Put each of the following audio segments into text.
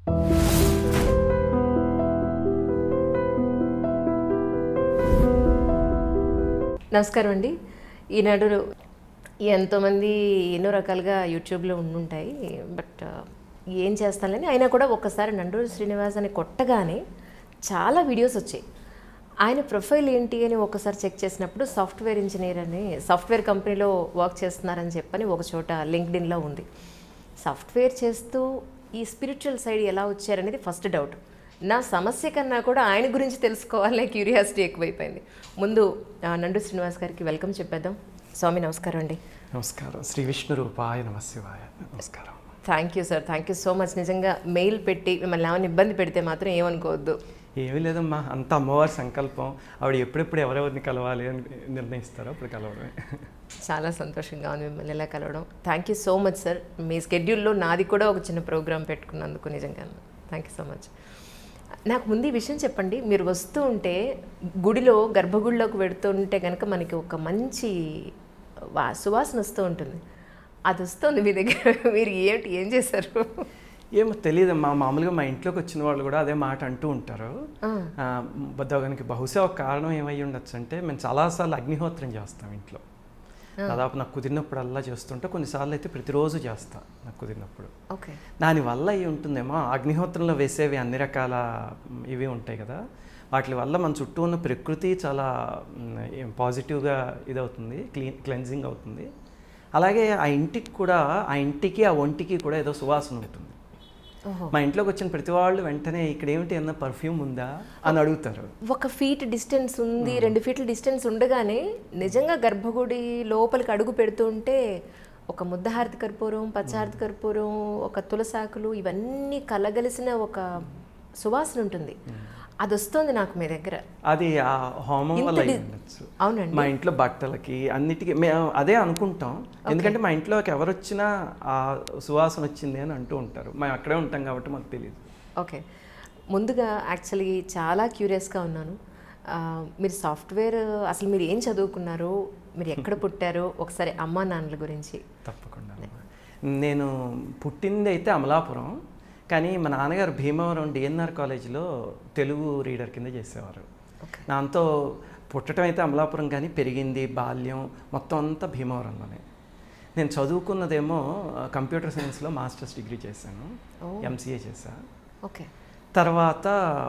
నమస్కారం అండి ఈనాడు ఎంతోమంది ఎన్నో రకాలుగా యూట్యూబ్లో ఉండుంటాయి బట్ ఏం చేస్తానని అయినా కూడా ఒక్కసారి నండూరు శ్రీనివాస్ అని కొట్టగానే చాలా వీడియోస్ వచ్చాయి ఆయన ప్రొఫైల్ ఏంటి అని ఒకసారి చెక్ చేసినప్పుడు సాఫ్ట్వేర్ ఇంజనీర్ అని సాఫ్ట్వేర్ కంపెనీలో వర్క్ చేస్తున్నారని చెప్పని ఒక చోట లింక్డ్ఇన్లో ఉంది సాఫ్ట్వేర్ చేస్తూ ఈ స్పిరిచువల్ సైడ్ ఎలా వచ్చారనేది ఫస్ట్ డౌట్ నా సమస్య కన్నా కూడా ఆయన గురించి తెలుసుకోవాలనే క్యూరియాసిటీ ఎక్కువైపోయింది ముందు ఆ, నండు శ్రీనివాస్ గారికి వెల్కమ్ చెప్పేద్దాం స్వామి నమస్కారం అండి నమస్కారం శ్రీ విష్ణు రూపాయ నమశివాయ నమస్కారం thank you sir thank you so much నిజంగా మెయిల్ పెట్టి మిమ్మల్ని ఏమైనా ఇబ్బంది పెడితే మాత్రం ఏమనుకోవద్దు ఏమీ లేదమ్మా అంత అమ్మవారి సంకల్పం ఆవిడ ఎప్పుడెప్పుడు ఎవరెవరిని కలవాలి అని నిర్ణయిస్తారో అప్పుడు కలవడమే చాలా సంతోషంగా ఉంది మిమ్మల్ని ఎలా కలవడం thank you so much sir మీ స్కెడ్యూల్లో నాది కూడా ఒక చిన్న ప్రోగ్రామ్ పెట్టుకున్నందుకు నిజంగా థ్యాంక్ యూ సో మచ్ నాకు ముందు ఈ విషయం చెప్పండి మీరు వస్తూ ఉంటే గుడిలో గర్భగుడిలోకి వెడుతుంటే కనుక మనకి ఒక మంచి వా సువాసన వస్తూ ఉంటుంది అది వస్తుంది మీ దగ్గర మీరు ఏంటి ఏం చేశారు ఏమో తెలియదమ్మా మామూలుగా మా ఇంట్లోకి వచ్చిన వాళ్ళు కూడా అదే మాట అంటూ ఉంటారు ఆ, ఆ, దానికి బహుశా ఒక కారణం ఏమై ఉండొచ్చు అంటే మేము చాలాసార్లు అగ్నిహోత్రం చేస్తాం ఇంట్లో దాదాపు నాకు కుదిరినప్పుడల్లా చేస్తుంటే కొన్నిసార్లు అయితే ప్రతిరోజు చేస్తా నాకు కుదిరినప్పుడు ఓకే దానివల్ల అయి ఉంటుందేమో అగ్నిహోత్రంలో వేసేవి అన్ని రకాల మ్, ఇవి ఉంటాయి కదా వాటి వల్ల మన చుట్టూ ఉన్న ప్రకృతి చాలా మ్, ఏం పాజిటివ్గా ఇదవుతుంది క్లీన్ క్లెన్జింగ్ అవుతుంది అలాగే ఆ ఇంటికి కూడా ఆ ఇంటికి ఆ ఒంటికి కూడా ఏదో సువాసన ఉంటుంది ఓహో మా ఇంట్లోకి వచ్చిన ప్రతి వాళ్ళు వెంటనే ఇక్కడ ఏమిటి అన్న పర్ఫ్యూమ్ ఉందా అని అడుగుతారు ఒక ఫీట్ డిస్టెన్స్ ఉంది రెండు ఫీట్ల డిస్టెన్స్ ఉండగానే నిజంగా గర్భగుడి లోపలికి అడుగు పెడుతూ ఉంటే ఒక ముద్దహారతి కర్పూరం పచ్చహారతి కర్పూరం ఒక తులసాకులు ఇవన్నీ కలగలిసిన ఒక సువాసన ఉంటుంది అది వస్తుంది నాకు మీ దగ్గర అది ఆ హోమం వల్ల అయి ఇంతటి- ఉండొచ్చు అవునండి మా ఇంట్లో బట్టలకి అన్నిటికీ మేము అదే అనుకుంటాం ఎందుకంటే మా ఇంట్లోకి ఎవరు వచ్చినా ఆ సువాసన వచ్చింది అని అంటూ ఉంటారు మేము అక్కడే ఉంటాం కాబట్టి మాకు తెలియదు ఓకే ముందుగా యాక్చువల్లీ చాలా క్యూరియస్గా ఉన్నాను ఆ, మీరు సాఫ్ట్వేర్ అసలు మీరు ఏం చదువుకున్నారు మీరు ఎక్కడ పుట్టారో ఒకసారి అమ్మా నాన్నల గురించి తప్పకుండా నేను పుట్టింది అయితే అమలాపురం కానీ మా నాన్నగారు భీమవరం డిఎన్ఆర్ కాలేజీలో తెలుగు రీడర్ కింద చేసేవారు ఓకే దాంతో పుట్టడం అయితే అమలాపురం కానీ పెరిగింది బాల్యం మొత్తం అంతా భీమవరంలోనే నేను చదువుకున్నదేమో ఆ, కంప్యూటర్ సైన్స్లో మాస్టర్స్ డిగ్రీ చేశాను ఓ. ఎంసీఏ చేశా ఓకే తర్వాత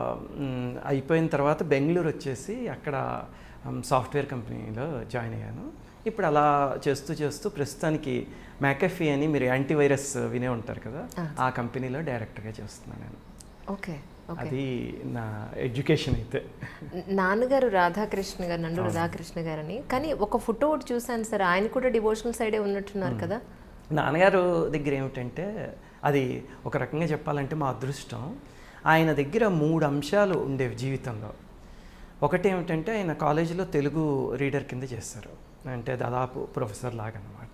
మ్, అయిపోయిన తర్వాత బెంగళూరు వచ్చేసి అక్కడ మ్, సాఫ్ట్వేర్ కంపెనీలో జాయిన్ అయ్యాను ఇప్పుడు అలా చేస్తూ చేస్తూ ప్రస్తుతానికి మ్యాకఫీ అని మీరు యాంటీవైరస్ వినే ఉంటారు కదా ఆ కంపెనీలో డైరెక్టర్గా చేస్తున్నాను నేను ఓకే ఓకే అది నా ఎడ్యుకేషన్ అయితే నాన్నగారు రాధాకృష్ణ గారు నండు రాధాకృష్ణ గారని కానీ ఒక ఫోటో ఒకటి చూశాను సార్ ఆయన కూడా డివోషనల్ సైడే ఉన్నట్టున్నారు కదా నాన్నగారు దగ్గర ఏమిటంటే అది ఒక రకంగా చెప్పాలంటే మా అదృష్టం ఆయన దగ్గర మూడు అంశాలు ఉండేవి జీవితంలో ఒకటి ఏమిటంటే ఆయన కాలేజీలో తెలుగు రీడర్ కింద చేస్తారు అంటే దాదాపు ప్రొఫెసర్ లాగా అనమాట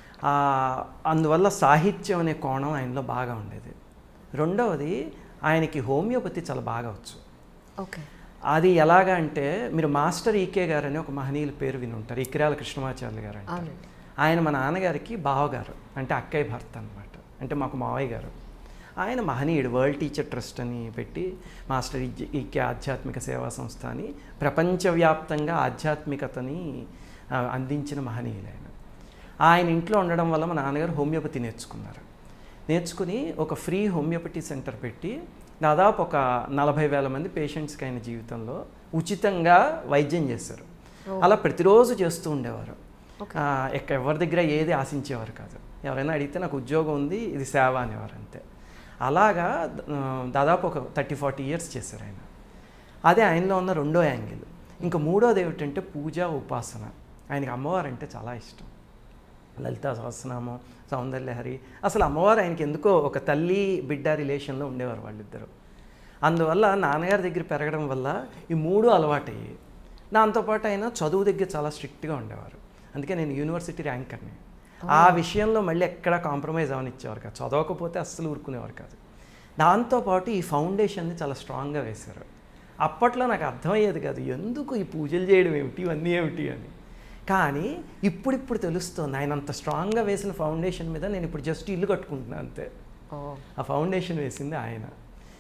అందువల్ల సాహిత్యం అనే కోణం ఆయనలో బాగా ఉండేది రెండవది ఆయనకి హోమియోపతి చాలా బాగా వచ్చు ఓకే అది ఎలాగా అంటే మీరు మాస్టర్ ఈకే గారు అని ఒక మహనీయుల పేరు విని ఉంటారు ఇక్రాల కృష్ణమాచార్య గారు అంటారు అవునండి ఆయన మా నాన్నగారికి బావగారు అంటే అక్కయ్య భర్త అనమాట అంటే మాకు మావయ్య గారు ఆయన మహనీయుడు వరల్డ్ టీచర్ ట్రస్ట్ అని పెట్టి మాస్టర్ ఇజ్- ఈకే ఆధ్యాత్మిక సేవా సంస్థ అని ప్రపంచవ్యాప్తంగా ఆధ్యాత్మికతని ఆ, అందించిన మహనీయులు ఆయన ఆయన ఇంట్లో ఉండడం వల్ల మా నాన్నగారు హోమియోపతి నేర్చుకున్నారు నేర్చుకుని ఒక ఫ్రీ హోమియోపతి సెంటర్ పెట్టి దాదాపు ఒక నలభై వేల మంది పేషెంట్స్కి ఆయన జీవితంలో ఉచితంగా వైద్యం చేశారు అలా ప్రతిరోజు చేస్తూ ఉండేవారు ఆ, ఎక్క ఎవరి దగ్గర ఏది ఆశించేవారు కాదు ఎవరైనా అడిగితే నాకు ఉద్యోగం ఉంది ఇది సేవ అనేవారు అంతే అలాగా ఆ, దాదాపు ఒక థర్టీ ఫార్టీ ఇయర్స్ చేశారు ఆయన అదే ఆయనలో ఉన్న రెండో యాంగిల్ ఇంకా మూడోది ఏమిటంటే పూజ ఉపాసన ఆయనకి అమ్మవారు అంటే చాలా ఇష్టం లలితా సహస్రనామం సౌందర్యహరి అసలు అమ్మవారు ఆయనకి ఎందుకో ఒక తల్లి బిడ్డ రిలేషన్లో ఉండేవారు వాళ్ళిద్దరు అందువల్ల నాన్నగారి దగ్గర పెరగడం వల్ల ఈ మూడు అలవాటయ్యాయి దాంతోపాటు ఆయన చదువు దగ్గర చాలా స్ట్రిక్ట్గా ఉండేవారు అందుకే నేను యూనివర్సిటీ ర్యాంకర్ని ఆ విషయంలో మళ్ళీ ఎక్కడా కాంప్రమైజ్ అవనిచ్చేవారు కాదు చదవకపోతే అస్సలు ఊరుకునేవారు కాదు దాంతోపాటు ఈ ఫౌండేషన్ని చాలా స్ట్రాంగ్గా వేశారు అప్పట్లో నాకు అర్థమయ్యేది కాదు ఎందుకు ఈ పూజలు చేయడం ఏమిటి ఇవన్నీ ఏమిటి అని కానీ ఇప్పుడిప్పుడు తెలుస్తుంది ఆయన అంత స్ట్రాంగ్గా వేసిన ఫౌండేషన్ మీద నేను ఇప్పుడు జస్ట్ ఇల్లు కట్టుకుంటున్నాను అంతే ఓ ఆ ఫౌండేషన్ వేసింది ఆయన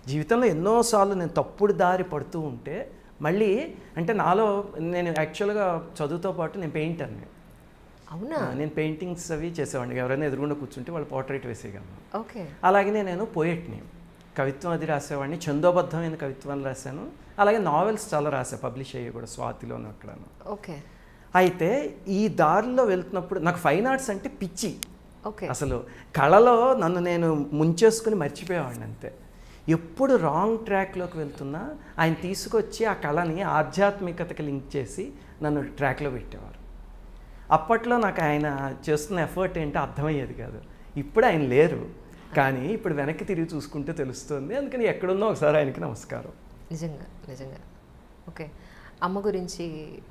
జీవితంలో ఎన్నోసార్లు నేను తప్పుడు దారి పడుతూ ఉంటే మళ్ళీ అంటే నాలో నేను యాక్చువల్గా చదువుతో పాటు నేను పెయింటర్ని అవునా నేను పెయింటింగ్స్ అవి చేసేవాడిని ఎవరైనా ఎదురుగుండా కూర్చుంటే వాళ్ళు పోర్ట్రేట్ వేసేయగలను ఓకే అలాగనే నేను పోయెట్ని కవిత్వం అది రాసేవాడిని చందోబద్ధమైన కవిత్వాలు రాశాను అలాగే నావెల్స్ చాలా రాసా పబ్లిష్ అయ్యాయి కూడా స్వాతిలోను అక్కడను ఓకే అయితే ఈ దారిలో వెళ్తున్నప్పుడు నాకు ఫైన్ ఆర్ట్స్ అంటే పిచ్చి ఓకే అసలు కళలో నన్ను నేను ముంచేసుకుని మర్చిపోయేవాడిని అంతే ఎప్పుడు రాంగ్ ట్రాక్లోకి వెళ్తున్నా ఆయన తీసుకొచ్చి ఆ కళని ఆధ్యాత్మికతకి లింక్ చేసి నన్ను ట్రాక్లో పెట్టేవారు అప్పట్లో నాకు ఆయన చేస్తున్న ఎఫర్ట్ ఏంటో అర్థమయ్యేది కాదు ఇప్పుడు ఆయన లేరు కానీ ఇప్పుడు వెనక్కి తిరిగి చూసుకుంటే తెలుస్తుంది అందుకని ఎక్కడున్నా ఒకసారి ఆయనకి నమస్కారం నిజంగా నిజంగా ఓకే అమ్మ గురించి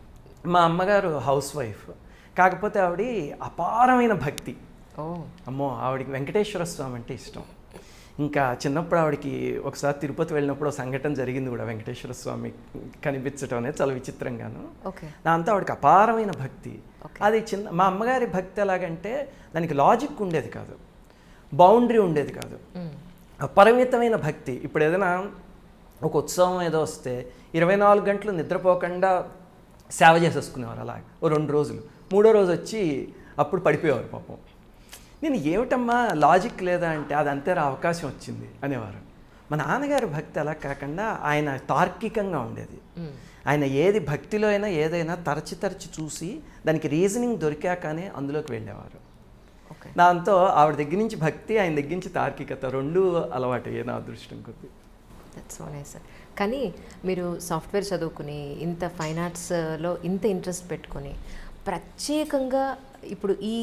మా అమ్మగారు హౌస్ వైఫ్ కాకపోతే ఆవిడ అపారమైన భక్తి ఓ అమ్మో ఆవిడకి వెంకటేశ్వర స్వామి అంటే ఇష్టం ఇంకా చిన్నప్పుడు ఆవిడకి ఒకసారి తిరుపతి వెళ్ళినప్పుడు ఒక సంఘటన జరిగింది కూడా వెంకటేశ్వర స్వామి కనిపించడం అనేది చాలా విచిత్రంగాను ఓకే దాంతో ఆవిడకి అపారమైన భక్తి Okay. అది చిన్న మా అమ్మగారి భక్తి ఎలాగంటే దానికి లాజిక్ ఉండేది కాదు బౌండరీ ఉండేది కాదు మ్మ్. అపరిమితమైన భక్తి ఇప్పుడు ఏదైనా ఒక ఉత్సవం ఏదో వస్తే ఇరవై నాలుగు గంటలు నిద్రపోకుండా సేవ చేసేసుకునేవారు అలా ఓ రెండు రోజులు మూడో రోజు వచ్చి అప్పుడు పడిపోయేవారు పాపం నేను ఏమిటమ్మా లాజిక్ లేదా అంటే అది అంతే రా అవకాశం వచ్చింది అనేవారు మా నాన్నగారి భక్తి అలా కాకుండా ఆయన తార్కికంగా ఉండేది మ్మ్. ఆయన ఏది భక్తిలో అయినా ఏదైనా తరచి తరచి చూసి దానికి రీజనింగ్ దొరికాకనే అందులోకి వెళ్ళేవారు ఓకే దాంతో ఆవిడ దగ్గర నుంచి భక్తి ఆయన దగ్గర నుంచి తార్కికత రెండు అలవాటు నా అదృష్టం కొద్ది దట్స్ సో నైస్ సార్ కానీ మీరు సాఫ్ట్వేర్ చదువుకుని ఇంత ఫైన్ ఆర్ట్స్లో ఇంత ఇంట్రెస్ట్ పెట్టుకొని ప్రత్యేకంగా ఇప్పుడు ఈ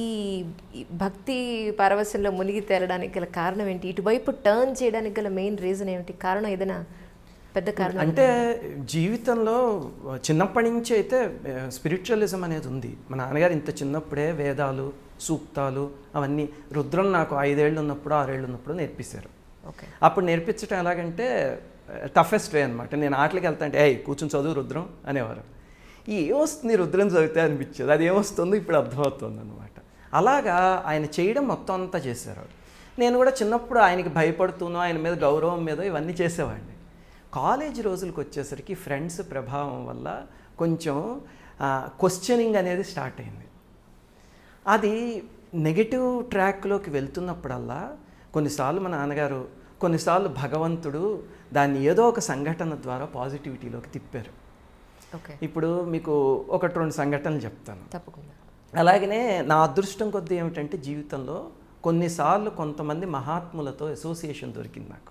ఈ భక్తి పారవస్యంలో మునిగి తేలడానికి గల కారణం ఏంటి ఇటువైపు టర్న్ చేయడానికి గల మెయిన్ రీజన్ ఏమిటి కారణం ఏదైనా పెద్ద కారణం అంటే జీవితంలో చిన్నప్పటి నుంచి అయితే స్పిరిచువలిజం అనేది ఉంది మా నాన్నగారు ఇంత చిన్నప్పుడే వేదాలు సూక్తాలు అవన్నీ రుద్రం నాకు ఐదేళ్ళు ఉన్నప్పుడు ఆరేళ్ళు ఉన్నప్పుడు నేర్పిస్తారు ఓకే అప్పుడు నేర్పించడం ఎలాగంటే టఫెస్ట్ వే అనమాట నేను ఆటలకి వెళ్తా అంటే ఏయ్ కూర్చొని చదువు రుద్రం అనేవారు ఈ ఏమొస్తుంది రుద్రం చదివితే అనిపించేది అది ఏమొస్తుందో ఇప్పుడు అర్థమవుతుంది అనమాట అలాగా ఆయన చేయడం మొత్తం అంతా చేశారు నేను కూడా చిన్నప్పుడు ఆయనకి భయపడుతూనో ఆయన మీద గౌరవం మీద ఇవన్నీ చేసేవాడిని కాలేజీ రోజులకు వచ్చేసరికి ఫ్రెండ్స్ ప్రభావం వల్ల కొంచెం క్వశ్చనింగ్ అనేది స్టార్ట్ అయింది అది నెగటివ్ ట్రాక్లోకి వెళ్తున్నప్పుడల్లా కొన్నిసార్లు మా నాన్నగారు కొన్నిసార్లు భగవంతుడు దాన్ని ఏదో ఒక సంఘటన ద్వారా పాజిటివిటీలోకి తిప్పారు ఓకే ఇప్పుడు మీకు ఒకటి రెండు సంఘటనలు చెప్తాను తప్పకుండా అలాగనే నా అదృష్టం కొద్దీ ఏమిటంటే జీవితంలో కొన్నిసార్లు కొంతమంది మహాత్ములతో అసోసియేషన్ దొరికింది నాకు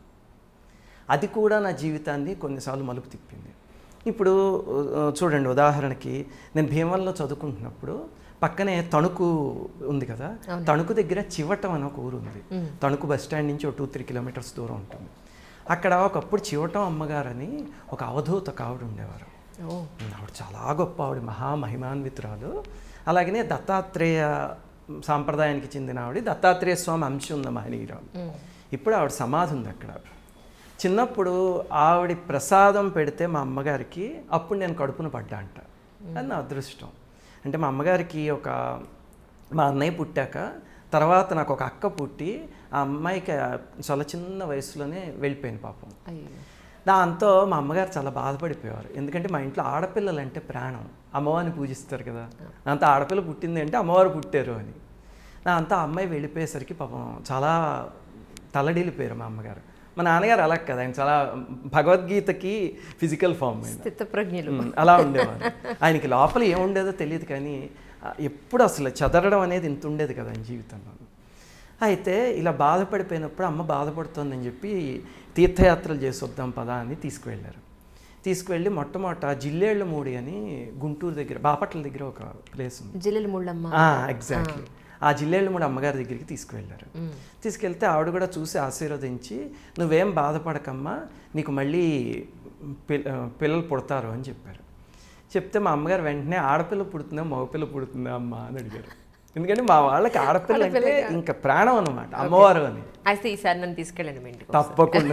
అది కూడా నా జీవితాన్ని కొన్నిసార్లు మలుపు తిప్పింది ఇప్పుడు ఆ, చూడండి ఉదాహరణకి నేను భీమవరంలో చదువుకుంటున్నప్పుడు పక్కనే తణుకు ఉంది కదా తణుకు దగ్గర చివటం అని ఒక ఊరు ఉంది మ్మ్. తణుకు బస్ స్టాండ్ నుంచి ఒక టూ త్రీ కిలోమీటర్స్ దూరం ఉంటుంది అక్కడ ఒకప్పుడు చివటం అమ్మగారని ఒక అవధూత కావుడు ఉండేవారు ఓ ఆవిడ చాలా గొప్ప ఆవిడ మహామహిమాన్వితురాలు అలాగనే దత్తాత్రేయ సాంప్రదాయానికి చెందిన ఆవిడ దత్తాత్రేయ స్వామి అంశం ఉంది మహనీయురాలు మ్మ్. ఇప్పుడు ఆవిడ సమాధి ఉంది అక్కడ చిన్నప్పుడు ఆవిడ ప్రసాదం పెడితే మా అమ్మగారికి అప్పుడు నేను కడుపున పడ్డా అంట అది నా అదృష్టం అంటే మా అమ్మగారికి ఒక మా అన్నయ్య పుట్టాక తర్వాత నాకు ఒక అక్క పుట్టి ఆ అమ్మాయికి చాలా చిన్న వయసులోనే వెళ్ళిపోయింది పాపం అయ్యో దాంతో మా అమ్మగారు చాలా బాధపడిపోయేవారు ఎందుకంటే మా ఇంట్లో ఆడపిల్లలు అంటే ప్రాణం అమ్మవారిని పూజిస్తారు కదా దాంతో ఆడపిల్ల పుట్టింది అంటే అమ్మవారు పుట్టారు అని దాంతో ఆ అమ్మాయి వెళ్ళిపోయేసరికి పాపం చాలా తల్లడిల్లిపోయారు మా అమ్మగారు మా నాన్నగారు అలా కదా ఆయన చాలా భగవద్గీతకి ఫిజికల్ ఫామ్ ఆయన స్థితప్రజ్ఞులు ఉమ్, అలా ఉండేవారు ఆయనకి లోపల ఏముండేదో తెలియదు కానీ ఆ, ఎప్పుడు అసలు చదరడం అనేది ఇంత ఉండేది కదా ఆయన జీవితంలో అయితే ఇలా బాధపడిపోయినప్పుడు అమ్మ బాధపడుతోందని చెప్పి తీర్థయాత్రలు చేసి వద్దాం పదా అని తీసుకువెళ్ళారు తీసుకువెళ్ళి మొట్టమొదట జిల్లేళ్ళ మూడి అని గుంటూరు దగ్గర బాపట్ల దగ్గర ఒక ప్లేస్ ఉంది జిల్లెలు ముళ్ళమ్మ ఎగ్జాక్ట్లీ ఆ జిల్లేళ్ళ మూడు అమ్మగారి దగ్గరికి తీసుకువెళ్ళారు మ్మ్. తీసుకెళ్తే ఆవిడ కూడా చూసి ఆశీర్వదించి నువ్వేం బాధపడకమ్మా నీకు మళ్ళీ పిల్ల పిల్లలు పుడతారు అని చెప్పారు చెప్తే మా అమ్మగారు వెంటనే ఆడపిల్ల పుడుతుందా మగపిల్ల పుడుతుందా అమ్మ అని అడిగారు ఎందుకంటే మా వాళ్ళకి ఆడపిల్ల అంటే ఇంకా ప్రాణం అన్నమాట అమ్మవారు అని అయితే ఈసారి నన్ను తీసుకెళ్ళండి మీ ఇంటికి తప్పకుండా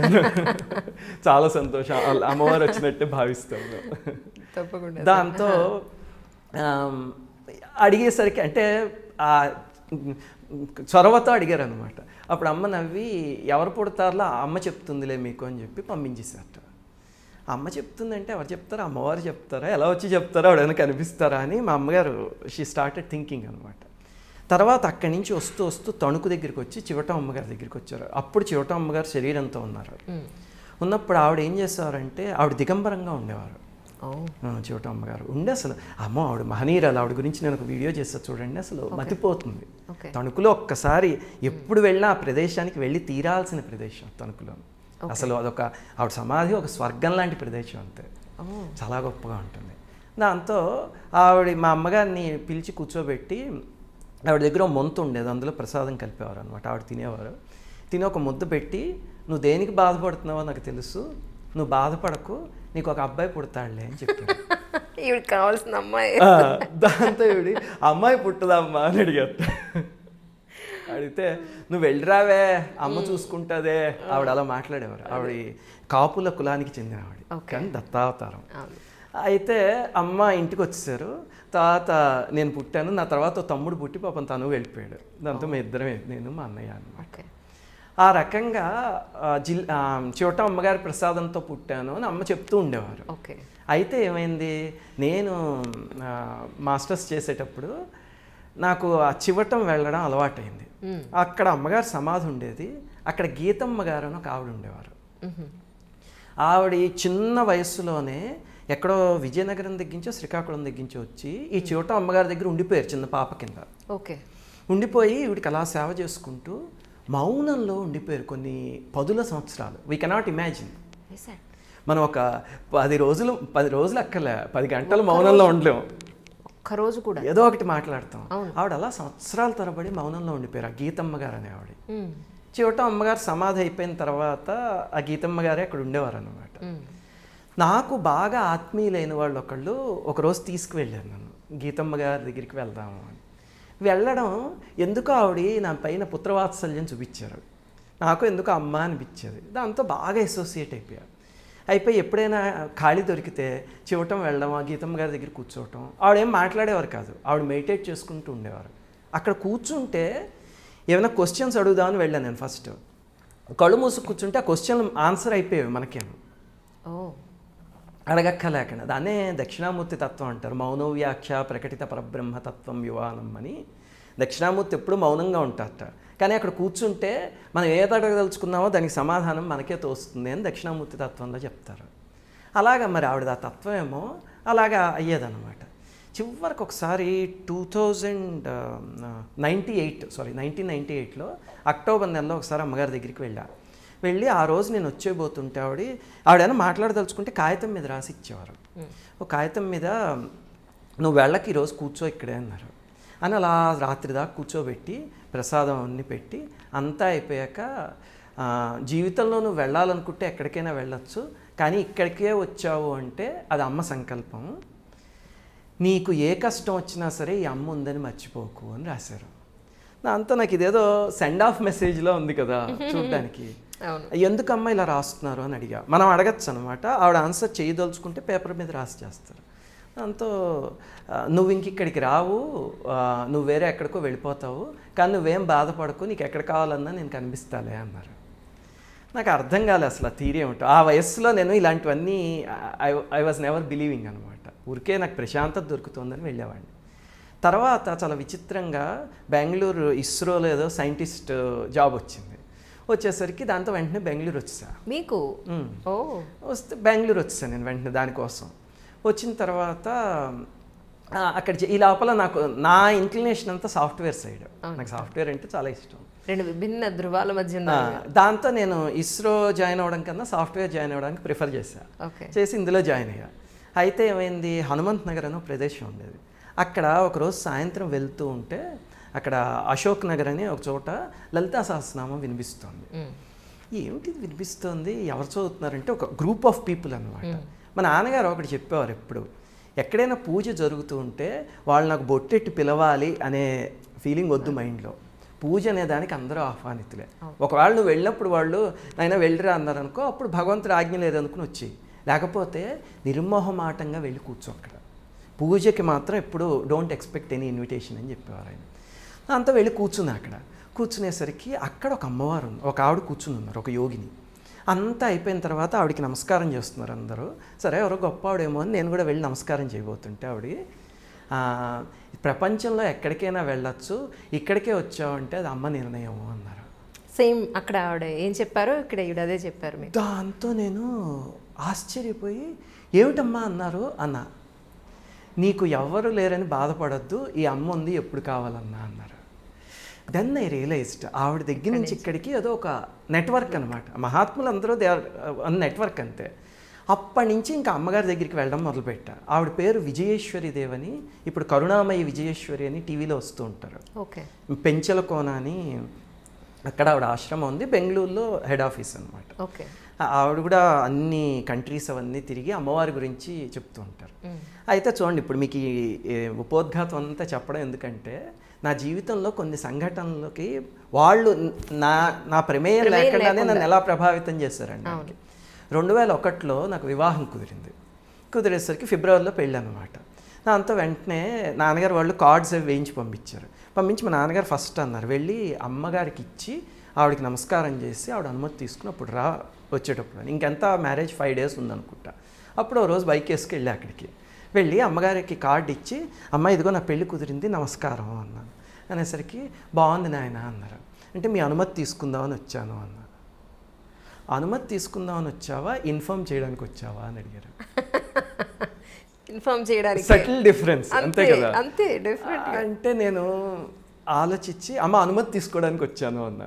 చాలా సంతోషం వాళ్ళ అమ్మవారు వచ్చినట్టే భావిస్తాను తప్పకుండా దాంతో ఆమ్, అడిగేసరికి అంటే ఆ చొరవతో అడిగారు అనమాట అప్పుడు అమ్మ నవ్వి ఎవరు పుడతారో ఆ అమ్మ చెప్తుందిలే మీకు అని చెప్పి పంపించేశారట అమ్మ చెప్తుందంటే ఎవరు చెప్తారా అమ్మవారు చెప్తారా ఎలా వచ్చి చెప్తారా ఎవడైనా కనిపిస్తారా అని మా అమ్మగారు షీ స్టార్టెడ్ థింకింగ్ అనమాట తర్వాత అక్కడి నుంచి వస్తూ వస్తూ తణుకు దగ్గరికి వచ్చి చివటం అమ్మగారి దగ్గరికి వచ్చారు అప్పుడు చివటం అమ్మగారు శరీరంతో ఉన్నారు ఉన్నప్పుడు ఆవిడ ఏం చేసేవారంటే ఆవిడ దిగంబరంగా ఉండేవారు ఓ ఆ, చివటం అమ్మగారు ఉండే అసలు అమ్మో ఆవిడ మహనీయురాలు ఆవిడ గురించి నేను ఒక వీడియో చేస్తా చూడండి అసలు మతిపోతుంది ఓకే తణుకులో ఒక్కసారి ఎప్పుడు వెళ్ళినా ఆ ప్రదేశానికి వెళ్ళి తీరాల్సిన ప్రదేశం తణుకులో అసలు అదొక ఆవిడ సమాధి ఒక స్వర్గం లాంటి ప్రదేశం అంతే ఓ చాలా గొప్పగా ఉంటుంది దాంతో ఆవిడ మా అమ్మగారిని పిలిచి కూర్చోబెట్టి ఆవిడ దగ్గర ఒక మొంత ఉండేది అందులో ప్రసాదం కలిపేవారు అనమాట ఆవిడ తినేవారు తిని ఒక ముద్ద పెట్టి నువ్వు దేనికి బాధపడుతున్నావో నాకు తెలుసు నువ్వు బాధపడకు నీకు ఒక అబ్బాయి పుడతాడులే అని చెప్పారు ఈవిడికి కావాల్సిన అమ్మాయి ఆ, దాంతో ఈవిడి అమ్మాయి పుట్టదమ్మా అని అడిగారు అడిగితే నువ్వు వెళ్ళిరావే అమ్మ చూసుకుంటుందే ఆవిడ అలా మాట్లాడేవారు ఆవిడ కాపుల కులానికి చెందిన ఆవిడ Okay. కానీ దత్తావతారం అవును అయితే అమ్మ ఇంటికి వచ్చేసారు తర్వాత నేను పుట్టాను నా తర్వాత ఓ తమ్ముడు పుట్టి పాపం తను వెళ్ళిపోయాడు దాంతో మీ ఇద్దరమే నేను మా అన్నయ్య అన్నమాట ఓకే ఆ రకంగా ఆ, జిల్ ఆ, చివట అమ్మగారి ప్రసాదంతో పుట్టాను అని అమ్మ చెప్తూ ఉండేవారు ఓకే అయితే ఏమైంది నేను ఆ, మాస్టర్స్ చేసేటప్పుడు నాకు ఆ చివటం వెళ్ళడం అలవాటైంది అక్కడ అమ్మగారు సమాధి ఉండేది అక్కడ గీతమ్మ గారు అని ఒక ఆవిడ ఉండేవారు ఆవిడ ఈ చిన్న వయస్సులోనే ఎక్కడో విజయనగరం దగ్గరించో శ్రీకాకుళం దగ్గరించో వచ్చి ఈ చివట అమ్మగారి దగ్గర ఉండిపోయారు చిన్న పాప కింద ఓకే ఉండిపోయి వీడికి అలా సేవ చేసుకుంటూ మౌనంలో ఉండిపోయారు కొన్ని పదుల సంవత్సరాలు వీ కెనాట్ ఇమాజిన్ వేసాడు మనం ఒక పది రోజులు పది రోజులు అక్కర్లే పది గంటలు మౌనంలో ఉండలేము ఒక్కరోజు కూడా ఏదో ఒకటి మాట్లాడతాం అవును. ఆవిడ అలా సంవత్సరాల తరబడి మౌనంలో ఉండిపోయారు ఆ గీతమ్మ గారు అనే ఆవిడ ఉమ్, చివట అమ్మగారు సమాధి అయిపోయిన తర్వాత ఆ గీతమ్మ గారే అక్కడ ఉండేవారు అనమాట ఉమ్, నాకు బాగా ఆత్మీయులైన వాళ్ళు ఒకళ్ళు ఒకరోజు తీసుకువెళ్ళారు నన్ను గీతమ్మ గారి దగ్గరికి వెళ్దాము అని వెళ్ళడం ఎందుకో ఆవిడ నా పైన పుత్రవాత్సల్యం చూపించారు నాకు ఎందుకో అమ్మ అనిపించేది దాంతో బాగా అసోసియేట్ అయిపోయారు అయిపోయి ఎప్పుడైనా ఖాళీ దొరికితే చివటం వెళ్ళడం ఆ గీతమ్మ గారి దగ్గర కూర్చోవటం ఆవిడేం మాట్లాడేవారు కాదు ఆవిడ మెడిటేట్ చేసుకుంటూ ఉండేవారు అక్కడ కూర్చుంటే ఏమైనా క్వశ్చన్స్ అడుగుదామని వెళ్ళాను నేను ఫస్ట్ కళ్ళు మూసుకు కూర్చుంటే ఆ క్వశ్చన్ ఆన్సర్ అయిపోయాయి మనకేమో ఓ అడగక్కలేకుండా దాన్నే దక్షిణామూర్తి తత్వం అంటారు మౌనో వ్యాఖ్య ప్రకటిత పరబ్రహ్మ తత్వం యువానం అని దక్షిణామూర్తి ఎప్పుడు మౌనంగా ఉంటారట కానీ అక్కడ కూర్చుంటే మనం ఏది అడగదలుచుకున్నామో దానికి సమాధానం మనకే తోస్తుంది అని దక్షిణామూర్తి తత్వంలో చెప్తారు అలాగా మరి ఆవిడ ఆ తత్వం ఏమో అలాగా అయ్యేదన్నమాట చివరికి ఒకసారి two thousand ninety eight sorry nineteen ninety ఎయిట్లో అక్టోబర్ నెలలో ఒకసారి అమ్మగారి దగ్గరికి వెళ్ళా వెళ్ళి ఆ రోజు నేను వచ్చేయబోతుంటే ఆవిడ ఆవిడైనా మాట్లాడదలుచుకుంటే కాగితం మీద రాసి ఇచ్చేవారు ఒక కాగితం మీద నువ్వు వెళ్ళకి ఈరోజు కూర్చో ఇక్కడే అన్నారు అని అలా రాత్రి దాకా కూర్చోబెట్టి ప్రసాదం అన్ని పెట్టి అంతా అయిపోయాక ఆ, జీవితంలో నువ్వు వెళ్ళాలనుకుంటే ఎక్కడికైనా వెళ్ళొచ్చు కానీ ఇక్కడికే వచ్చావు అంటే అది అమ్మ సంకల్పం నీకు ఏ కష్టం వచ్చినా సరే ఈ అమ్మ ఉందని మర్చిపోకు అని రాశారు దాంతో నాకు ఇదేదో సెండ్ ఆఫ్ మెసేజ్లో ఉంది కదా చూడడానికి అవును ఎందుకమ్మా ఇలా రాస్తున్నారు అని అడిగా మనం అడగచ్చు అనమాట ఆవిడ ఆన్సర్ చేయదలుచుకుంటే పేపర్ మీద రాసి చేస్తారు దాంతో ఆ, నువ్వు ఇంక ఇక్కడికి రావు ఆ, నువ్వు వేరే ఎక్కడికో వెళ్ళిపోతావు కానీ నువ్వేం బాధపడకు నీకు ఎక్కడ కావాలన్నా నేను కనిపిస్తాలే అన్నారు నాకు అర్థం కాలే అసలు ఆ థీరీ ఏమిటో ఆ వయస్సులో నేను ఇలాంటివన్నీ I I was never believing అనమాట ఊరికే నాకు ప్రశాంతత దొరుకుతుందని వెళ్ళేవాడిని తర్వాత చాలా విచిత్రంగా బెంగళూరు ఇస్రోలో ఏదో సైంటిస్ట్ జాబ్ వచ్చింది వచ్చేసరికి దాంతో వెంటనే బెంగళూరు వచ్చేసా మీకు మ్మ్. ఓ వస్తే బెంగళూరు వచ్చేసాను నేను వెంటనే దానికోసం వచ్చిన తర్వాత ఆ, అక్కడ చే- ఈ లోపల నాకు నా ఇంక్లినేషన్ అంతా సాఫ్ట్వేర్ సైడ్ నాకు సాఫ్ట్వేర్ అంటే చాలా ఇష్టం రెండు విభిన్న ధృవాల మధ్య ఆ, ఉన్నారు దాంతో నేను ఇస్రో జాయిన్ అవ్వడం కన్నా సాఫ్ట్వేర్ జాయిన్ అవ్వడానికి ప్రిఫర్ చేశాను ఓకే చేసి ఇందులో జాయిన్ అయ్యా అయితే ఏమైంది హనుమంత్ నగర్ అని ఒక ప్రదేశం ఉండేది అక్కడ ఒకరోజు సాయంత్రం వెళ్తూ ఉంటే అక్కడ అశోక్ నగర్ అని ఒక చోట లలితా సహస్రనామం వినిపిస్తోంది మ్మ్. ఏమిటి ఇది వినిపిస్తోంది ఎవరు చదువుతున్నారంటే ఒక గ్రూప్ ఆఫ్ పీపుల్ అనమాట మా నాన్నగారు ఒకటి చెప్పేవారు ఎప్పుడు ఎక్కడైనా పూజ జరుగుతూ ఉంటే వాళ్ళు నాకు బొట్టెట్టి పిలవాలి అనే ఫీలింగ్ వద్దు మైండ్లో పూజ అనే దానికి అందరూ ఆహ్వానితులే ఒకవేళ నువ్వు వెళ్ళినప్పుడు వాళ్ళు అయినా వెళ్ళిరా అన్నారు అనుకో అప్పుడు భగవంతుడు ఆజ్ఞ లేదనుకుని వచ్చి లేకపోతే నిర్మోహమాటంగా వెళ్ళి కూర్చో అక్కడ పూజకి మాత్రం ఎప్పుడు డోంట్ ఎక్స్పెక్ట్ ఎనీ ఇన్విటేషన్ అని చెప్పేవారు ఆయన అంతా వెళ్ళి కూర్చున్నా అక్కడ కూర్చునేసరికి అక్కడ ఒక అమ్మవారు ఉంది ఒక ఆవిడ కూర్చుని ఉన్నారు ఒక యోగిని అంతా అయిపోయిన తర్వాత ఆవిడకి నమస్కారం చేస్తున్నారు అందరూ సరే ఎవరో గొప్ప ఆవిడేమో అని నేను కూడా వెళ్ళి నమస్కారం చేయబోతుంటే ఆవిడ "ఆ, ప్రపంచంలో ఎక్కడికైనా వెళ్ళొచ్చు ఇక్కడికే వచ్చావంటే అది అమ్మ నిర్ణయం అన్నారు సేమ్ అక్కడ ఆవిడ ఏం చెప్పారో ఇక్కడ ఈవిడ అదే చెప్పారు మీకు దాంతో నేను ఆశ్చర్యపోయి ఏమిటమ్మా అన్నారు అన్న నీకు ఎవ్వరు లేరని బాధపడద్దు ఈ అమ్మ ఉంది ఎప్పుడు కావాలన్నా అన్నారు దెన్ ఐ రియలైజ్డ్ ఆవిడ దగ్గర నుంచి ఇక్కడికి ఏదో ఒక నెట్వర్క్ అనమాట మహాత్ములు అందరూ దే ఆర్ నెట్వర్క్ అంతే అప్పటి నుంచి ఇంకా అమ్మగారి దగ్గరికి వెళ్ళడం మొదలుపెట్టా ఆవిడ పేరు విజయేశ్వరి దేవని ఇప్పుడు కరుణామయి విజయేశ్వరి అని టీవీలో వస్తూ ఉంటారు ఓకే పెంచల కోన అని అక్కడ ఆవిడ ఆశ్రమం ఉంది బెంగళూరులో హెడ్ ఆఫీస్ అనమాట ఓకే ఆవిడ కూడా అన్ని కంట్రీస్ అవన్నీ తిరిగి అమ్మవారి గురించి చెప్తూ ఉంటారు అయితే చూడండి ఇప్పుడు మీకు ఈ ఈ ఉపోద్ఘాతం అంతా చెప్పడం ఎందుకంటే నా జీవితంలో కొన్ని సంఘటనలకి వాళ్ళు నా నా ప్రమేయం లేకుండానే నన్ను ఎలా ప్రభావితం చేశారండి నాకు. రెండు వేల ఒకటిలో నాకు వివాహం కుదిరింది కుదిరేసరికి ఫిబ్రవరిలో పెళ్ళి అనమాట దాంతో వెంటనే నాన్నగారు వాళ్ళు కార్డ్స్ అవి వేయించి పంపించారు పంపించి మా నాన్నగారు ఫస్ట్ అన్నారు వెళ్ళి అమ్మగారికి ఇచ్చి ఆవిడకి నమస్కారం చేసి ఆవిడ అనుమతి తీసుకుని అప్పుడు రా వచ్చేటప్పుడు అని. ఇంకెంత మ్యారేజ్ ఫైవ్ డేస్ ఉందనుకుంటా అప్పుడు ఓ రోజు బైక్ వేసుకు వెళ్ళి అక్కడికి వెళ్ళి అమ్మగారికి కార్డు ఇచ్చి అమ్మ ఇదిగో నా పెళ్లి కుదిరింది నమస్కారం అన్నాను అనేసరికి బాగుంది నాయన అన్నారు అంటే మీ అనుమతి తీసుకుందామని వచ్చాను అన్నాను అనుమతి తీసుకుందామని వచ్చావా ఇన్ఫార్మ్ చేయడానికి వచ్చావా అని అడిగారు ఇన్ఫార్మ్ చేయడానికి సటిల్ డిఫరెన్స్ అంతే అంతే కదా అంతే డెఫినెట్ అంటే నేను ఆలోచించి అమ్మ అనుమతి తీసుకోవడానికి వచ్చాను అన్నా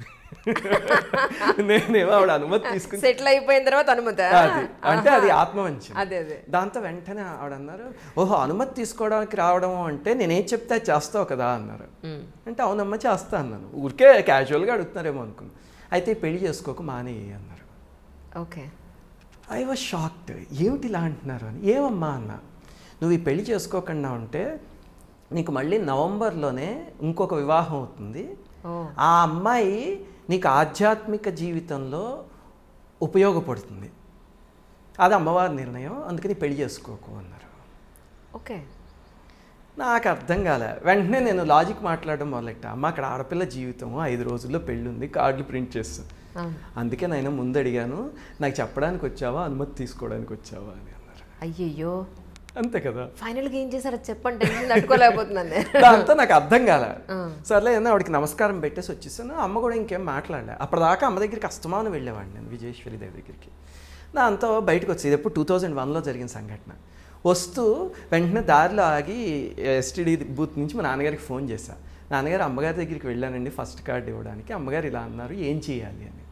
నేనేమో ఆవిడ అనుమతి తీసుకుని సెటిల్ అయిపోయిన తర్వాత అనుమతి అది అంటే అది ఆత్మవంచం అదే అదే దాంతో వెంటనే ఆవిడ అన్నారు ఓహో అనుమతి తీసుకోవడానికి రావడం అంటే నేనేం చెప్తే అది చేస్తావు కదా అన్నారు అంటే అవునమ్మా చేస్తా అన్నాను ఊరికే క్యాజువల్గా అడుగుతున్నారేమో అనుకున్నాను అయితే ఈ పెళ్లి చేసుకోక మానేయి అన్నారు ఓకే ఐ వాజ్ షాక్డ్ ఏమిటి ఇలా అంటున్నారు అని ఏమమ్మా అన్న నువ్వు ఈ పెళ్లి చేసుకోకుండా ఉంటే నీకు మళ్ళీ నవంబర్లోనే ఇంకొక వివాహం అవుతుంది ఓ ఆ అమ్మాయి నీకు ఆధ్యాత్మిక జీవితంలో ఉపయోగపడుతుంది అది అమ్మవారి నిర్ణయం అందుకని పెళ్లి చేసుకోకు అన్నారు ఓకే నాకు అర్థం కాలే వెంటనే నేను లాజిక్ మాట్లాడడం మొదలెట్టా అమ్మ అక్కడ ఆడపిల్ల జీవితం ఐదు రోజుల్లో పెళ్ళి ఉంది కార్డులు ప్రింట్ చేస్తాను అవును అందుకే నేను ముందు అడిగాను నాకు చెప్పడానికి వచ్చావా అనుమతి తీసుకోవడానికి వచ్చావా అని అన్నారు అయ్యయ్యో అంతే కదా ఫైనల్గా ఏం చేశారో చెప్పండి టెన్షన్ తట్టుకోలేకపోతున్నాను నేను. దాంతో నాకు అర్థం కాలే ఆ. సర్లే ఏమన్నా ఆవిడకి నమస్కారం పెట్టేసి వచ్చేసాను అమ్మ కూడా ఇంకేం మాట్లాడలే అప్పటిదాకా అమ్మ దగ్గరికి అస్తమానం వెళ్ళేవాడిని నేను విజయేశ్వరి దేవి దగ్గరికి దాంతో బయటకు వచ్చి ఇది ఎప్పుడు టూ థౌజండ్ వన్లో జరిగిన సంఘటన వస్తూ వెంటనే దారిలో ఆగి ఎస్టీడీ బూత్ నుంచి మా నాన్నగారికి ఫోన్ చేశా నాన్నగారు అమ్మగారి దగ్గరికి వెళ్ళానండి ఫస్ట్ కార్డ్ ఇవ్వడానికి అమ్మగారు ఇలా అన్నారు ఏం చేయాలి అని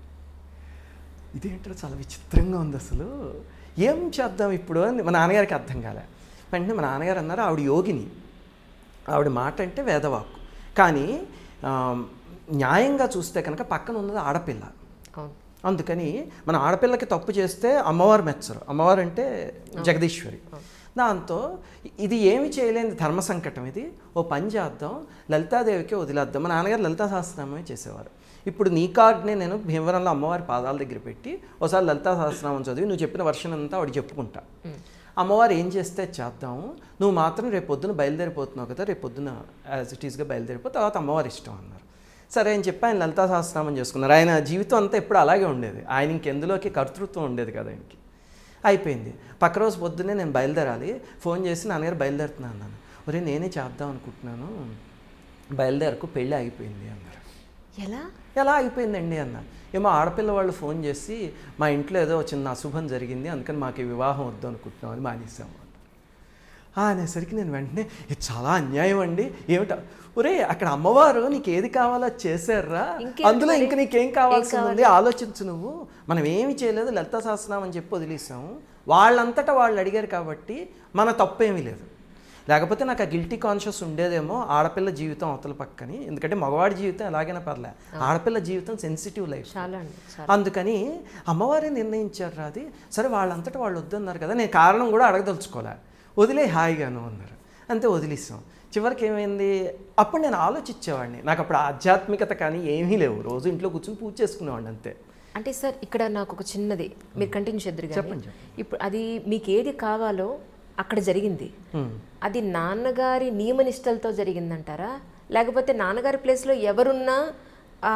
ఇదేంటో చాలా విచిత్రంగా ఉంది అసలు ఏం చేద్దాం ఇప్పుడు అని మా నాన్నగారికి అర్థం కాలే వెంటనే మా నాన్నగారు అన్నారు ఆవిడ యోగిని ఆవిడ మాట అంటే వేదవాక్కు కానీ ఆ, న్యాయంగా చూస్తే కనుక పక్కన ఉన్నది ఆడపిల్ల అవును అందుకని మన ఆడపిల్లకి తప్పు చేస్తే అమ్మవారు మెచ్చరు అమ్మవారు అంటే జగదీశ్వరి దాంతో ఇది ఏమి చేయలేని ధర్మ సంకటం ఇది ఓ పని చేద్దాం లలితాదేవికి వదిలేద్దాం మా నాన్నగారు లలితా సహస్రనామమే చేసేవారు ఇప్పుడు నీ కార్డ్ని నేను భీమవరంలో అమ్మవారి పాదాల దగ్గర పెట్టి ఒకసారి లలితా సహస్రనామం చదివి నువ్వు చెప్పిన వర్షన్ అంతా ఆవిడ చెప్పుకుంటా అమ్మవారు ఏం చేస్తే చేద్దాము నువ్వు మాత్రం రేపు పొద్దున బయలుదేరిపోతున్నావు కదా రేపు పొద్దున యాజ్ ఇట్ ఈస్గా బయలుదేరిపో తర్వాత అమ్మవారి ఇష్టం అన్నారు సరే అని చెప్పి ఆయన లలితా సహస్రనామం చేసుకున్నారు ఆయన జీవితం అంతా ఎప్పుడు అలాగే ఉండేది ఆయన ఇంకెందులోకి కర్తృత్వం ఉండేది కదా ఆయనకి అయిపోయింది పక్క రోజు పొద్దున్నే నేను బయలుదేరాలి ఫోన్ చేసి నాన్నగారు బయలుదేరుతున్నాను అన్నాను ఒరే నేనే చేద్దాం అనుకుంటున్నాను బయలుదేరకు పెళ్ళి ఆగిపోయింది అన్నారు ఎలా ఎలా అయిపోయిందండి అన్న ఏమో ఆడపిల్ల వాళ్ళు ఫోన్ చేసి మా ఇంట్లో ఏదో చిన్న అశుభం జరిగింది అందుకని మాకు ఈ వివాహం వద్దు అనుకుంటున్నాం అని మానేసాము ఆ అనేసరికి నేను వెంటనే ఇది చాలా అన్యాయం అండి ఏమిట ఒరే అక్కడ అమ్మవారు నీకు ఏది కావాలో అది చేశారా ఇంకేంటి అందులో మరి? ఇంక నీకేం కావాల్సి ఉంది ఆలోచించు నువ్వు మనం ఏమి చేయలేదు లలితా సహస్రనామం అని చెప్పి వదిలేసాము వాళ్ళంతటా వాళ్ళు అడిగారు కాబట్టి మన తప్పేమీ లేదు లేకపోతే నాకు ఆ గిల్టీ కాన్షియస్ ఉండేదేమో ఆడపిల్ల జీవితం అవతల పక్కని ఎందుకంటే మగవాడి జీవితం ఎలాగైనా పర్లే ఆడపిల్ల జీవితం సెన్సిటివ్ లైఫ్ చాలా అండి చాలా అందుకని అమ్మవారే నిర్ణయించారు రా అది సరే వాళ్ళంతటా వాళ్ళు వద్దన్నారు కదా నేను కారణం కూడా అడగదలుచుకోలే వదిలే హాయిగాను అన్నారు అంతే వదిలేసాం చివరికి ఏమైంది అప్పుడు నేను ఆలోచించేవాడిని నాకు అప్పుడు ఆధ్యాత్మికత కానీ ఏమీ లేవు రోజు ఇంట్లో కూర్చొని పూజ చేసుకునేవాడిని అంతే అంటే సార్ ఇక్కడ నాకు ఒక చిన్నది మీరు కంటిన్యూ చేద్దరు కానీ చెప్పండి, ఇప్పుడు అది మీకు ఏది కావాలో అక్కడ జరిగింది హ్మ్. అది నాన్నగారి నియమనిష్టలతో జరిగిందంటారా లేకపోతే నాన్నగారి ప్లేస్లో ఎవరున్నా ఆ,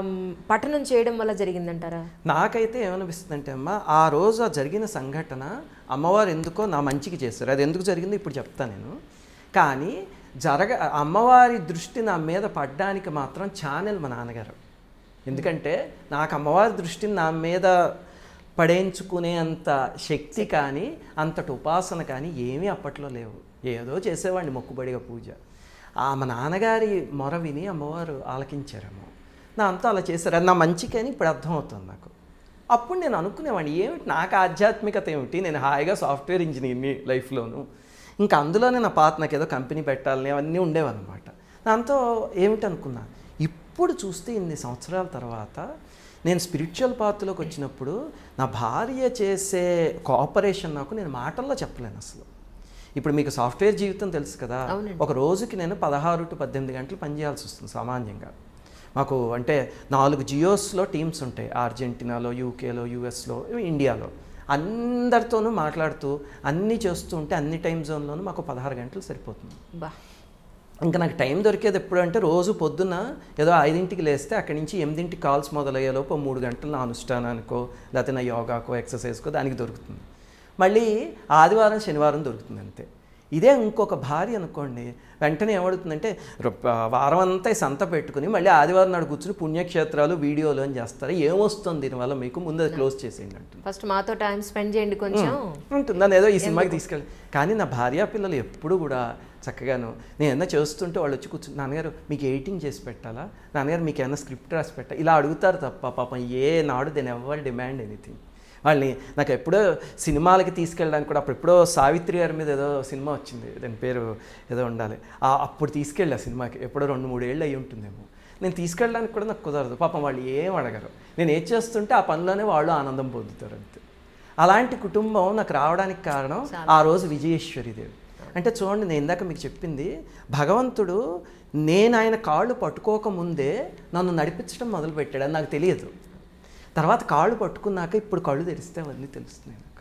పఠనం చేయడం వల్ల జరిగిందంటారా నాకైతే ఏమనిపిస్తుంది అంటే అమ్మ ఆ రోజు ఆ జరిగిన సంఘటన అమ్మవారు ఎందుకో నా మంచికి చేస్తారు అది ఎందుకు జరిగిందో ఇప్పుడు చెప్తాను నేను కానీ జరగ అమ్మవారి దృష్టి నా మీద పడ్డానికి మాత్రం ఛానల్ మా నాన్నగారు ఎందుకంటే నాకు అమ్మవారి దృష్టిని నా మీద పడేయించుకునే అంత శక్తి కానీ అంతటి ఉపాసన కానీ ఏమీ అప్పట్లో లేవు ఏదో చేసేవాడిని మొక్కుబడిగా పూజ ఆ మా నాన్నగారి మొర విని అమ్మవారు ఆలకించారేమో నా అంతా అలా చేశారు అది నా మంచికని ఇప్పుడు అర్థమవుతుంది నాకు అప్పుడు నేను అనుకునేవాడిని ఏమిటి నాకు ఆధ్యాత్మికత ఏమిటి నేను హాయిగా సాఫ్ట్వేర్ ఇంజనీర్ని లైఫ్లోను ఇంకా అందులోనే నా పాత నాకు ఏదో కంపెనీ పెట్టాలని అవన్నీ ఉండేవన్నమాట దాంతో ఏమిటి అనుకున్నా ఇప్పుడు చూస్తే ఇన్ని సంవత్సరాల తర్వాత నేను స్పిరిచువల్ పాత్రలోకి వచ్చినప్పుడు నా భార్య చేసే కోఆపరేషన్ నాకు నేను మాటల్లో చెప్పలేను అసలు ఇప్పుడు మీకు సాఫ్ట్వేర్ జీవితం తెలుసు కదా అవునండి. ఒక రోజుకి నేను పదహారు టు పద్దెనిమిది గంటలు పనిచేయాల్సి వస్తుంది సామాన్యంగా మాకు అంటే నాలుగు జియోస్లో టీమ్స్ ఉంటాయి అర్జెంటీనాలో యూకేలో యూఎస్లో ఇండియాలో అందరితోనూ మాట్లాడుతూ అన్నీ చేస్తూ ఉంటే అన్ని టైం జోన్లోనూ మాకు పదహారు గంటలు సరిపోతుంది బా ఇంకా నాకు టైం దొరికేది ఎప్పుడు అంటే రోజు పొద్దున్న ఏదో ఐదింటికి లేస్తే అక్కడి నుంచి ఎనిమిదింటికి కాల్స్ మొదలయ్యేలోపు మూడు గంటలు నా అనుష్ఠానానికో లేకపోతే నా యోగాకో ఎక్సర్సైజ్కో దానికి దొరుకుతుంది మళ్ళీ ఆదివారం శనివారం దొరుకుతుంది అంతే ఇదే ఇంకొక భార్య అనుకోండి వెంటనే ఏమడుతుందంటే రొ- వారం అంతా ఈ సంత పెట్టుకుని మళ్ళీ ఆదివారం నాడు కూర్చుని పుణ్యక్షేత్రాలు వీడియోలు అని చేస్తారు ఏమొస్తుంది దీనివల్ల మీకు ముందు అది క్లోజ్ చేసేయండి అంటుంది ఫస్ట్ మాతో టైం స్పెండ్ చేయండి కొంచెం ఉంటుంది నన్ను ఏదో ఈ సినిమాకి తీసుకెళ్ళి కానీ నా భార్య పిల్లలు ఎప్పుడు కూడా చక్కగాను నేను ఏదైనా చేస్తుంటే వాళ్ళు వచ్చి కూర్చుని నాన్నగారు మీకు ఎడిటింగ్ చేసి పెట్టాలా నాన్నగారు మీకు ఏమైనా స్క్రిప్ట్ రాసి పెట్టా ఇలా అడుగుతారు తప్ప పాపం ఏ నాడు దెన్ ఎవర్ డిమాండ్ ఎనీథింగ్ వాళ్ళని నాకు ఎప్పుడో సినిమాలకి తీసుకెళ్ళడానికి కూడా అప్పుడు ఎప్పుడో సావిత్రి గారి మీద ఏదో సినిమా వచ్చింది దాని పేరు ఏదో ఉండాలి ఆ అప్పుడు తీసుకెళ్ళా సినిమాకి ఎప్పుడో రెండు మూడు ఏళ్ళు అయి ఉంటుందేమో నేను తీసుకెళ్ళడానికి కూడా నాకు కుదరదు పాపం వాళ్ళు ఏం అడగరు నేను ఏం చేస్తుంటే ఆ పనిలోనే వాళ్ళు ఆనందం పొందుతారు అంతే అలాంటి కుటుంబం నాకు రావడానికి కారణం ఆ రోజు విజయేశ్వరి దేవి అంటే చూడండి నేను ఇందాక మీకు చెప్పింది భగవంతుడు నేను ఆయన కాళ్ళు పట్టుకోక ముందే నన్ను నడిపించడం మొదలుపెట్టాడు అది నాకు తెలియదు తర్వాత కాళ్ళు పట్టుకున్నాక ఇప్పుడు కళ్ళు తెరిస్తే అవన్నీ తెలుస్తున్నాయి నాకు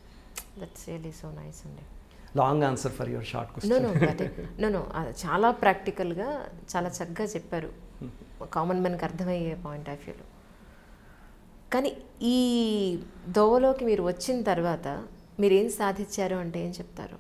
దట్స్ రియలీ సో నైస్ అండి long answer for your short no question no no no చాలా ప్రాక్టికల్గా చాలా చక్కగా చెప్పారు కామన్ మ్యాన్కి అర్థమయ్యే పాయింట్ ఆఫ్ వ్యూలో కానీ ఈ దోవలోకి మీరు వచ్చిన తర్వాత మీరు ఏం సాధించారు అంటే ఏం చెప్తారు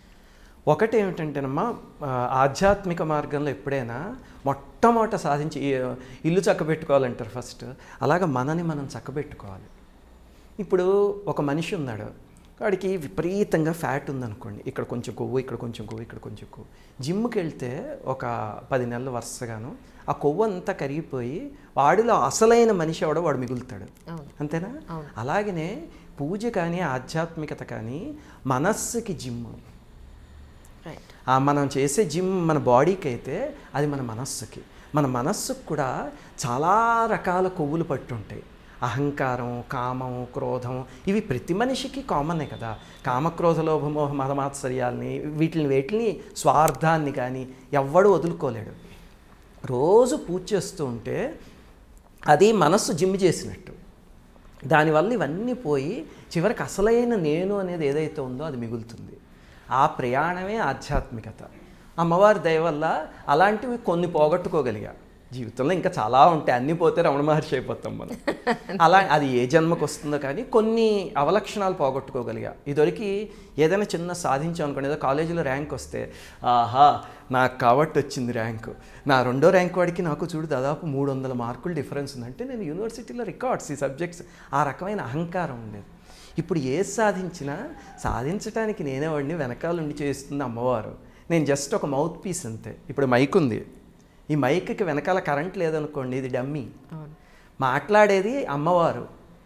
ఒకటి ఏమిటంటేనమ్మా ఆ, ఆధ్యాత్మిక మార్గంలో ఎప్పుడైనా మొట్టమొదట సాధించి ఈ, ఇల్లు చక్కబెట్టుకోవాలంటారు ఫస్ట్ అలాగ మనని మనం చక్కబెట్టుకోవాలి ఇప్పుడు ఒక మనిషి ఉన్నాడు వాడికి విపరీతంగా ఫ్యాట్ ఉందనుకోండి ఇక్కడ కొంచెం కొవ్వు ఇక్కడ కొంచెం కొవ్వు ఇక్కడ కొంచెం కొవ్వు జిమ్కి వెళ్తే ఒక పది నెలలు వరుసగాను ఆ కొవ్వు అంతా కరిగిపోయి వాడిలో అసలైన మనిషి ఎవడో వాడు మిగులుతాడు అవును అంతేనా అవును. అలాగనే పూజ కానీ ఆధ్యాత్మికత కానీ మనస్సుకి జిమ్ రైట్ ఆ మనం చేసే జిమ్ మన బాడీకి అయితే అది మన మనస్సుకి మన మనస్సుకు కూడా చాలా రకాల కొవ్వులు పట్టుంటాయి అహంకారం కామం క్రోధం ఇవి ప్రతి మనిషికి కామనే కదా కామక్రోధ లోభమోహ మదమాత్సర్యాల్ని వీటిని వేటిని స్వార్థాన్ని కానీ ఎవ్వడు వదులుకోలేడు రోజు పూజ చేస్తూ ఉంటే అది మనస్సు జిమ్ చేసినట్టు దానివల్ల ఇవన్నీ పోయి చివరికి అసలైన నేను అనేది ఏదైతే ఉందో అది మిగులుతుంది ఆ ప్రయాణమే ఆధ్యాత్మికత అమ్మవారి దయ వల్ల అలాంటివి కొన్ని పోగొట్టుకోగలిగా జీవితంలో ఇంకా చాలా ఉంటాయి అన్నీ పోతే రమణ మహర్షి అయిపోతాం మనం అలా అది ఏ జన్మకు వస్తుందో కానీ కొన్ని అవలక్షణాలు పోగొట్టుకోగలిగా ఇదివరకు ఏదైనా చిన్న సాధించాం అనుకోండి ఏదో కాలేజీలో ర్యాంక్ వస్తే ఆహా నాకు కాబట్టి వచ్చింది ర్యాంకు నా రెండో ర్యాంక్ వాడికి నాకు చూడు దాదాపు మూడు వందల మార్కులు డిఫరెన్స్ ఉంది అంటే నేను యూనివర్సిటీలో రికార్డ్స్ ఈ సబ్జెక్ట్స్ ఆ రకమైన అహంకారం ఉండేది ఇప్పుడు ఏది సాధించినా సాధించడానికి నేనే వాడిని వెనకాల ఉండి చేస్తుంది అమ్మవారు నేను జస్ట్ ఒక మౌత్ పీస్ అంతే ఇప్పుడు మైక్ ఉంది ఈ మైక్కి వెనకాల కరెంట్ లేదనుకోండి ఇది డమ్మీ అవును మాట్లాడేది అమ్మవారు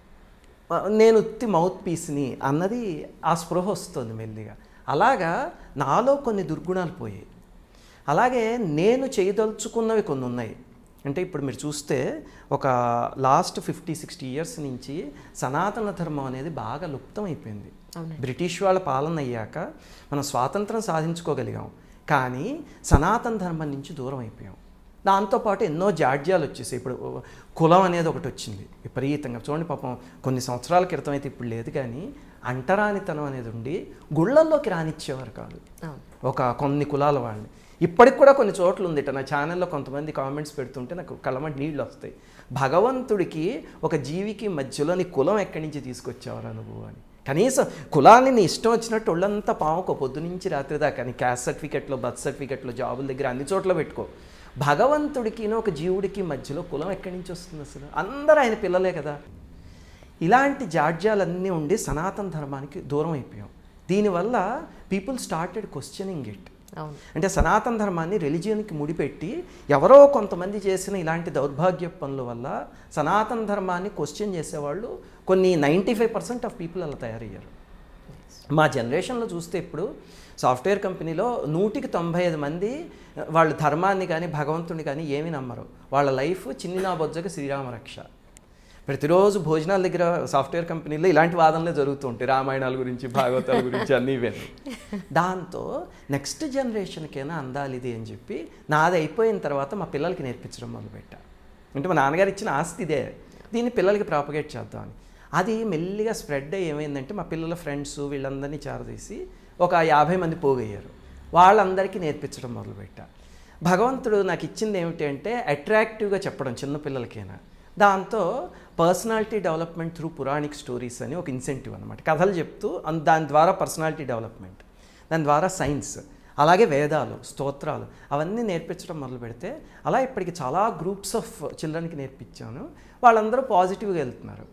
ఆ, నేను ఉత్తి మౌత్ పీస్ని అన్నది ఆ స్పృహ వస్తుంది మెల్లిగా అలాగా నాలో కొన్ని దుర్గుణాలు పోయాయి అలాగే నేను చేయదలుచుకున్నవి కొన్ని ఉన్నాయి అంటే ఇప్పుడు మీరు చూస్తే ఒక లాస్ట్ ఫిఫ్టీ సిక్స్టీ ఇయర్స్ నుంచి సనాతన ధర్మం అనేది బాగా లుప్తం అయిపోయింది అవునండి. బ్రిటిష్ వాళ్ళ పాలన అయ్యాక మనం స్వాతంత్రం సాధించుకోగలిగాం కానీ సనాతన ధర్మం నుంచి దూరం అయిపోయాం దాంతోపాటు ఎన్నో జాడ్యాలు వచ్చేసాయి ఇప్పుడు కులం అనేది ఒకటి వచ్చింది విపరీతంగా చూడండి పాపం కొన్ని సంవత్సరాల క్రితం అయితే ఇప్పుడు లేదు కానీ అంటరానితనం అనేది ఉండి గుళ్ళల్లోకి రానిచ్చేవారు కాదు అవును ఒక కొన్ని కులాల వాళ్ళని ఇప్పటికి కూడా కొన్ని చోట్ల ఉంది ఇట నా ఛానల్లో కొంతమంది కామెంట్స్ పెడుతుంటే నాకు కళ్ళమంటి నీళ్ళు వస్తాయి భగవంతుడికి ఒక జీవికి మధ్యలో నీ కులం ఎక్కడి నుంచి తీసుకొచ్చావరా నువ్వు అని కనీసం కులాన్ని నీ ఇష్టం వచ్చినట్టు ఒళ్ళంతా పావుకో పొద్దు నుంచి రాత్రి దాకా నీ క్యాస్ట్ సర్టిఫికెట్లో బర్త్ సర్టిఫికెట్లో జాబుల దగ్గర అన్ని చోట్ల పెట్టుకో భగవంతుడికి ఒక జీవుడికి మధ్యలో కులం ఎక్కడి నుంచి వస్తుంది అసలు అందరూ ఆయన పిల్లలే కదా ఇలాంటి జాడ్యాలన్నీ ఉండి సనాతన ధర్మానికి దూరం అయిపోయాం దీనివల్ల పీపుల్ స్టార్టెడ్ క్వశ్చనింగ్ ఇట్ అవును అంటే సనాతన ధర్మాన్ని రిలీజియన్కి ముడిపెట్టి ఎవరో కొంతమంది చేసిన ఇలాంటి దౌర్భాగ్య పనుల వల్ల సనాతన ధర్మాన్ని క్వశ్చన్ చేసేవాళ్ళు కొన్ని ninety five percent of people అలా తయారయ్యారు మా జనరేషన్లో చూస్తే ఇప్పుడు సాఫ్ట్వేర్ కంపెనీలో నూటికి తొంభై ఐదు మంది వాళ్ళు ధర్మాన్ని కానీ భగవంతుని కానీ ఏమీ నమ్మరు వాళ్ళ లైఫ్ చిన్ని నా బొజ్జకు శ్రీరామ రక్ష ప్రతిరోజు భోజనాల దగ్గర సాఫ్ట్వేర్ కంపెనీలో ఇలాంటి వాదనలే జరుగుతూ ఉంటాయి రామాయణాల గురించి భాగవతాల గురించి అన్నీ ఇవన్నీ దాంతో నెక్స్ట్ జనరేషన్కైనా అందాలి ఇది అని చెప్పి నాది అయిపోయిన తర్వాత మా పిల్లలకి నేర్పించడం మొదలుపెట్టా అంటే మా నాన్నగారు ఇచ్చిన ఆస్తి ఇదే దీన్ని పిల్లలకి ప్రాపగేట్ చేద్దామని అది మెల్లిగా స్ప్రెడ్ అయ్యి ఏమైందంటే మా పిల్లల ఫ్రెండ్స్ వీళ్ళందరినీ చేరదీసి ఒక యాభై మంది పోగయ్యారు వాళ్ళందరికీ నేర్పించడం మొదలుపెట్టా భగవంతుడు నాకు ఇచ్చింది ఏమిటి అంటే అట్రాక్టివ్గా చెప్పడం చిన్న పిల్లలకైనా దాంతో personality development through Puranic stories అని ఒక ఇన్సెంటివ్ అనమాట కథలు చెప్తూ అన్- దాని ద్వారా పర్సనాలిటీ డెవలప్మెంట్ దాని ద్వారా సైన్స్ అలాగే వేదాలు స్తోత్రాలు అవన్నీ నేర్పించడం మొదలు పెడితే అలా ఇప్పటికి చాలా గ్రూప్స్ ఆఫ్ చిల్డ్రన్కి నేర్పించాను వాళ్ళందరూ పాజిటివ్గా వెళ్తున్నారు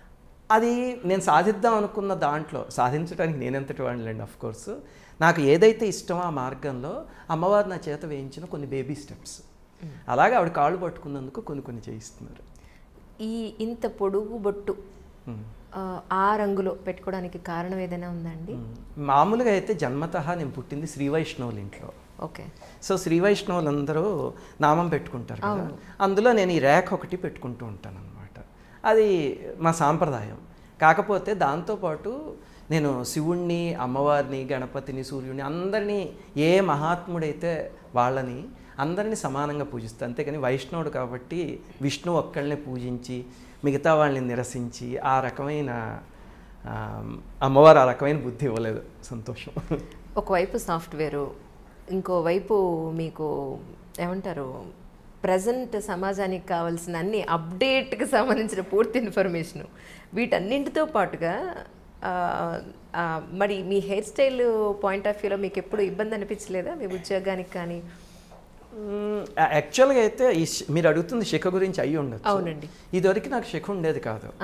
అది నేను సాధిద్దాం అనుకున్న దాంట్లో సాధించడానికి నేనెంతటి వాడినండి అఫ్ కోర్స్ నాకు ఏదైతే ఇష్టమో ఆ మార్గంలో అమ్మవారు నా చేత వేయించిన కొన్ని బేబీ స్టెప్స్ అలాగే ఆవిడ కాళ్ళు పట్టుకున్నందుకు కొన్ని కొన్ని చేయిస్తున్నారు ఈ ఇంత పొడుగు బొట్టు మ్మ్. ఆ, ఆ రంగులో పెట్టుకోవడానికి కారణం ఏదైనా ఉందండి మ్మ్. మామూలుగా అయితే జన్మతః నేను పుట్టింది శ్రీ వైష్ణవుల ఇంట్లో ఓకే సో శ్రీ వైష్ణవులు అందరూ నామం పెట్టుకుంటారు కదా అందులో నేను ఈ రేఖ ఒకటి పెట్టుకుంటూ ఉంటాను అనమాట అది మా సాంప్రదాయం కాకపోతే దాంతోపాటు నేను శివుణ్ణి అమ్మవారిని గణపతిని సూర్యుడిని అందరినీ ఏ మహాత్ముడైతే వాళ్ళని అందరినీ సమానంగా పూజిస్తాను అంతేకాని వైష్ణవుడు కాబట్టి విష్ణు ఒక్కళ్ళని పూజించి మిగతా వాళ్ళని నిరసించి ఆ రకమైన ఆ, అమ్మవారు ఆ రకమైన బుద్ధి ఇవ్వలేదు సంతోషం ఒకవైపు సాఫ్ట్వేరు ఇంకోవైపు మీకు ఏమంటారు ప్రజెంట్ సమాజానికి కావాల్సిన అన్ని అప్డేట్కి సంబంధించిన పూర్తి ఇన్ఫర్మేషను వీటన్నింటితో పాటుగా ఆ, ఆ, మరి మీ హెయిర్ స్టైల్ పాయింట్ ఆఫ్ వ్యూలో మీకు ఎప్పుడు ఇబ్బంది అనిపించలేదా మీ ఉద్యోగానికి కానీ మ్మ్. యా- యాక్చువల్గా అయితే ఈ శి- మీరు అడుగుతుంది శిఖ గురించి అయ్యి ఉండొచ్చు అవునండి. ఇదివరకు నాకు శిఖ ఉండేది కాదు ఆ,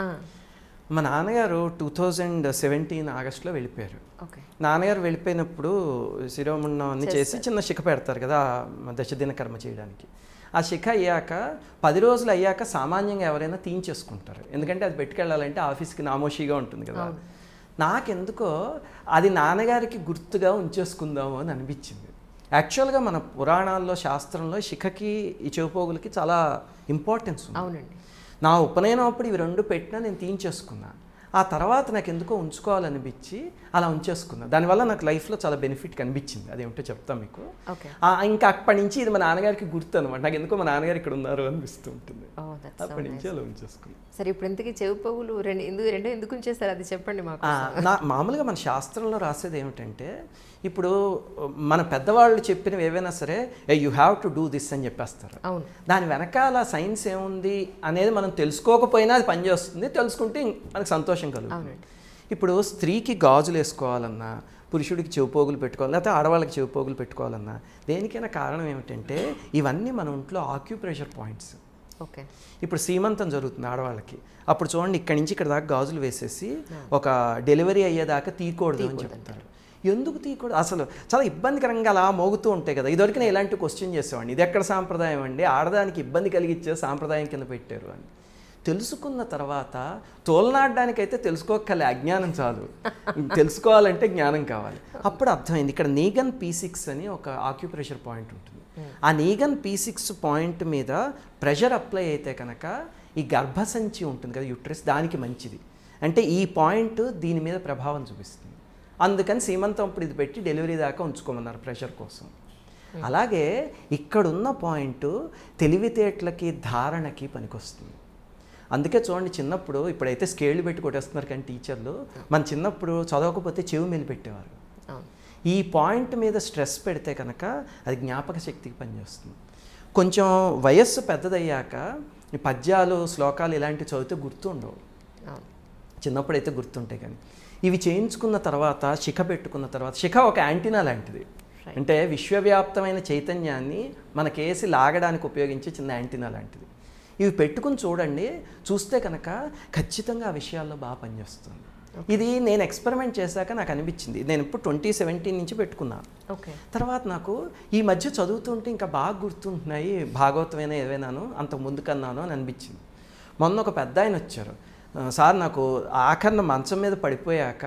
మా నాన్నగారు టూ థౌజండ్ సెవెంటీన్ ఆగస్ట్లో వెళ్ళిపోయారు ఓకే నాన్నగారు వెళ్ళిపోయినప్పుడు శిరోముండం అన్ని చేసి చిన్న శిఖ పెడతారు కదా ఆ దశదిన కర్మ చేయడానికి ఆ శిఖ అయ్యాక పది రోజులు అయ్యాక సామాన్యంగా ఎవరైనా తీయించేసుకుంటారు ఎందుకంటే అది పెట్టుకెళ్ళాలంటే ఆఫీస్కి నామోషిగా ఉంటుంది కదా నాకెందుకో అది నాన్నగారికి గుర్తుగా ఉంచేసుకుందాము అని అనిపించింది యాక్చువల్గా మన పురాణాల్లో శాస్త్రంలో శిఖకి ఈ చెవుపోగులకి చాలా ఇంపార్టెన్స్ ఉంది అవునండి నా ఉపనయనం అప్పుడు ఇవి రెండు పెట్టినా నేను తీయించేసుకున్నా ఆ తర్వాత నాకు ఎందుకో ఉంచుకోవాలనిపించి అలా ఉంచేసుకున్నా దానివల్ల నాకు లైఫ్లో చాలా బెనిఫిట్ కనిపించింది అదేమిటో చెప్తాను మీకు ఓకే ఆ, ఇంకా అప్పటి నుంచి ఇది మా నాన్నగారికి గుర్తు అనమాట నాకు ఎందుకో మా నాన్నగారు ఇక్కడ ఉన్నారు అనిపిస్తూ ఉంటుంది ఓ దట్స్ అప్పటి నుంచి అలా ఉంచేసుకున్నాను సరే ఇప్పుడు ఇంతకీ చెవి పోగులు రెండు ఎందుకు రెండు ఎందుకు ఉంచేస్తారు అది చెప్పండి మాకు ఆ, నా మామూలుగా మన శాస్త్రంలో రాసేది ఏమిటంటే ఇప్పుడు మన పెద్దవాళ్ళు చెప్పినవి ఏవైనా సరే you have to do this అని చెప్పేస్తారు అవును దాని వెనకాల సైన్స్ ఏముంది అనేది మనం తెలుసుకోకపోయినా అది పనిచేస్తుంది తెలుసుకుంటే మనకు సంతోషం కలుగుతుంది అవునండి. ఇప్పుడు స్త్రీకి గాజులు వేసుకోవాలన్నా పురుషుడికి చెవిపోగులు పెట్టుకోవాలి లేకపోతే ఆడవాళ్ళకి చెవిపోగులు పెట్టుకోవాలన్నా దేనికైనా కారణం ఏమిటంటే ఇవన్నీ మన ఒంట్లో ఆక్యుప్రెషర్ పాయింట్స్ ఓకే ఇప్పుడు సీమంతం జరుగుతుంది ఆడవాళ్ళకి అప్పుడు చూడండి ఇక్కడి నుంచి ఇక్కడ దాకా గాజులు వేసేసి ఒక డెలివరీ అయ్యేదాకా తీయకూడదు అని చెప్తారు ఎందుకు తీయకూడదు అసలు చాలా ఇబ్బందికరంగా అలా మోగుతూ ఉంటాయి కదా ఇదివరకు నేను ఇలాంటి క్వశ్చన్ చేసేవాడిని ఇది ఎక్కడ సాంప్రదాయం అండి ఆడదానికి ఇబ్బంది కలిగించే సాంప్రదాయం కింద పెట్టారు అని తెలుసుకున్న తర్వాత తోలనాడడానికైతే తెలుసుకోకలే అజ్ఞానం చాలు తెలుసుకోవాలంటే జ్ఞానం కావాలి అప్పుడు అర్థమైంది ఇక్కడ నీగన్ పీ సిక్స్ అని ఒక ఆక్యుప్రెషర్ పాయింట్ ఉంటుంది ఆ నీగన్ పీ సిక్స్ పాయింట్ మీద ప్రెషర్ అప్లై అయితే కనుక ఈ గర్భసంచి ఉంటుంది కదా యుట్రస్ దానికి మంచిది అంటే ఈ పాయింట్ దీని మీద ప్రభావం చూపిస్తుంది అందుకని సీమంతం అప్పుడు ఇది పెట్టి డెలివరీ దాకా ఉంచుకోమన్నారు ప్రెషర్ కోసం అలాగే ఇక్కడున్న పాయింట్ తెలివితేటలకి ధారణకి పనికొస్తుంది అందుకే చూడండి చిన్నప్పుడు ఇప్పుడైతే స్కేళ్ళు పెట్టి కొట్టేస్తున్నారు కానీ టీచర్లు మన చిన్నప్పుడు చదవకపోతే చెవి మెలి పెట్టేవారు అవును ఈ పాయింట్ మీద స్ట్రెస్ పెడితే కనుక అది జ్ఞాపక శక్తికి పనిచేస్తుంది కొంచెం వయస్సు పెద్దదయ్యాక ఈ పద్యాలు శ్లోకాలు ఇలాంటివి చదివితే గుర్తుండవు అవును చిన్నప్పుడైతే గుర్తుంటాయి కానీ ఇవి చేయించుకున్న తర్వాత శిఖ పెట్టుకున్న తర్వాత శిఖ ఒక యాంటీనా లాంటిది అంటే విశ్వవ్యాప్తమైన చైతన్యాన్ని మనకేసి లాగడానికి ఉపయోగించే చిన్న యాంటీనా లాంటిది ఇవి పెట్టుకుని చూడండి చూస్తే కనుక ఖచ్చితంగా ఆ విషయాల్లో బాగా పనిచేస్తుంది ఇది నేను ఎక్స్పెరిమెంట్ చేశాక నాకు అనిపించింది నేను ఇప్పుడు ట్వంటీ సెవెంటీన్ నుంచి పెట్టుకున్నాను ఓకే తర్వాత నాకు ఈ మధ్య చదువుతుంటే ఇంకా బాగా గుర్తుంటున్నాయి భాగవతమైన ఏవైనాను అంత ముందు కన్నాను అని అనిపించింది మొన్న ఒక పెద్ద ఆయన వచ్చారు "ఆ, సార్ నాకు ఆఖరణ మంచం మీద పడిపోయాక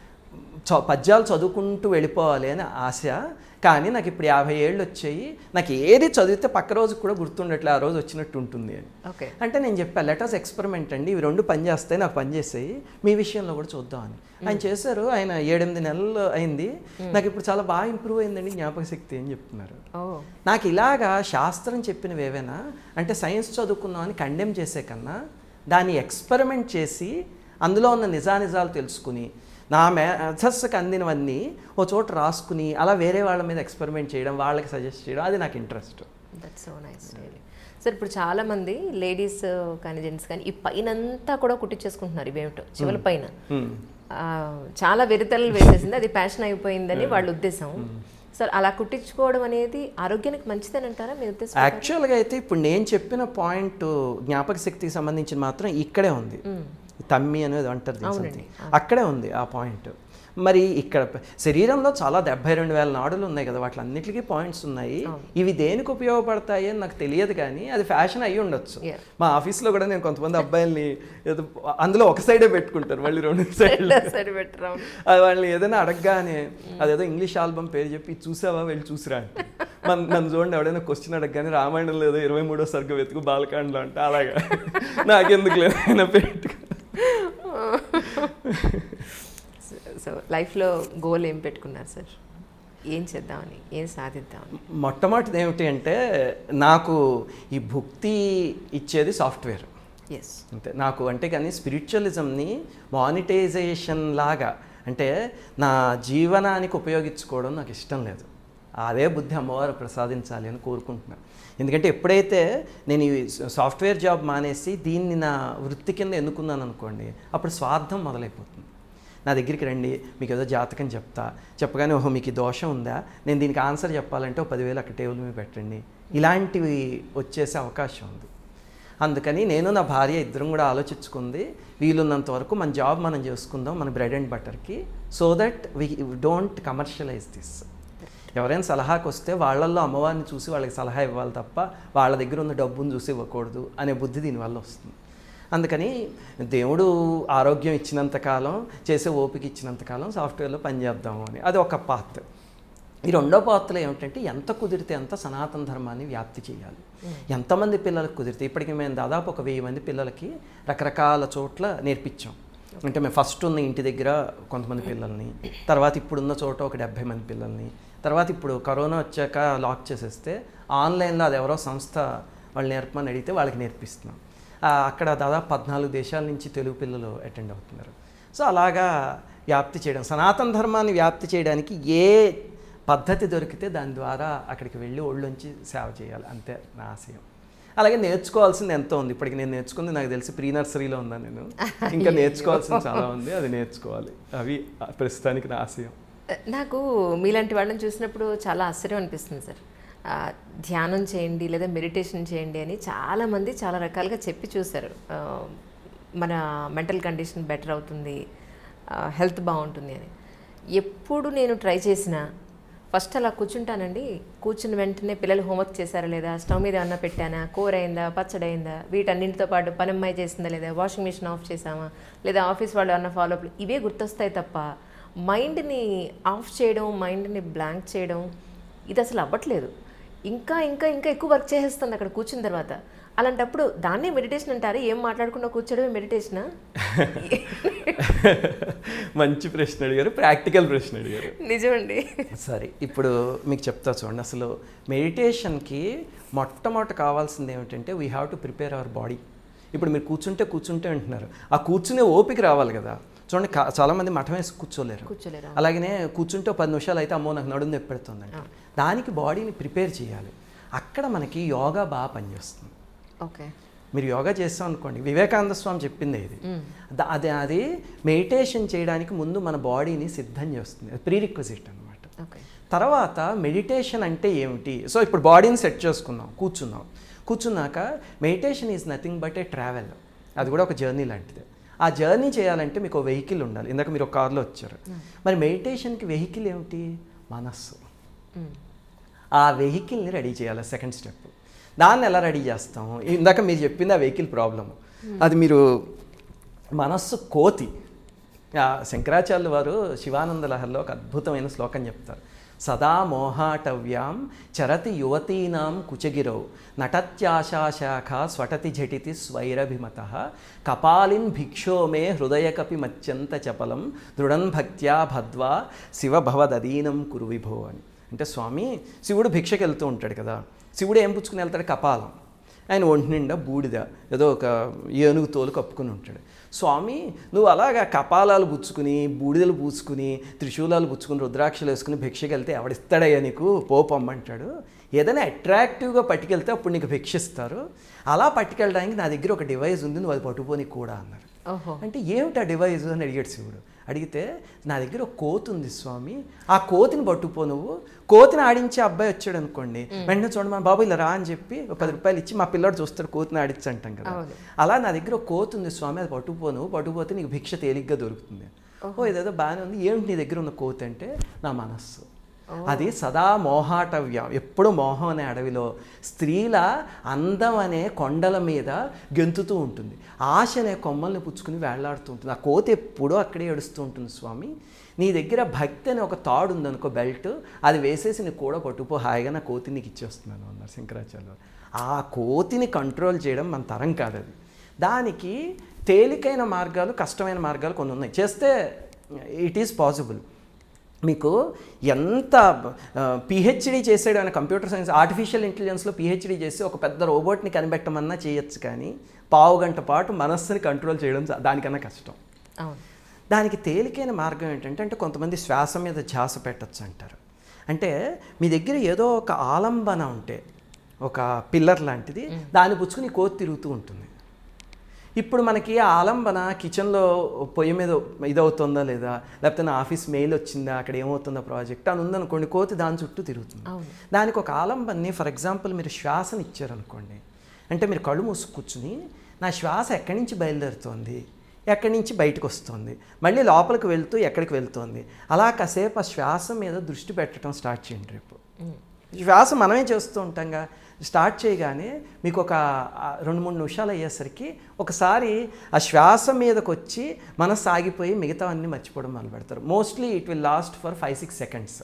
చ పద్యాలు చదువుకుంటూ వెళ్ళిపోవాలి అని ఆశ కానీ నాకు ఇప్పుడు యాభై ఏళ్ళు వచ్చాయి నాకు ఏది చదివితే పక్క రోజు కూడా గుర్తుండట్లే ఆ రోజు వచ్చినట్టు ఉంటుంది అని ఓకే అంటే నేను చెప్పాను లెటర్స్ ఎక్స్పెరిమెంట్ అండి ఇవి రెండు పని చేస్తాయి నాకు పని చేసాయి మీ విషయంలో కూడా చూద్దామని ఆయన చేశారు ఆయన ఏడెనిమిది నెలలు అయింది నాకు ఇప్పుడు చాలా బాగా ఇంప్రూవ్ అయిందండి జ్ఞాపక శక్తి అని చెప్తున్నారు ఓ నాకు ఇలాగా శాస్త్రం చెప్పినవి ఏవైనా అంటే సైన్స్ చదువుకుందామని కండెమ్ చేసే కన్నా దాన్ని ఎక్స్పెరిమెంట్ చేసి అందులో ఉన్న నిజానిజాలు తెలుసుకుని నా మేధస్సుకు అందినవన్నీ ఓ చోట రాసుకుని అలా వేరే వాళ్ళ మీద ఎక్స్పెరిమెంట్ చేయడం వాళ్ళకి సజెస్ట్ చేయడం అది నాకు interest that's so nice really sir ఇప్పుడు చాలా మంది లేడీస్ కానీ జెంట్స్ కానీ ఈ పైన అంతా కూడా కుట్టించేసుకుంటున్నారు ఇవేమిటో చివరి పైన ఆ, చాలా వెరితలు వేసేసింది అది ప్యాషన్ అయిపోయిందని వాళ్ళ ఉద్దేశం సార్ అలా కుట్టించుకోవడం అనేది ఆరోగ్యానికి మంచిదని మీ ఉద్దేశం యాక్చువల్గా అయితే ఇప్పుడు నేను చెప్పిన పాయింట్ జ్ఞాపక శక్తికి సంబంధించి మాత్రం ఇక్కడే ఉంది తమ్మి అనేది అంటారు దీన్ని something. అక్కడే ఉంది ఆ పాయింట్ మరి ఇక్కడ ప- శరీరంలో చాలా డెబ్బై రెండు వేల నాడులు ఉన్నాయి కదా వాటిలన్నిటికీ పాయింట్స్ ఉన్నాయి ఇవి దేనికి ఉపయోగపడతాయి అని నాకు తెలియదు కానీ అది ఫ్యాషన్ అయ్యి ఉండొచ్చు Yeah. మా ఆఫీస్లో కూడా నేను కొంతమంది అబ్బాయిల్ని ఏదో అందులో ఒక సైడే పెట్టుకుంటారు మళ్ళీ రెండు సైడ్లు సరే బెటర్ అది వాళ్ళని ఏదైనా అడగగానే అదేదో ఇంగ్లీష్ ఆల్బమ్ పేరు చెప్పి "ఇది చూసావా వెళ్ళి చూసిరా అంటే మన నన్ను చూడండి ఎవడైనా క్వశ్చన్ అడగగానే రామాయణం లేదో ఇరవై మూడో సర్గ వెతుకు బాలకాండలో అంటే అలాగా నాకెందుకు లేదు ఆయన పెట్టుకో సో లైఫ్లో గోల్ ఏం పెట్టుకున్నారు సార్ ఏం చేద్దామని ఏం సాధిద్దామని మొట్టమొదటిది ఏమిటి అంటే నాకు ఈ భుక్తి ఇచ్చేది సాఫ్ట్వేర్ ఎస్ అంతే నాకు అంటే కానీ స్పిరిచువలిజంని మానిటైజేషన్ లాగా అంటే నా జీవనానికి ఉపయోగించుకోవడం నాకు ఇష్టం లేదు అదే బుద్ధి అమ్మవారు ప్రసాదించాలి అని కోరుకుంటున్నాను ఎందుకంటే ఎప్పుడైతే నేను ఈ సాఫ్ట్వేర్ జాబ్ మానేసి దీన్ని నా వృత్తి కింద ఎన్నుకున్నాను అనుకోండి అప్పుడు స్వార్థం మొదలైపోతుంది నా దగ్గరికి రండి మీకు ఏదో జాతకం చెప్తా చెప్పగానే ఓహో మీకు ఈ దోషం ఉందా నేను దీనికి ఆన్సర్ చెప్పాలంటే ఓ పదివేలు అక్కడ టేబుల్ మీద పెట్టండి ఇలాంటివి వచ్చేసే అవకాశం ఉంది అందుకని నేను నా భార్య ఇద్దరం కూడా ఆలోచించుకుంది వీలున్నంత వరకు మన జాబ్ మనం చేసుకుందాం మన బ్రెడ్ అండ్ బటర్కి so that we don't commercialise this ఎవరైనా సలహాకి వస్తే వాళ్ళల్లో అమ్మవారిని చూసి వాళ్ళకి సలహా ఇవ్వాలి తప్ప వాళ్ళ దగ్గర ఉన్న డబ్బును చూసి ఇవ్వకూడదు అనే బుద్ధి దీనివల్ల వస్తుంది అందుకని దేవుడు ఆరోగ్యం ఇచ్చినంతకాలం చేసే ఓపిక ఇచ్చినంతకాలం సాఫ్ట్వేర్లో పనిచేద్దాము అని అది ఒక పాత్ర ఈ రెండో పాత్రలో ఏమిటంటే ఎంత కుదిరితే అంత సనాతన ధర్మాన్ని వ్యాప్తి చేయాలి ఎంతమంది పిల్లలకు కుదిరితే ఇప్పటికి మేము దాదాపు ఒక వెయ్యి మంది పిల్లలకి రకరకాల చోట్ల నేర్పించాం అంటే మేము ఫస్ట్ ఉన్న ఇంటి దగ్గర కొంతమంది పిల్లల్ని తర్వాత ఇప్పుడున్న చోట ఒక డెబ్భై మంది పిల్లల్ని తర్వాత ఇప్పుడు కరోనా వచ్చాక లాక్ చేసేస్తే ఆన్లైన్లో అది ఎవరో సంస్థ వాళ్ళు నేర్పమని అడిగితే వాళ్ళకి నేర్పిస్తున్నాం ఆ, అక్కడ దాదాపు పద్నాలుగు దేశాల నుంచి తెలుగు పిల్లలు అటెండ్ అవుతున్నారు సో అలాగా వ్యాప్తి చేయడం సనాతన ధర్మాన్ని వ్యాప్తి చేయడానికి ఏ పద్ధతి దొరికితే దాని ద్వారా అక్కడికి వెళ్ళి ఒళ్ళొంచి సేవ చేయాలి అంతే నా ఆశయం అలాగే నేర్చుకోవాల్సింది ఎంతో ఉంది ఇప్పటికి నేను నేర్చుకుంది నాకు తెలిసి ప్రీ నర్సరీలో ఉన్నాను నేను ఇంకా నేర్చుకోవాల్సింది చాలా ఉంది అది నేర్చుకోవాలి అవి ఆ, ప్రస్తుతానికి నా ఆశయం నాకు మీలాంటి వాళ్ళని చూసినప్పుడు చాలా ఆశ్చర్యం అనిపిస్తుంది సార్ ఆ, ధ్యానం చేయండి లేదా మెడిటేషన్ చేయండి అని చాలామంది చాలా రకాలుగా చెప్పి చూశారు ఆ, మన మెంటల్ కండిషన్ బెటర్ అవుతుంది హెల్త్ బాగుంటుంది అని ఎప్పుడు నేను ట్రై చేసినా ఫస్ట్ అలా కూర్చుంటానండి కూర్చున్న వెంటనే పిల్లలు హోంవర్క్ చేశారా లేదా స్టవ్ మీద ఏమన్నా పెట్టానా కూర అయిందా పచ్చడి అయిందా వీటన్నింటితో పాటు పని అమ్మాయి చేసిందా లేదా వాషింగ్ మిషన్ ఆఫ్ చేసామా లేదా ఆఫీస్ వాళ్ళు అన్న ఫాలోఅప్లు ఇవే గుర్తొస్తాయి తప్ప మైండ్ని ఆఫ్ చేయడం మైండ్ని బ్లాంక్ చేయడం ఇది అసలు అవ్వట్లేదు ఇంకా ఇంకా ఇంకా ఎక్కువ వర్క్ చేసేస్తుంది అక్కడ కూర్చున్న తర్వాత అలాంటప్పుడు దాన్నే మెడిటేషన్ అంటారు ఏం మాట్లాడకుండా కూర్చోడమే మెడిటేషనా మంచి ప్రశ్న అడిగారు ప్రాక్టికల్ ప్రశ్న అడిగారు నిజమండి సరే ఇప్పుడు మీకు చెప్తా చూడండి అసలు మెడిటేషన్కి మొట్టమొదట కావాల్సింది ఏమిటంటే we have to prepare our body ఇప్పుడు మీరు కూర్చుంటే కూర్చుంటే అంటున్నారు ఆ కూర్చునే ఓపిక రావాలి కదా చూడండి కా- చాలామంది మఠం వేసి కూర్చోలేరు కూర్చోలేరు అలాగనే కూర్చుంటే ఒక పది నిమిషాలు అయితే అమ్మో నాకు నడుము నొప్పి పెడుతుందంట దానికి బాడీని ప్రిపేర్ చేయాలి అక్కడ మనకి యోగా బాగా పనిచేస్తుంది ఓకే మీరు యోగా చేస్తాం అనుకోండి వివేకానంద స్వామి చెప్పింది ఇది ద- అది అది మెడిటేషన్ చేయడానికి ముందు మన బాడీని సిద్ధం చేస్తుంది అది ప్రీ రిక్వజిట్ అనమాట ఓకే తర్వాత మెడిటేషన్ అంటే ఏమిటి సో ఇప్పుడు బాడీని సెట్ చేసుకుందాం కూర్చుందాం కూర్చున్నాక meditation is nothing but a travel అది కూడా ఒక జర్నీ లాంటిది ఆ జర్నీ చేయాలంటే మీకు వెహికల్ ఉండాలి ఇందాక మీరు ఒక కార్లో వచ్చారు మరి మెడిటేషన్కి వెహికల్ ఏమిటి మనస్సు ఆ వెహికల్ని రెడీ చేయాలి సెకండ్ స్టెప్ దాన్ని ఎలా రెడీ చేస్తాం ఇందాక మీరు చెప్పింది ఆ వెహికల్ ప్రాబ్లమ్ అది మీరు మనస్సు కోతి ఆ శంకరాచార్యుల వారు శివానంద లహరిలో ఒక అద్భుతమైన శ్లోకం చెప్తారు సదా మోహాటవ్యాం చరతి యువతీనాం కుచగిరౌ నటత్యాశాశాఖ స్వటతి ఝటితి స్వైరభిమత కపాలిన్ భిక్షో మే హృదయకపి మత్యంత చపలం దృఢం భక్త్యా భద్వా శివ భవదీనం కురు విభో అని అంటే స్వామి శివుడు భిక్షకి వెళ్తూ ఉంటాడు కదా శివుడు ఏం పుచ్చుకుని వెళ్తాడు కపాలం ఆయన ఒంటి నిండా బూడిద ఏదో ఒక ఏనుగు తోలు కప్పుకుని ఉంటాడు స్వామి నువ్వు అలాగా కపాలాలు పుచ్చుకుని బూడిదలు పూసుకుని త్రిశూలాలు పుచ్చుకుని రుద్రాక్షలు వేసుకుని భిక్షకి వెళ్తే ఎవడిస్తాడయ్యా నీకు పోపమ్మంటాడు ఏదైనా అట్రాక్టివ్గా పట్టుకెళ్తే అప్పుడు నీకు భిక్షిస్తారు అలా పట్టుకెళ్ళడానికి నా దగ్గర ఒక డివైస్ ఉంది నువ్వు అది పట్టుకొని కూడా అన్నారు ఓహో అంటే ఏమిటి ఆ డివైస్ అని అడిగాడు శివుడు అడిగితే నా దగ్గర ఒక కోతి ఉంది స్వామి ఆ కోతిని పట్టుకుపో నువ్వు కోతిని ఆడించే అబ్బాయి వచ్చాడు అనుకోండి వెంటనే చూడండి మన బాబు ఇలా రా అని చెప్పి ఒక పది రూపాయలు ఇచ్చి మా పిల్లాడు చూస్తాడు కోతిని ఆడించి అంటాం కదా అవును. అలా నా దగ్గర ఒక కోతి ఉంది స్వామి అది పట్టుకుపో నువ్వు పట్టుకుపోతే నీకు భిక్ష తేలిగ్గా దొరుకుతుంది ఓ ఇదేదో బాగానే ఉంది ఏమిటి నీ దగ్గర ఉన్న కోతి అంటే నా మనస్సు అది సదా మోహాటవ్యం ఎప్పుడు మోహం అనే అడవిలో స్త్రీల అందం అనే కొండల మీద గెంతుతూ ఉంటుంది ఆశ అనే కొమ్మల్ని పుచ్చుకుని వేళ్లాడుతూ ఉంటుంది ఆ కోతి ఎప్పుడూ అక్కడే ఏడుస్తూ ఉంటుంది స్వామి నీ దగ్గర భక్తి అనే ఒక తాడు ఉందనుకో బెల్ట్ అది వేసేసి నీకు కూడా పట్టుకుపో హాయిగా నా కోతిని నీకు ఇచ్చేస్తున్నాను అన్నారు శంకరాచార్య ఆ కోతిని కంట్రోల్ చేయడం మన తరం కాదు అది దానికి తేలికైన మార్గాలు కష్టమైన మార్గాలు కొన్ని ఉన్నాయి చేస్తే ఇట్ ఈస్ పాసిబుల్ మీకు ఎంత పిహెచ్డి చేసాడు ఆయన కంప్యూటర్ సైన్స్ ఆర్టిఫిషియల్ ఇంటెలిజెన్స్లో పిహెచ్డి చేసి ఒక పెద్ద రోబోట్ని కనిపెట్టమన్నా చేయొచ్చు కానీ పావు గంట పాటు మనస్సుని కంట్రోల్ చేయడం చా- దానికన్నా కష్టం అవును దానికి తేలికైన మార్గం ఏంటంటే అంటే కొంతమంది శ్వాస మీద ధ్యాస పెట్టచ్చు అంటారు అంటే మీ దగ్గర ఏదో ఒక ఆలంబన ఉంటే ఒక పిల్లర్ లాంటిది దాన్ని పుచ్చుకుని కోతి తిరుగుతూ ఉంటుంది ఇప్పుడు మనకి ఆ ఆలంబన కిచెన్లో పొయ్యి మీద ఇదవుతుందా లేదా లేకపోతే నా ఆఫీస్ మెయిల్ వచ్చిందా అక్కడ ఏమవుతుందా ప్రాజెక్ట్ అని ఉందనుకోండి కోతి దాని చుట్టూ తిరుగుతుంది అవును. దానికి ఒక ఆలంబన్ని ఫర్ ఎగ్జాంపుల్ మీరు శ్వాసని ఇచ్చారనుకోండి అంటే మీరు కళ్ళు మూసు కూర్చుని నా శ్వాస ఎక్కడి నుంచి బయలుదేరుతోంది ఎక్కడి నుంచి బయటకు వస్తుంది మళ్ళీ లోపలికి వెళ్తూ ఎక్కడికి వెళ్తోంది అలా కాసేపు ఆ శ్వాస మీద దృష్టి పెట్టడం స్టార్ట్ చేయండి రేపు శ్వాస మనమే చేస్తూ ఉంటాంగా స్టార్ట్ చేయగానే మీకు ఒక ఆ, రెండు మూడు నిమిషాలు అయ్యేసరికి ఒకసారి ఆ శ్వాస మీదకి వచ్చి మనసు ఆగిపోయి మిగతా అన్నీ మర్చిపోవడం మొదలు పెడతారు mostly it will last for five six seconds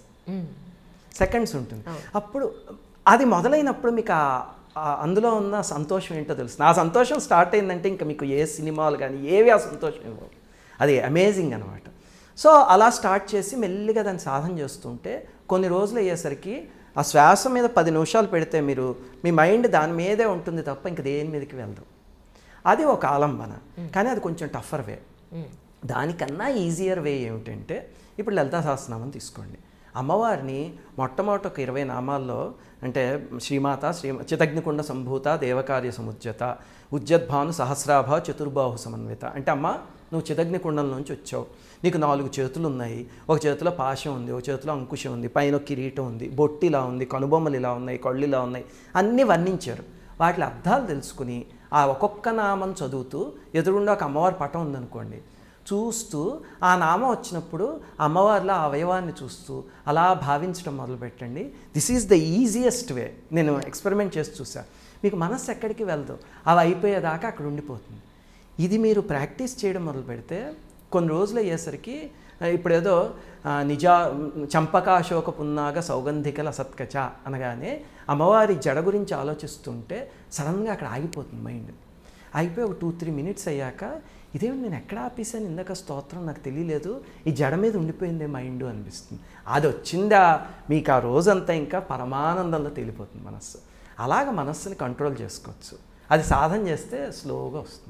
seconds ఉంటుంది అప్పుడు అది మొదలైనప్పుడు మీకు ఆ- ఆ అందులో ఉన్న సంతోషం ఏంటో తెలుస్తుంది ఆ సంతోషం స్టార్ట్ అయిందంటే ఇంకా మీకు ఏ సినిమాలు కానీ ఏవి ఆ సంతోషం ఇవ్వవు అది అమేజింగ్ అనమాట సో అలా స్టార్ట్ చేసి మెల్లిగా దాన్ని సాధన చేస్తుంటే కొన్ని రోజులు అయ్యేసరికి ఆ శ్వాస మీద పది నిమిషాలు పెడితే మీరు మీ మైండ్ దాని మీదే ఉంటుంది తప్ప ఇంక దేని మీదకి వెళ్ళదు అది ఒక ఆలంబన కానీ అది కొంచెం టఫర్ వే దానికన్నా ఈజియర్ వే ఏమిటంటే ఇప్పుడు లలితా సహస్రనామం తీసుకోండి అమ్మవారిని మొట్టమొదటి ఒక ఇరవై నామాల్లో అంటే శ్రీమాత శ్రీ చితగ్నికుండ సంభూత దేవకార్య సముజ్జత ఉజ్జద్భాను సహస్రాభ చతుర్బాహు సమన్విత అంటే అమ్మ నువ్వు చితగ్నికుండం నుంచి వచ్చావు నీకు నాలుగు చేతులు ఉన్నాయి ఒక చేతిలో పాశం ఉంది ఒక చేతిలో అంకుశం ఉంది పైన ఒక కిరీటం ఉంది బొట్టి ఇలా ఉంది కనుబొమ్మలు ఇలా ఉన్నాయి కళ్ళు ఇలా ఉన్నాయి అన్నీ వర్ణించారు వాటి అర్థాలు తెలుసుకుని ఆ ఒక్కొక్క నామం చదువుతూ ఎదురుగుండా ఒక అమ్మవారి పటం ఉందనుకోండి చూస్తూ ఆ నామం వచ్చినప్పుడు అమ్మవారిలో ఆ అవయవాన్ని చూస్తూ అలా భావించడం మొదలుపెట్టండి this is the easiest way నేను ఎక్స్పెరిమెంట్ చేసి చూసా మీకు మనస్సు ఎక్కడికి వెళ్దు అవి అయిపోయేదాకా అక్కడ ఉండిపోతుంది ఇది మీరు ప్రాక్టీస్ చేయడం మొదలు పెడితే కొన్ని రోజులు అయ్యేసరికి ఆ, ఇప్పుడు ఏదో ఆ, నిజా చంపకాశోక పున్నాగ సౌగంధికల సత్కచ అనగానే అమ్మవారి జడ గురించి ఆలోచిస్తుంటే సడన్గా అక్కడ ఆగిపోతుంది మైండ్ అయిపోయి ఒక టూ త్రీ మినిట్స్ అయ్యాక ఇదేమిటి నేను ఎక్కడ ఆపేసాను ఇందాక స్తోత్రం నాకు తెలియలేదు ఈ జడ మీద ఉండిపోయిందే మైండ్ అనిపిస్తుంది అది వచ్చిందా మీకు ఆ రోజంతా ఇంకా పరమానందంలో తేలిపోతుంది మనస్సు అలాగ మనస్సుని కంట్రోల్ చేసుకోవచ్చు అది సాధన చేస్తే స్లోగా వస్తుంది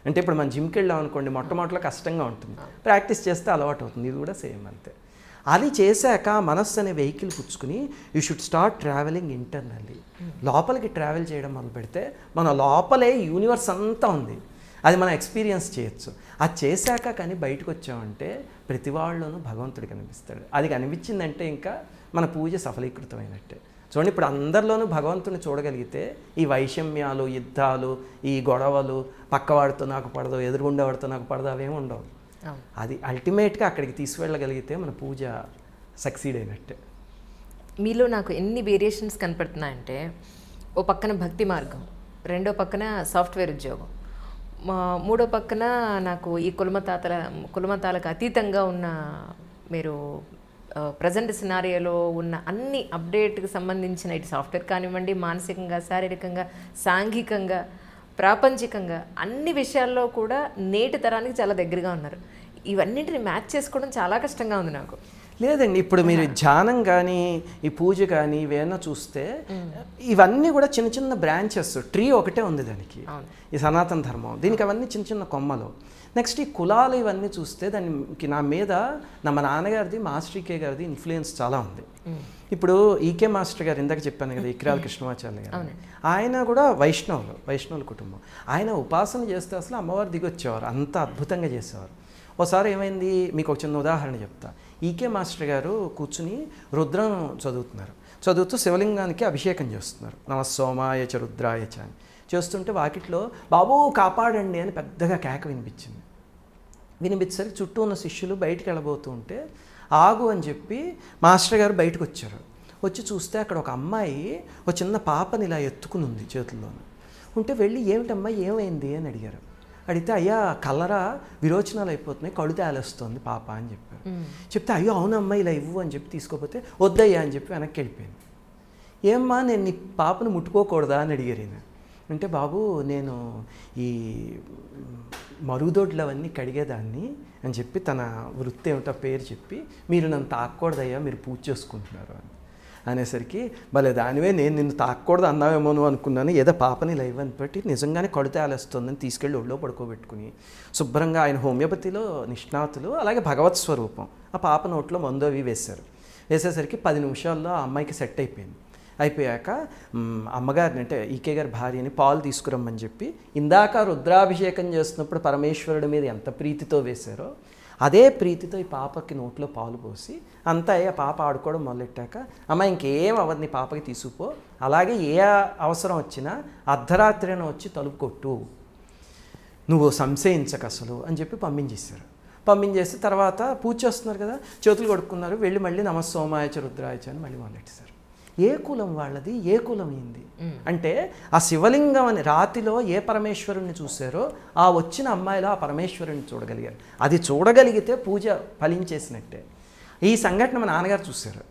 అంటే ఇప్పుడు మనం జిమ్కి వెళ్ళాం అనుకోండి మొట్టమొదటిలో కష్టంగా ఉంటుంది ప్రాక్టీస్ చేస్తే అలవాటు అవుతుంది ఇది కూడా సేమ్ అంతే అది చేశాక మనస్సు అనే వెహికల్ పుచ్చుకుని you should start travelling internally లోపలికి ట్రావెల్ చేయడం మొదలు పెడితే మన లోపలే యూనివర్స్ అంతా ఉంది అది మనం ఎక్స్పీరియన్స్ చేయొచ్చు అది చేశాక కానీ బయటకు వచ్చామంటే ప్రతి వాళ్ళలోనూ భగవంతుడు కనిపిస్తాడు అది కనిపించిందంటే ఇంకా మన పూజ సఫలీకృతమైనట్టే చూడండి ఇప్పుడు అందరిలోనూ భగవంతుని చూడగలిగితే ఈ వైషమ్యాలు యుద్ధాలు ఈ గొడవలు పక్కవాడితో నాకు పడదు ఎదురుగుండేవాడితో నాకు పడదు అవేమి ఉండవు అవును అది అల్టిమేట్గా అక్కడికి తీసుకువెళ్ళగలిగితే మన పూజ సక్సీడ్ అయినట్టే మీలో నాకు ఎన్ని వేరియేషన్స్ కనపడుతున్నాయంటే ఓ పక్కన భక్తి మార్గం రెండో పక్కన సాఫ్ట్వేర్ ఉద్యోగం మా మూడో పక్కన నాకు ఈ కులమతాతల కులమతాలకు అతీతంగా ఉన్న మీరు ప్రజెంట్ సినారియోలో ఉన్న అన్ని అప్డేట్కి సంబంధించిన ఇటు సాఫ్ట్వేర్ కానివ్వండి మానసికంగా శారీరకంగా సాంఘికంగా ప్రాపంచికంగా అన్ని విషయాల్లో కూడా నేటి తరానికి చాలా దగ్గరగా ఉన్నారు ఇవన్నింటిని మ్యాచ్ చేసుకోవడం చాలా కష్టంగా ఉంది నాకు లేదండి ఇప్పుడు మీరు ధ్యానం కానీ ఈ పూజ కానీ ఇవేమన్నా చూస్తే ఇవన్నీ కూడా చిన్న చిన్న బ్రాంచెస్ ట్రీ ఒకటే ఉంది దానికి అవును. ఈ సనాతన ధర్మం దీనికి అవన్నీ చిన్న చిన్న కొమ్మలు నెక్స్ట్ ఈ కులాలు ఇవన్నీ చూస్తే దానికి నా మీద నా మా నాన్నగారిది మాస్టర్ ఈకే గారిది ఇన్ఫ్లుయెన్స్ చాలా ఉంది ఇప్పుడు ఈకే మాస్టర్ గారు ఇందాక చెప్పాను కదా ఇక్రాల కృష్ణమాచార్య గారు ఆయన కూడా వైష్ణవులు వైష్ణవుల కుటుంబం ఆయన ఉపాసన చేస్తే అసలు అమ్మవారు దిగొచ్చేవారు అంత అద్భుతంగా చేసేవారు ఒకసారి ఏమైంది మీకు ఒక చిన్న ఉదాహరణ చెప్తా ఈకే మాస్టర్ గారు కూర్చుని రుద్రం చదువుతున్నారు చదువుతూ శివలింగానికి అభిషేకం చేస్తున్నారు నమ సోమాయ చ రుద్రాయ చ అని చేస్తుంటే వాకిట్లో బాబు కాపాడండి అని పెద్దగా కేక వినిపించింది వినిపించరికి చుట్టూ ఉన్న శిష్యులు బయటికి వెళ్ళబోతూ ఉంటే ఆగు అని చెప్పి మాస్టర్ గారు బయటకు వచ్చారు వచ్చి చూస్తే అక్కడ ఒక అమ్మాయి ఒక చిన్న పాపని ఇలా ఎత్తుకుని ఉంది చేతుల్లోనూ ఉంటే వెళ్ళి ఏమిటమ్మా ఏమైంది అని అడిగారు అడిగితే అయ్యా కలరా విరోచనాలు అయిపోతున్నాయి కళ్ళు తేలేస్తుంది పాప అని చెప్పారు చెప్తే అయ్యో అవునమ్మా ఇలా ఇవ్వు అని చెప్పి తీసుకోపోతే వద్దయ్యా అని చెప్పి వెనక్కి వెళ్ళిపోయింది ఏమ్మా నేను నీ పాపను ముట్టుకోకూడదా అని అడిగారు ఈయన అంటే బాబు నేను ఈ మరుగుదొడ్లు అవన్నీ కడిగేదాన్ని అని చెప్పి తన వృత్తి ఏమిటో పేరు చెప్పి మీరు నన్ను తాకూడదయ్యా మీరు పూజ చేసుకుంటున్నారు అని అనేసరికి భలే దానివే నేను నిన్ను తాకూడదు అన్నావేమో నువ్వు అనుకున్నాను ఏదో పాపని లైవ్ అని పెట్టి నిజంగానే కడితే ఆలేస్తుందని తీసుకెళ్ళి ఒళ్ళో పడుకోబెట్టుకుని శుభ్రంగా ఆయన హోమియోపతిలో నిష్ణాతులు అలాగే భగవత్ స్వరూపం ఆ పాప నోట్లో మందు అవి వేశారు వేసేసరికి పది నిమిషాల్లో ఆ అమ్మాయికి సెట్ అయిపోయింది అయిపోయాక మ్, అమ్మగారిని అంటే ఈకే గారి భార్యని పాలు తీసుకురమ్మని చెప్పి ఇందాక రుద్రాభిషేకం చేస్తున్నప్పుడు పరమేశ్వరుడి మీద ఎంత ప్రీతితో వేశారో అదే ప్రీతితో ఈ పాపకి నోట్లో పాలు పోసి అంతా అయ్యా పాప ఆడుకోవడం మొదలెట్టాక అమ్మ ఇంకేం అవ్వదు నీ పాపకి తీసుకుపో అలాగే ఏ అవసరం వచ్చినా అర్ధరాత్రిన వచ్చి తలుపు కొట్టు నువ్వు సంశయించక అసలు అని చెప్పి పంపించేశారు పంపించేసి తర్వాత పూజ చేస్తున్నారు కదా చేతులు కొడుకున్నారు వెళ్ళి మళ్ళీ నమ సోమాయచ రుద్రాయచ అని మళ్ళీ మొదలెట్టేశారు ఏ కులం వాళ్ళది ఏ కులం ఏంది అంటే ఆ శివలింగం అని రాతిలో ఏ పరమేశ్వరుణ్ణి చూశారో ఆ వచ్చిన అమ్మాయిలో ఆ పరమేశ్వరుని చూడగలిగారు అది చూడగలిగితే పూజ ఫలించేసినట్టే ఈ సంఘటన మా నాన్నగారు చూశారు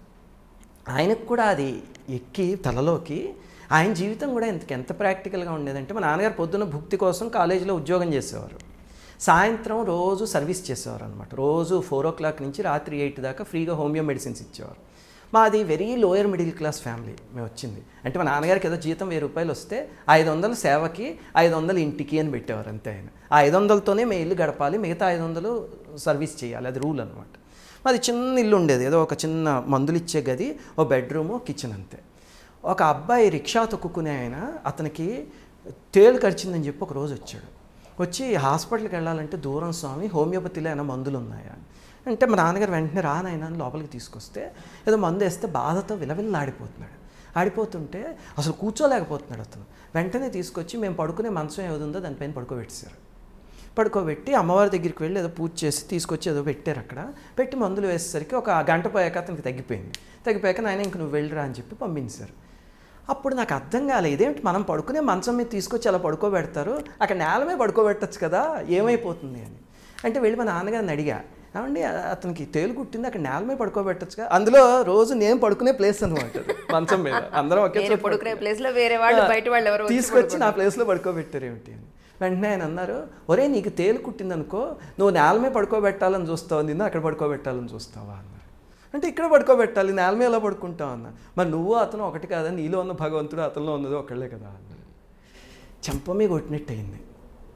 ఆయనకు కూడా అది ఎక్కి తలలోకి ఆయన జీవితం కూడా ఎంత ఎంత ప్రాక్టికల్గా ఉండేదంటే మా నాన్నగారు పొద్దున్న భుక్తి కోసం కాలేజీలో ఉద్యోగం చేసేవారు సాయంత్రం రోజు సర్వీస్ చేసేవారు అనమాట రోజు ఫోర్ ఓ క్లాక్ నుంచి రాత్రి ఎయిట్ దాకా ఫ్రీగా హోమియో మెడిసిన్స్ ఇచ్చేవారు మాది very lower middle class family మేము వచ్చింది అంటే మా నాన్నగారికి ఏదో జీతం వెయ్యి రూపాయలు వస్తే ఐదు వందలు సేవకి ఐదు వందలు ఇంటికి అని పెట్టేవారు అంతే ఆయన ఆ ఐదు వందలతోనే మేము ఇల్లు గడపాలి మిగతా ఐదు వందలు సర్వీస్ చేయాలి అది రూల్ అనమాట మాది చిన్న ఇల్లు ఉండేది ఏదో ఒక చిన్న మందులు ఇచ్చే గది ఓ బెడ్రూము కిచెన్ అంతే ఒక అబ్బాయి రిక్షా తొక్కుకునే ఆయన అతనికి తేలు కరిచిందని చెప్పి ఒక రోజు వచ్చాడు వచ్చి హాస్పిటల్కి వెళ్ళాలంటే దూరం స్వామి హోమియోపతిలో ఏమైనా మందులు ఉన్నాయా అని అంటే మా నాన్నగారు వెంటనే రానాయన అని లోపలికి తీసుకొస్తే ఏదో మందు వేస్తే బాధతో విలవిల్లా ఆడిపోతున్నాడు ఆడిపోతుంటే అసలు కూర్చోలేకపోతున్నాడు అతను వెంటనే తీసుకొచ్చి మేము పడుకునే మంచం ఏది ఉందో దానిపైన పడుకోబెట్టేశారు పడుకోబెట్టి అమ్మవారి దగ్గరికి వెళ్ళి ఏదో పూజ చేసి తీసుకొచ్చి ఏదో పెట్టారు అక్కడ పెట్టి మందులు వేసేసరికి ఒక గంట పోయాక అతనికి తగ్గిపోయింది తగ్గిపోయాక నాయన ఇంక నువ్వు వెళ్ళిరా అని చెప్పి పంపించారు అప్పుడు నాకు అర్థం కాలేదు ఇదేంటి మనం పడుకునే మంచం మీద తీసుకొచ్చి అలా పడుకోబెడతారు అక్కడ నేల మీద పడుకోబెట్టచ్చు కదా ఏమైపోతుంది అని అంటే వెళ్ళి మా నాన్నగారిని అడిగా ఏమండి అతనికి తేలు కుట్టింది అక్కడ నేల మీద పడుకోబెట్టచ్చు కదా అందులో రోజు నేను పడుకునే ప్లేస్ అనమాట మంచం మీద అందరం ఒకే నేను చోట పడుకునే ప్లేస్ లో వేరే వాళ్ళు బయట వాళ్ళు ఎవరు వచ్చి తీసుకొచ్చి నా ప్లేస్లో పడుకోబెట్టారు ఏమిటి అని వెంటనే ఆయన అన్నారు ఒరే నీకు తేలు కుట్టిందనుకో నువ్వు నేల మీద పడుకోబెట్టాలని చూస్తావు నిన్ను అక్కడ పడుకోబెట్టాలని చూస్తావా అన్నారు అంటే ఇక్కడ పడుకోబెట్టాలి నేల మీద ఎలా పడుకుంటావు అన్న మరి నువ్వు అతను ఒకటి కాదా నీలో ఉన్న భగవంతుడు అతనిలో ఉన్నది ఒకళ్ళే కదా అన్నారు చెంప మీద కొట్టినట్టు అయింది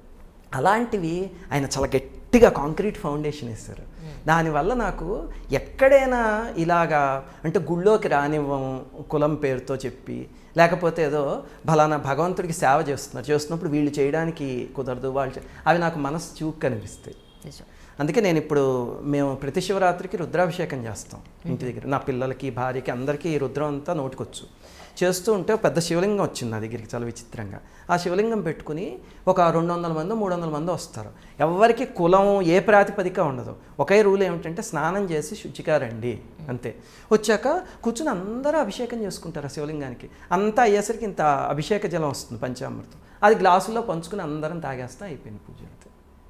అలాంటివి ఆయన చాలా గట్టిగా కాంక్రీట్ ఫౌండేషన్ వేస్తారు దానివల్ల నాకు ఎక్కడైనా ఇలాగా అంటే గుళ్ళోకి రానివ్వం కులం పేరుతో చెప్పి లేకపోతే ఏదో బలానా భగవంతుడికి సేవ చేస్తున్నారు చేస్తున్నప్పుడు వీళ్ళు చేయడానికి కుదరదు వాళ్ళు చే- అవి నాకు మనసు చూపు కనిపిస్తాయి నిజం అందుకే నేను ఇప్పుడు మేము ప్రతి శివరాత్రికి రుద్రాభిషేకం చేస్తాం ఇంటి దగ్గర నా పిల్లలకి భార్యకి అందరికీ ఈ రుద్రం అంతా నోటికొచ్చు చేస్తూ ఉంటే ఒక పెద్ద శివలింగం వచ్చింది నా దగ్గరికి చాలా విచిత్రంగా ఆ శివలింగం పెట్టుకుని ఒక రెండు వందల మంది మూడు వందల మంది వస్తారు ఎవరికి కులం ఏ ప్రాతిపదిక ఉండదు ఒకే రూల్ ఏమిటంటే స్నానం చేసి శుచిగా రండి అంతే వచ్చాక కూర్చుని అందరూ అభిషేకం చేసుకుంటారు ఆ శివలింగానికి అంతా అయ్యేసరికి ఇంత అభిషేక జలం వస్తుంది పంచామృతం అది గ్లాసుల్లో పంచుకుని అందరం తాగేస్తా అయిపోయింది పూజ అంతే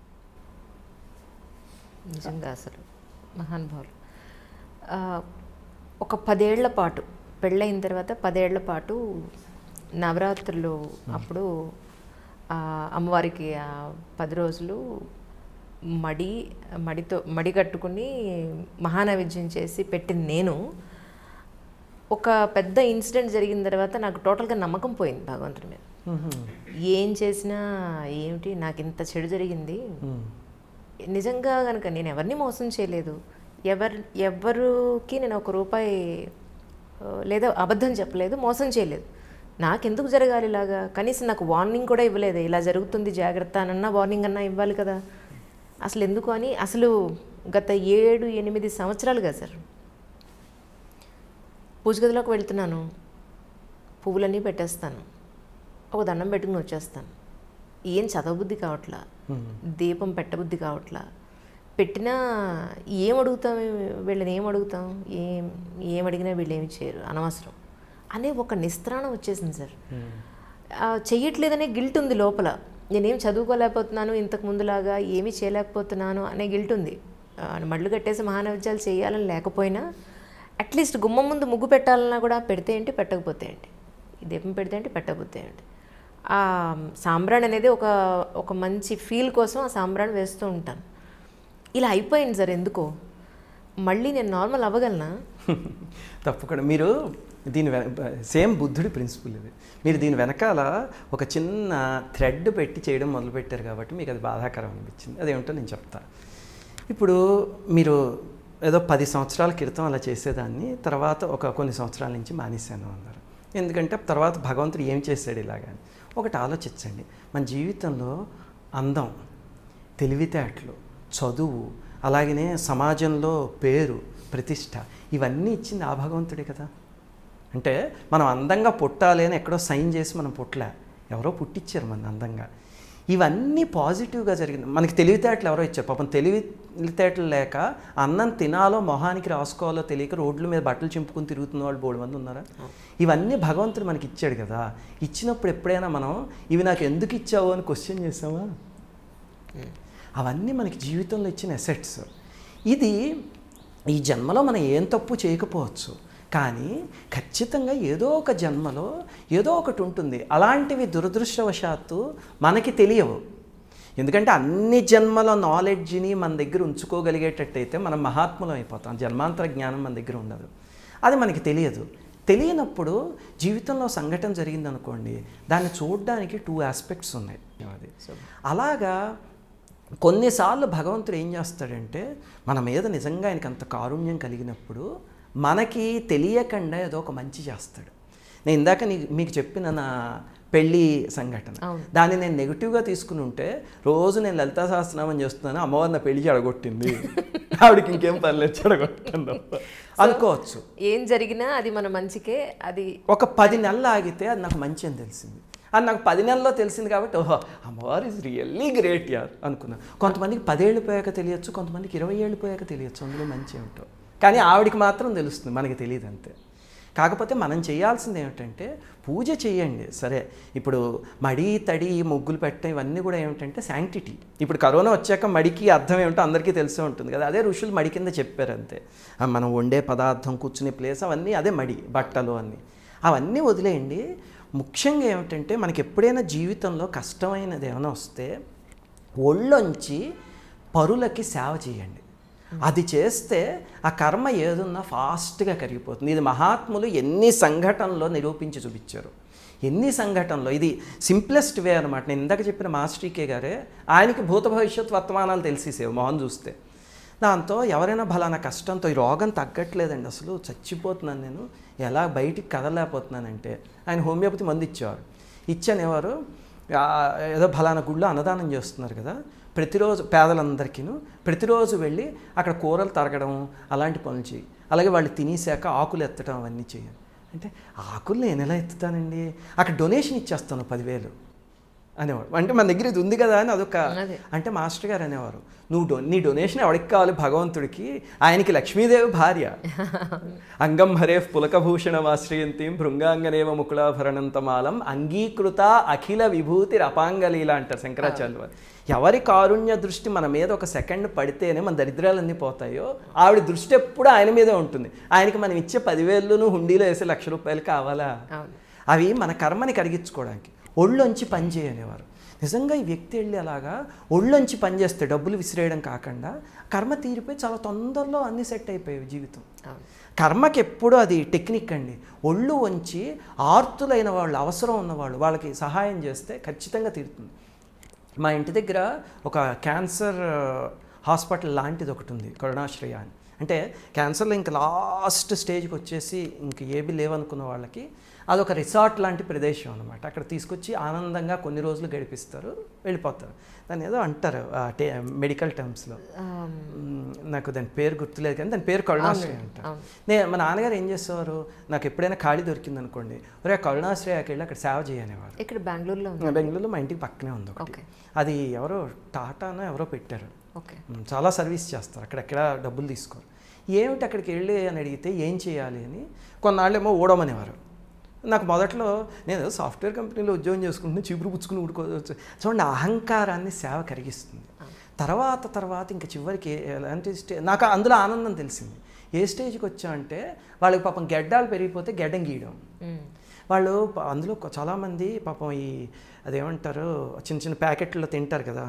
నిజంగా అసలు మహానుభావులు ఆ, ఒక పదేళ్ల పాటు పెళ్ళయిన తర్వాత పదేళ్ల పాటు నవరాత్రులు అప్పుడు ఆ, అమ్మవారికి ఆ పది రోజులు మడి మడితో మడి కట్టుకుని మహానైవేద్యం చేసి పెట్టిన నేను ఒక పెద్ద ఇన్సిడెంట్ జరిగిన తర్వాత నాకు టోటల్గా నమ్మకం పోయింది భగవంతుడి మీద ఏం చేసినా ఏమిటి నాకు ఇంత చెడు జరిగింది నిజంగా కనుక నేను ఎవరిని మోసం చేయలేదు ఎవరు ఎవరికి నేను ఒక రూపాయి ఆ, లేదా అబద్ధం చెప్పలేదు మోసం చేయలేదు నాకెందుకు జరగాలి ఇలాగా కనీసం నాకు వార్నింగ్ కూడా ఇవ్వలేదు ఇలా జరుగుతుంది జాగ్రత్త అనన్నా వార్నింగ్ అన్నా ఇవ్వాలి కదా అసలు ఎందుకు అని అసలు గత ఏడు ఎనిమిది సంవత్సరాలుగా సార్ పూజ గదిలోకి వెళ్తున్నాను పువ్వులన్నీ పెట్టేస్తాను ఒక దండం పెట్టుకుని వచ్చేస్తాను ఏం చదవబుద్ధి కావట్లా దీపం పెట్టబుద్ధి కావట్లా పెట్టినా ఏం అడుగుతాం వీళ్ళని ఏం అడుగుతాం ఏం ఏం అడిగినా వీళ్ళు ఏమి చేయరు అనవసరం అనే ఒక నిస్త్రాణం వచ్చేసింది సార్ ఆ, చెయ్యట్లేదనే గిల్ట్ ఉంది లోపల నేనేం చదువుకోలేకపోతున్నాను ఇంతకు ముందులాగా ఏమీ చేయలేకపోతున్నాను అనే గిల్ట్ ఉంది ఆ, మడ్లు కట్టేసి మహానైవేద్యాలు చేయాలని లేకపోయినా అట్లీస్ట్ గుమ్మం ముందు ముగ్గు పెట్టాలన్నా కూడా పెడితే ఏంటి పెట్టకపోతే ఏంటి ఈ దీపం పెడితే ఏంటి పెట్టకపోతే ఏంటి ఆ సాంబ్రాణి అనేది ఒక ఒక మంచి ఫీల్ కోసం ఆ సాంబ్రాణి వేస్తూ ఉంటాను ఇలా అయిపోయింది సార్ ఎందుకో మళ్ళీ నేను నార్మల్ అవ్వగలనా తప్పకుండా మీరు దీని వెన సేమ్ బుద్ధుడి ప్రిన్సిపల్ ఇది మీరు దీని వెనకాల ఒక చిన్న థ్రెడ్ పెట్టి చేయడం మొదలుపెట్టారు కాబట్టి మీకు అది బాధాకరం అనిపించింది అదేమిటో నేను చెప్తా ఇప్పుడు మీరు ఏదో పది సంవత్సరాల క్రితం అలా చేసేదాన్ని తర్వాత ఒక కొన్ని సంవత్సరాల నుంచి మానేశాను అన్నారు ఎందుకంటే తర్వాత భగవంతుడు ఏం చేశాడు ఇలాగని ఒకటి ఆలోచించండి మన జీవితంలో అందం తెలివితేటలు చదువు అలాగనే సమాజంలో పేరు ప్రతిష్ట ఇవన్నీ ఇచ్చింది ఆ భగవంతుడే కదా అంటే మనం అందంగా పుట్టాలి అని ఎక్కడో సైన్ చేసి మనం పుట్టలే ఎవరో పుట్టించారు మన అందంగా ఇవన్నీ పాజిటివ్గా జరిగింది మనకి తెలివితేటలు ఎవరో ఇచ్చారు పాపం తెలివితేటలు లేక అన్నం తినాలో మొహానికి రాసుకోవాలో తెలియక రోడ్ల మీద బట్టలు చింపుకుని తిరుగుతున్న వాళ్ళు బోడు మంది ఉన్నారా ఇవన్నీ భగవంతుడు మనకి ఇచ్చాడు కదా ఇచ్చినప్పుడు ఎప్పుడైనా మనం ఇవి నాకు ఎందుకు ఇచ్చావు అని క్వశ్చన్ చేసామా అవన్నీ మనకి జీవితంలో ఇచ్చిన ఎసెట్స్ ఇది ఈ జన్మలో మనం ఏం తప్పు చేయకపోవచ్చు కానీ ఖచ్చితంగా ఏదో ఒక జన్మలో ఏదో ఒకటి ఉంటుంది అలాంటివి దురదృష్టవశాత్తు మనకి తెలియవు ఎందుకంటే అన్ని జన్మల నాలెడ్జ్ని మన దగ్గర ఉంచుకోగలిగేటట్టయితే మనం మహాత్ములం అయిపోతాం జన్మాంతర జ్ఞానం మన దగ్గర ఉండదు అది మనకి తెలియదు తెలియనప్పుడు జీవితంలో సంఘటన జరిగిందనుకోండి దాన్ని చూడడానికి టూ ఆస్పెక్ట్స్ ఉన్నాయి అది అలాగా కొన్నిసార్లు భగవంతుడు ఏం చేస్తాడంటే మన మీద నిజంగా ఆయనకి అంత కారుణ్యం కలిగినప్పుడు మనకి తెలియకుండా ఏదో ఒక మంచి చేస్తాడు నేను ఇందాక నీ మీకు చెప్పిన నా పెళ్ళి సంఘటన అవును. దాన్ని నేను నెగిటివ్గా తీసుకుని ఉంటే రోజు నేను లలితా సహస్రనామం చేస్తున్నాను అమ్మవారు నా పెళ్లి చెడగొట్టింది ఆవిడకి ఇంకేం పర్లేదు చెడగొట్టింది తప్ప. అనుకోవచ్చు ఏం జరిగినా అది మన మంచికే అది ఒక పది నెలలు ఆగితే అది నాకు మంచి అని తెలిసింది అది నాకు పది నెలల్లో తెలిసింది కాబట్టి ఓహో అమ్మవారు ఇస్ రియల్లీ గ్రేట్ యార్ అనుకున్నా కొంతమందికి పదేళ్ళు పోయాక తెలియచ్చు కొంతమందికి ఇరవై ఏళ్ళు పోయాక తెలియచ్చు అందులో మంచి ఏమిటో కానీ ఆవిడికి మాత్రం తెలుస్తుంది మనకి తెలియదు అంతే కాకపోతే మనం చేయాల్సింది ఏమిటంటే పూజ చేయండి సరే ఇప్పుడు మడి తడి ముగ్గులు పెట్టడం ఇవన్నీ కూడా ఏమిటంటే శాంక్టిటీ ఇప్పుడు కరోనా వచ్చాక మడికి అర్థం ఏమిటో అందరికీ తెలిసే ఉంటుంది కదా అదే ఋషులు మడి కింద చెప్పారు అంతే ఆ మనం వండే పదార్థం కూర్చునే ప్లేస్ అవన్నీ అదే మడి బట్టలు అన్నీ అవన్నీ వదిలేయండి ముఖ్యంగా ఏమిటంటే మనకి ఎప్పుడైనా జీవితంలో కష్టమైనది ఏమైనా వస్తే ఒళ్ళొంచి పరులకి సేవ చేయండి అది చేస్తే ఆ కర్మ ఏదున్నా ఫాస్ట్గా కరిగిపోతుంది ఇది మహాత్ములు ఎన్ని సంఘటనలో నిరూపించి చూపించారు ఎన్ని సంఘటనలు ఇది సింప్లెస్ట్ వే అనమాట నేను ఇందాక చెప్పిన మాస్టరీకే గారే ఆయనకి భూత భవిష్యత్ వర్తమానాలు తెలిసేసేవి మొహం చూస్తే దాంతో ఎవరైనా బలానా కష్టంతో ఈ రోగం తగ్గట్లేదండి అసలు చచ్చిపోతున్నాను నేను ఎలా బయటికి కదలలేకపోతున్నానంటే ఆయన హోమియోపతి మందు ఇచ్చేవారు ఇచ్చనేవారు ఆ, ఏదో ఫలానా గుళ్ళో అన్నదానం చేస్తున్నారు కదా ప్రతిరోజు పేదలందరికీను ప్రతిరోజు వెళ్ళి అక్కడ కూరలు తరగడం అలాంటి పనులు చేయి అలాగే వాళ్ళు తినేసాక ఆకులు ఎత్తడం అవన్నీ చేయాలి అంటే ఆకులు నేను ఎలా ఎత్తుతానండి అక్కడ డొనేషన్ ఇచ్చేస్తాను పదివేలు అనేవాడు అంటే మన దగ్గర ఇది ఉంది కదా అని అదొక అదే. అంటే మాస్టర్ గారు అనేవారు నువ్వు డొ నీ డొనేషన్ ఎవరికి కావాలి భగవంతుడికి ఆయనకి లక్ష్మీదేవి భార్య అంగం హరే పులకభూషణమాశ్రయంతిం భృంగాంగనేవ ముకుళాభరణంతమాలం అంగీకృత అఖిల విభూతి రపాంగలీల అంటారు శంకరాచార్య వారు ఎవరి కారుణ్య దృష్టి మన మీద ఒక సెకండ్ పడితేనే మన దరిద్రాలన్నీ పోతాయో ఆవిడ దృష్టి ఎప్పుడు ఆయన మీదే ఉంటుంది ఆయనకి మనం ఇచ్చే పదివేలును హుండీలో వేసే లక్ష రూపాయలు కావాలా అవును అవి మన కర్మని కరిగించుకోవడానికి ఒళ్ళొంచి పని చేయనేవారు నిజంగా ఈ వ్యక్తి వెళ్ళి అలాగా ఒళ్ళొంచి పని చేస్తే డబ్బులు విసిరేయడం కాకుండా కర్మ తీరిపోయి చాలా తొందరలో అన్ని సెట్ అయిపోయాయి జీవితం అవును కర్మకి ఎప్పుడూ అది టెక్నిక్ అండి ఒళ్ళు వంచి ఆర్తులైన వాళ్ళు అవసరం ఉన్నవాళ్ళు వాళ్ళకి సహాయం చేస్తే ఖచ్చితంగా తీరుతుంది మా ఇంటి దగ్గర ఒక క్యాన్సర్ హాస్పిటల్ లాంటిది ఒకటి ఉంది కరుణాశ్రయ అని అంటే క్యాన్సర్లో ఇంకా లాస్ట్ స్టేజ్కి వచ్చేసి ఇంక ఏబీ లేవనుకున్న వాళ్ళకి అదొక రిసార్ట్ లాంటి ప్రదేశం అనమాట అక్కడ తీసుకొచ్చి ఆనందంగా కొన్ని రోజులు గడిపిస్తారు వెళ్ళిపోతారు దాన్ని ఏదో అంటారు మెడికల్ టర్మ్స్లో ఆమ్, మ్మ్, నాకు దాని పేరు గుర్తులేదు కానీ దాని పేరు కరుణాశ్రయ అంట అవును. నే మా నాన్నగారు ఏం చేసేవారు నాకు ఎప్పుడైనా ఖాళీ దొరికింది అనుకోండి ఒరే కరుణాశ్రయకి వెళ్ళి అక్కడ సేవ చేయనేవారు ఇక్కడ బెంగళూరులో ఉంది బెంగళూరులో మా ఇంటికి పక్కనే ఉంది ఒకటి ఓకే అది ఎవరో టాటానో ఎవరో పెట్టారు ఓకే మ్మ్, చాలా సర్వీస్ చేస్తారు అక్కడెక్కడ డబ్బులు తీసుకోరు ఏమిటి అక్కడికి వెళ్ళి అని అడిగితే ఏం చేయాలి అని కొన్నాళ్ళేమో ఊడమనేవారు నాకు మొదట్లో నేను ఏదో సాఫ్ట్వేర్ కంపెనీలో ఉద్యోగం చేసుకుంటున్నా చీపురు పుచ్చుకుని ఊడుకోవచ్చు చూడండి అహంకారాన్ని సేవ కరిగిస్తుంది తర్వాత తర్వాత ఇంకా చివరికి ఎలాంటి స్టే నాకు అందులో ఆనందం తెలిసింది ఏ స్టేజ్కి వచ్చామంటే వాళ్ళకి పాపం గెడ్డాలు పెరిగిపోతే గెడ్డం గీయడం ఉమ్, వాళ్ళు ప- అందులో కొ- చాలామంది పాపం ఈ అదేమంటారు చిన్న చిన్న ప్యాకెట్లో తింటారు కదా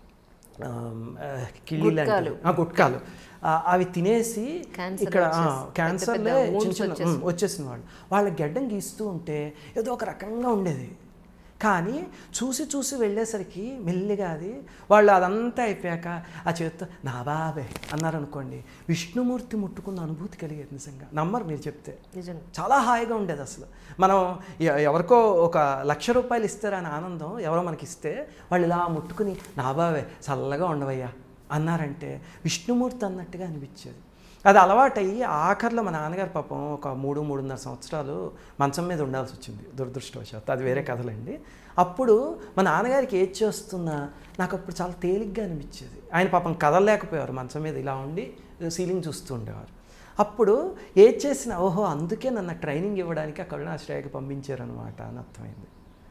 ఆమ్, ఆ, కిళ్ళి లాంటివి. ఆ, గుట్కాలు ఆ, అవి తినేసి Cancer ఇక్కడ వచ్చేసి, క్యాన్సర్లే పెద్ద పెద్ద చిన్న wounds చిన్న వచ్చేసి. ఉమ్, వచ్చేసిన వాళ్ళు వాళ్ళ గడ్డం గీస్తూ ఉంటే ఏదో ఒక రకంగా ఉండేది కానీ చూసి చూసి వెళ్ళేసరికి మెల్లిగా అది వాళ్ళు అదంతా అయిపోయాక ఆ చేతితో నా బాబే అన్నారనుకోండి విష్ణుమూర్తి ముట్టుకున్న అనుభూతి కలిగేది నిజంగా నమ్మరు మీరు చెప్తే నిజంగా చాలా హాయిగా ఉండేది అసలు మనం ఎ- ఎవరికో ఒక లక్ష రూపాయలు ఇస్తారని ఆనందం ఎవరో మనకి ఇస్తే వాళ్ళు ఇలా ముట్టుకుని నా బావే చల్లగా ఉండవయ్యా అన్నారంటే విష్ణుమూర్తి అన్నట్టుగా అనిపించేది అది అలవాటయ్యి ఆఖరిలో మా నాన్నగారు పాపం ఒక మూడు మూడున్నర సంవత్సరాలు మంచం మీద ఉండాల్సి వచ్చింది దురదృష్టవశాత్తు అది వేరే కథలండి అప్పుడు మా నాన్నగారికి ఏది చేస్తున్నా నాకు అప్పుడు చాలా తేలిగ్గా అనిపించేది ఆయన పాపం కదలలేకపోయారు మంచం మీద ఇలా ఉండి సీలింగ్ చూస్తూ ఉండేవారు అప్పుడు ఏది చేసినా ఓహో అందుకే నన్ను ట్రైనింగ్ ఇవ్వడానికి ఆ కరుణాశ్రయకి పంపించారనమాట అని అర్థమైంది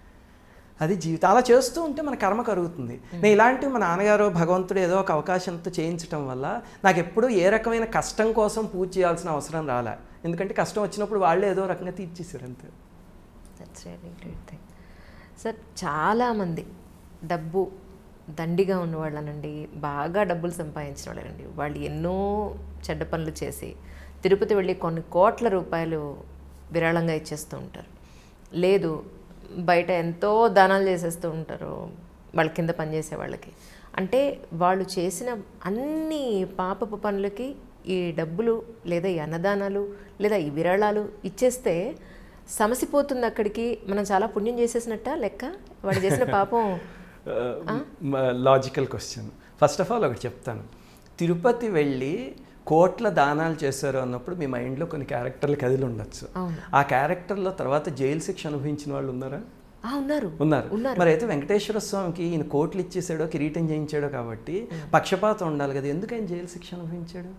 అది జీవితం అలా చేస్తూ ఉంటే మన కర్మ కరుగుతుంది నేను ఇలాంటివి మా నాన్నగారు భగవంతుడు ఏదో ఒక అవకాశంతో చేయించడం వల్ల నాకు ఎప్పుడూ ఏ రకమైన కష్టం కోసం పూజ చేయాల్సిన అవసరం రాలే ఎందుకంటే కష్టం వచ్చినప్పుడు వాళ్ళే ఏదో రకంగా తీర్చేశారు అంతే that's really great thing sir చాలామంది డబ్బు దండిగా ఉన్న వాళ్ళనండి బాగా డబ్బులు సంపాదించిన వాళ్ళనండి వాళ్ళు ఎన్నో చెడ్డ పనులు చేసి తిరుపతి వెళ్ళి కొన్ని కోట్ల రూపాయలు విరాళంగా ఇచ్చేస్తూ ఉంటారు లేదు బయట ఎంతో దానాలు చేసేస్తూ ఉంటారు వాళ్ళ కింద పనిచేసే వాళ్ళకి అంటే వాళ్ళు చేసిన అన్ని పాపపు పనులకి ఈ డబ్బులు లేదా ఈ అన్నదానాలు లేదా ఈ విరాళాలు ఇచ్చేస్తే సమసిపోతుంది అక్కడికి మనం చాలా పుణ్యం చేసేసినట్ట లెక్క వాడు చేసిన పాపం logical question first of all ఒకటి చెప్తాను తిరుపతి వెళ్ళి కోట్ల దానాలు చేశారు అన్నప్పుడు మీ మైండ్లో కొన్ని క్యారెక్టర్లు కదిలి ఉండొచ్చు అవును ఆ క్యారెక్టర్లో తర్వాత జైలు శిక్ష అనుభవించిన వాళ్ళు ఉన్నారా ఆ, ఉన్నారు ఉన్నారు ఉన్నారు. మరి అయితే వెంకటేశ్వర స్వామికి ఈయన కోట్లు ఇచ్చేసాడో కిరీటం చేయించాడో కాబట్టి పక్షపాతం ఉండాలి కదా ఎందుకు ఆయన జైలు శిక్ష అనుభవించాడు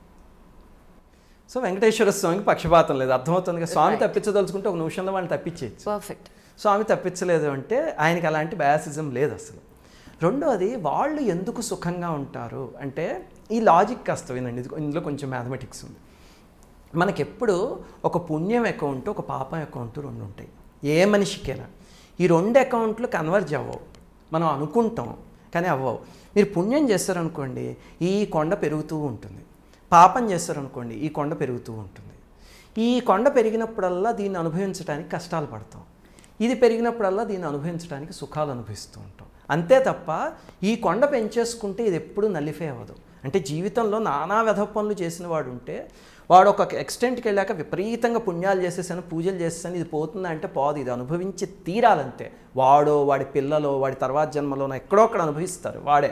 సో వెంకటేశ్వర స్వామికి పక్షపాతం లేదు అర్థమవుతుంది కదా స్వామి తప్పించదలుచుకుంటే ఒక నిమిషంలో వాళ్ళని తప్పించేయచ్చు పర్ఫెక్ట్ స్వామి తప్పించలేదు అంటే ఆయనకి అలాంటి బయాసిజం లేదు అసలు రెండోది వాళ్ళు ఎందుకు సుఖంగా ఉంటారు అంటే ఈ లాజిక్ కాస్త వినండి ఇది- ఇందులో కొంచెం మ్యాథమెటిక్స్ ఉంది మనకెప్పుడు ఒక పుణ్యం అకౌంట్ ఒక పాపం అకౌంట్ రెండు ఉంటాయి ఏ మనిషికైనా ఈ రెండు అకౌంట్లు కన్వర్జ్ అవ్వవు మనం అనుకుంటాం కానీ అవ్వవు మీరు పుణ్యం చేస్తారనుకోండి ఈ కొండ పెరుగుతూ ఉంటుంది పాపం చేస్తారనుకోండి ఈ కొండ పెరుగుతూ ఉంటుంది ఈ కొండ పెరిగినప్పుడల్లా దీన్ని అనుభవించడానికి కష్టాలు పడతాం ఇది పెరిగినప్పుడల్లా దీన్ని అనుభవించడానికి సుఖాలు అనుభవిస్తూ ఉంటాం అంతే తప్ప ఈ కొండ పెంచేసుకుంటే ఇది ఎప్పుడూ నలిఫే అవ్వదు అంటే జీవితంలో నానా వ్యధ పనులు చేసిన వాడు ఉంటే వాడు ఒక ఎక్స్టెంట్కి వెళ్ళాక విపరీతంగా పుణ్యాలు చేసేసాను పూజలు చేసేసాను ఇది పోతుందా అంటే పోదు ఇది అనుభవించి తీరాలంతే వాడో వాడి పిల్లలో వాడి తర్వాత జన్మలోనో ఎక్కడో అక్కడ అనుభవిస్తారు వాడే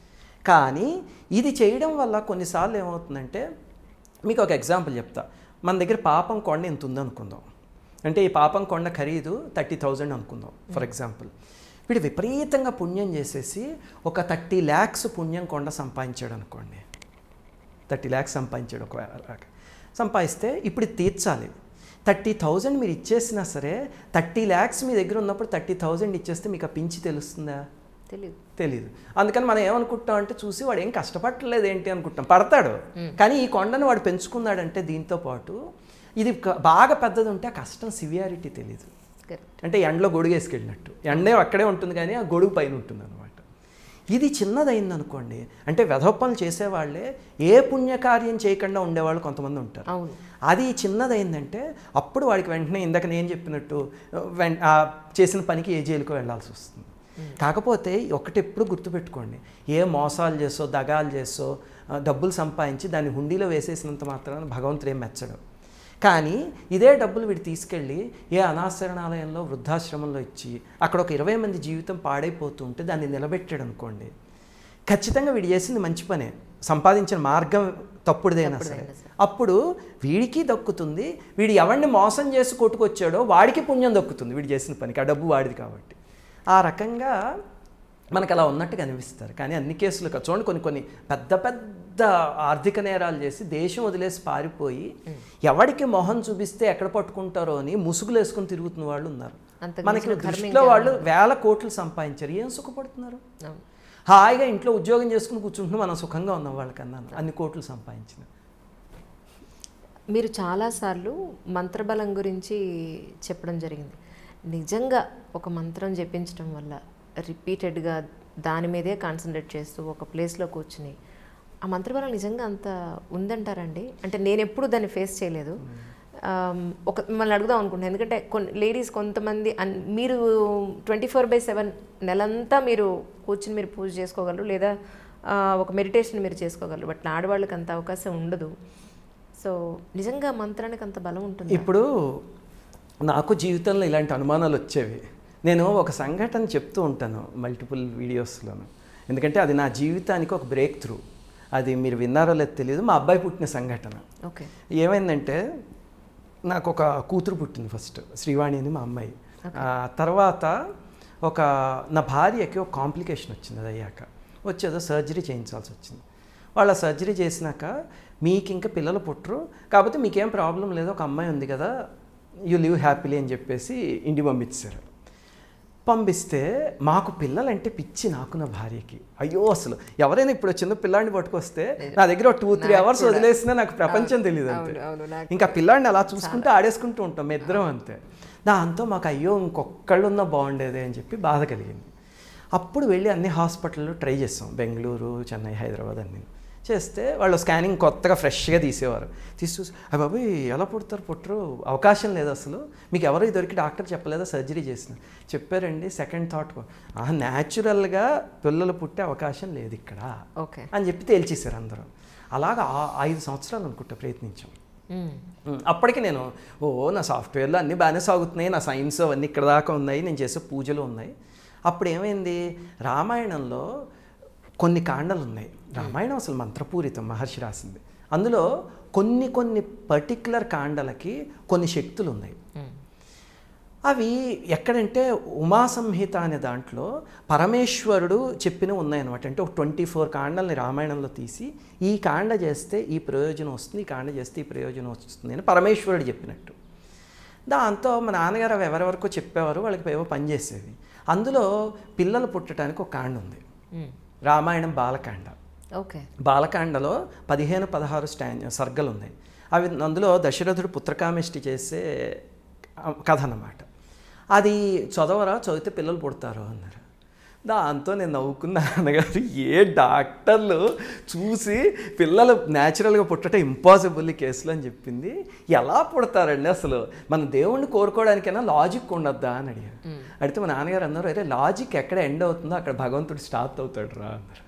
కానీ ఇది చేయడం వల్ల కొన్నిసార్లు ఏమవుతుందంటే మీకు ఒక ఎగ్జాంపుల్ చెప్తా మన దగ్గర పాపం కొండ ఎంత ఉందనుకుందాం అంటే ఈ పాపం కొండ ఖరీదు థర్టీ థౌజండ్ అనుకుందాం ఫర్ ఎగ్జాంపుల్ వీడు విపరీతంగా పుణ్యం చేసేసి ఒక థర్టీ ల్యాక్స్ పుణ్యం కొండ సంపాదించాడు అనుకోండి థర్టీ ల్యాక్స్ సంపాదించాడు ఒక సంపాదిస్తే ఇప్పుడు ఇది తీర్చాలి థర్టీ థౌజండ్ మీరు ఇచ్చేసినా సరే థర్టీ ల్యాక్స్ మీ దగ్గర ఉన్నప్పుడు థర్టీ థౌజండ్ ఇచ్చేస్తే మీకు ఆ పించి తెలుస్తుందా తెలియదు తెలీదు అందుకని మనం ఏమనుకుంటాం అంటే చూసి వాడు ఏం కష్టపడలేదు ఏంటి అనుకుంటాం పడతాడు కానీ ఈ కొండను వాడు పెంచుకున్నాడంటే దీంతో పాటు ఇది క- బాగా పెద్దది ఉంటే ఆ కష్టం సివియారిటీ తెలీదు కరెక్ట్ అంటే ఎండలో గొడుగు వేసుకెళ్ళినట్టు ఎండే అక్కడే ఉంటుంది కానీ ఆ గొడుగు పైన ఉంటుంది అనమాట ఇది చిన్నదైంది అనుకోండి అంటే వెధప్పలు చేసేవాళ్ళే ఏ పుణ్యకార్యం చేయకుండా ఉండేవాళ్ళు కొంతమంది ఉంటారు అవును అది చిన్నదైందంటే అప్పుడు వాడికి వెంటనే ఇందాక నేను చెప్పినట్టు వెం ఆ చేసిన పనికి ఏ జైలుకో వెళ్ళాల్సి వస్తుంది కాకపోతే ఒకటి ఎప్పుడు గుర్తుపెట్టుకోండి ఏ మోసాలు చేసో దగాలు చేసో ఆ, డబ్బులు సంపాదించి దాన్ని హుండీలో వేసేసినంత మాత్రాన భగవంతుడు ఏం మెచ్చడు కానీ ఇదే డబ్బులు వీడు తీసుకెళ్ళి ఏ అనాశరణాలయంలో వృద్ధాశ్రమంలో ఇచ్చి అక్కడ ఒక ఇరవై మంది జీవితం పాడైపోతూ ఉంటే దాన్ని నిలబెట్టాడు అనుకోండి ఖచ్చితంగా వీడు చేసింది మంచి పనే సంపాదించిన మార్గం తప్పుడుదైనా సరే అప్పుడు వీడికి దక్కుతుంది వీడు ఎవరిని మోసం చేసి కొట్టుకొచ్చాడో వాడికి పుణ్యం దక్కుతుంది వీడు చేసిన పనికి ఆ డబ్బు వాడిది కాబట్టి ఆ రకంగా మనకు అలా ఉన్నట్టుగా అనిపిస్తారు కానీ అన్ని కేసులు కాదు. చూడండి కొన్ని కొన్ని పెద్ద పెద్ద ఆర్థిక నేరాలు చేసి దేశం వదిలేసి పారిపోయి ఎవడికి మొహం చూపిస్తే ఎక్కడ పట్టుకుంటారో అని ముసుగులు వేసుకొని తిరుగుతున్న వాళ్ళు ఉన్నారు అంతకు మనకి మించిన కర్మ దృష్టిలో వాళ్ళు వేల కోట్లు సంపాదించారు ఏం సుఖపడుతున్నారు అవును హాయిగా ఇంట్లో ఉద్యోగం చేసుకుని కూర్చుంటున్నాం మనం సుఖంగా ఉన్నాం వాళ్ళకన్నా అన్ని కోట్లు సంపాదించిన మీరు చాలాసార్లు మంత్రబలం గురించి చెప్పడం జరిగింది నిజంగా ఒక మంత్రం జపించడం వల్ల రిపీటెడ్గా దాని మీదే కాన్సన్ట్రేట్ చేస్తూ ఒక ప్లేస్లో కూర్చుని ఆ మంత్రబలం నిజంగా అంత ఉందంటారండి అంటే నేను ఎప్పుడు దాన్ని ఫేస్ చేయలేదు ఆమ్, ఒక మిమ్మల్ని అడుగుదాం అనుకుంటున్నాను ఎందుకంటే కొన్ని లేడీస్ కొంతమంది అన్- మీరు ట్వంటీ ఫోర్ బై సెవెన్ నెలంతా మీరు కూర్చుని మీరు పూజ చేసుకోగలరు లేదా ఆ, ఒక మెడిటేషన్ మీరు చేసుకోగలరు బట్ ఆడవాళ్ళకి అంత అవకాశం ఉండదు సో నిజంగా మంత్రానికి అంత బలం ఉంటుంది ఇప్పుడు నాకు జీవితంలో ఇలాంటి అనుమానాలు వచ్చేవి నేను ఒక సంఘటన చెప్తూ ఉంటాను మల్టిపుల్ వీడియోస్లోను ఎందుకంటే అది నా జీవితానికి ఒక బ్రేక్ త్రూ అది మీరు విన్నారో లేదో తెలియదు మా అబ్బాయి పుట్టిన సంఘటన ఓకే ఏమైందంటే నాకు ఒక కూతురు పుట్టింది ఫస్ట్ శ్రీవాణి అని మా అమ్మాయి ఆ తర్వాత ఒక నా భార్యకి ఒక కాంప్లికేషన్ వచ్చింది అది అయ్యాక వచ్చేదో సర్జరీ చేయించాల్సి వచ్చింది వాళ్ళ సర్జరీ చేసినాక మీకు ఇంకా పిల్లలు పుట్టరు కాకపోతే మీకేం ప్రాబ్లం లేదు ఒక అమ్మాయి ఉంది కదా యూ లివ్ హ్యాపీలీ అని చెప్పేసి ఇంటి పంపించారు పంపిస్తే మాకు పిల్లలంటే పిచ్చి నాకు నా భార్యకి అయ్యో అసలు ఎవరైనా ఇప్పుడు చిన్న పిల్లాడిని పట్టుకొస్తే నా దగ్గర టూ త్రీ అవర్స్ వదిలేసినా నాకు ప్రపంచం తెలియదు అంతే అవును నాకు ఇంకా పిల్లాడిని అలా చూసుకుంటూ ఆడేసుకుంటూ ఉంటాం మేము ఇద్దరం అంతే దాంతో మాకు అయ్యో ఇంకొకళ్ళు ఉన్నా బాగుండేది అని చెప్పి బాధ కలిగింది అప్పుడు వెళ్ళి అన్ని హాస్పిటల్లో ట్రై చేస్తాం బెంగళూరు చెన్నై హైదరాబాద్ అన్ని చేస్తే వాళ్ళు స్కానింగ్ కొత్తగా ఫ్రెష్గా తీసేవారు తీసి చూసి అయ్య బాబోయ్ ఎలా పుడతారు పుట్టరు అవకాశం లేదు అసలు మీకు ఎవరో దొరికి డాక్టర్ చెప్పలేదా సర్జరీ చేసిన చెప్పారండి సెకండ్ థాట్ న్యాచురల్గా పిల్లలు పుట్టే అవకాశం లేదు ఇక్కడ ఓకే అని చెప్పి తేల్చేశారు అందరూ అలాగా ఆ- ఐదు సంవత్సరాలు అనుకుంటా ప్రయత్నించాం ఉమ్, అప్పటికి నేను ఓ నా సాఫ్ట్వేర్లో అన్నీ బాగానే సాగుతున్నాయి నా సైన్స్ అవన్నీ ఇక్కడ దాకా ఉన్నాయి నేను చేసే పూజలు ఉన్నాయి అప్పుడు ఏమైంది రామాయణంలో కొన్ని కాండలు ఉన్నాయి రామాయణం అసలు మంత్రపూరితం మహర్షి రాసింది అందులో కొన్ని కొన్ని పర్టిక్యులర్ కాండలకి కొన్ని శక్తులు ఉన్నాయి అవి ఎక్కడంటే ఉమా సంహిత అనే దాంట్లో పరమేశ్వరుడు చెప్పినవి ఉన్నాయన్నమాట అంటే ఒక ట్వంటీ ఫోర్ కాండల్ని రామాయణంలో తీసి ఈ కాండ చేస్తే ఈ ప్రయోజనం వస్తుంది ఈ కాండ చేస్తే ఈ ప్రయోజనం వస్తుంది అని పరమేశ్వరుడు చెప్పినట్టు దాంతో మా నాన్నగారు అవి ఎవరెవరికో చెప్పేవారు వాళ్ళకి ఏవో పనిచేసేవి అందులో పిల్లలు పుట్టడానికి ఒక కాండ ఉంది రామాయణం బాలకాండ ఓకే బాలకాండలో పదిహేను పదహారు స్టాన్ సర్గలు ఉన్నాయి అవి అందులో దశరథుడు పుత్రకామిష్టి చేసే కథ అన్నమాట అది చదవరా చదివితే పిల్లలు పుడతారు అన్నారు దాంతో నేను నవ్వుకున్న నాన్నగారు ఏ డాక్టర్లు చూసి పిల్లలు న్యాచురల్గా పుట్టడం ఇంపాసిబుల్ ఈ కేసులో అని చెప్పింది ఎలా పుడతారండి అసలు మన దేవుణ్ణి కోరుకోవడానికైనా లాజిక్ ఉండద్దా అని అడిగారు అడిగితే మా నాన్నగారు అన్నారు అరే లాజిక్ ఎక్కడ ఎండ్ అవుతుందో అక్కడ భగవంతుడు స్టార్ట్ అవుతాడు రా అన్నారు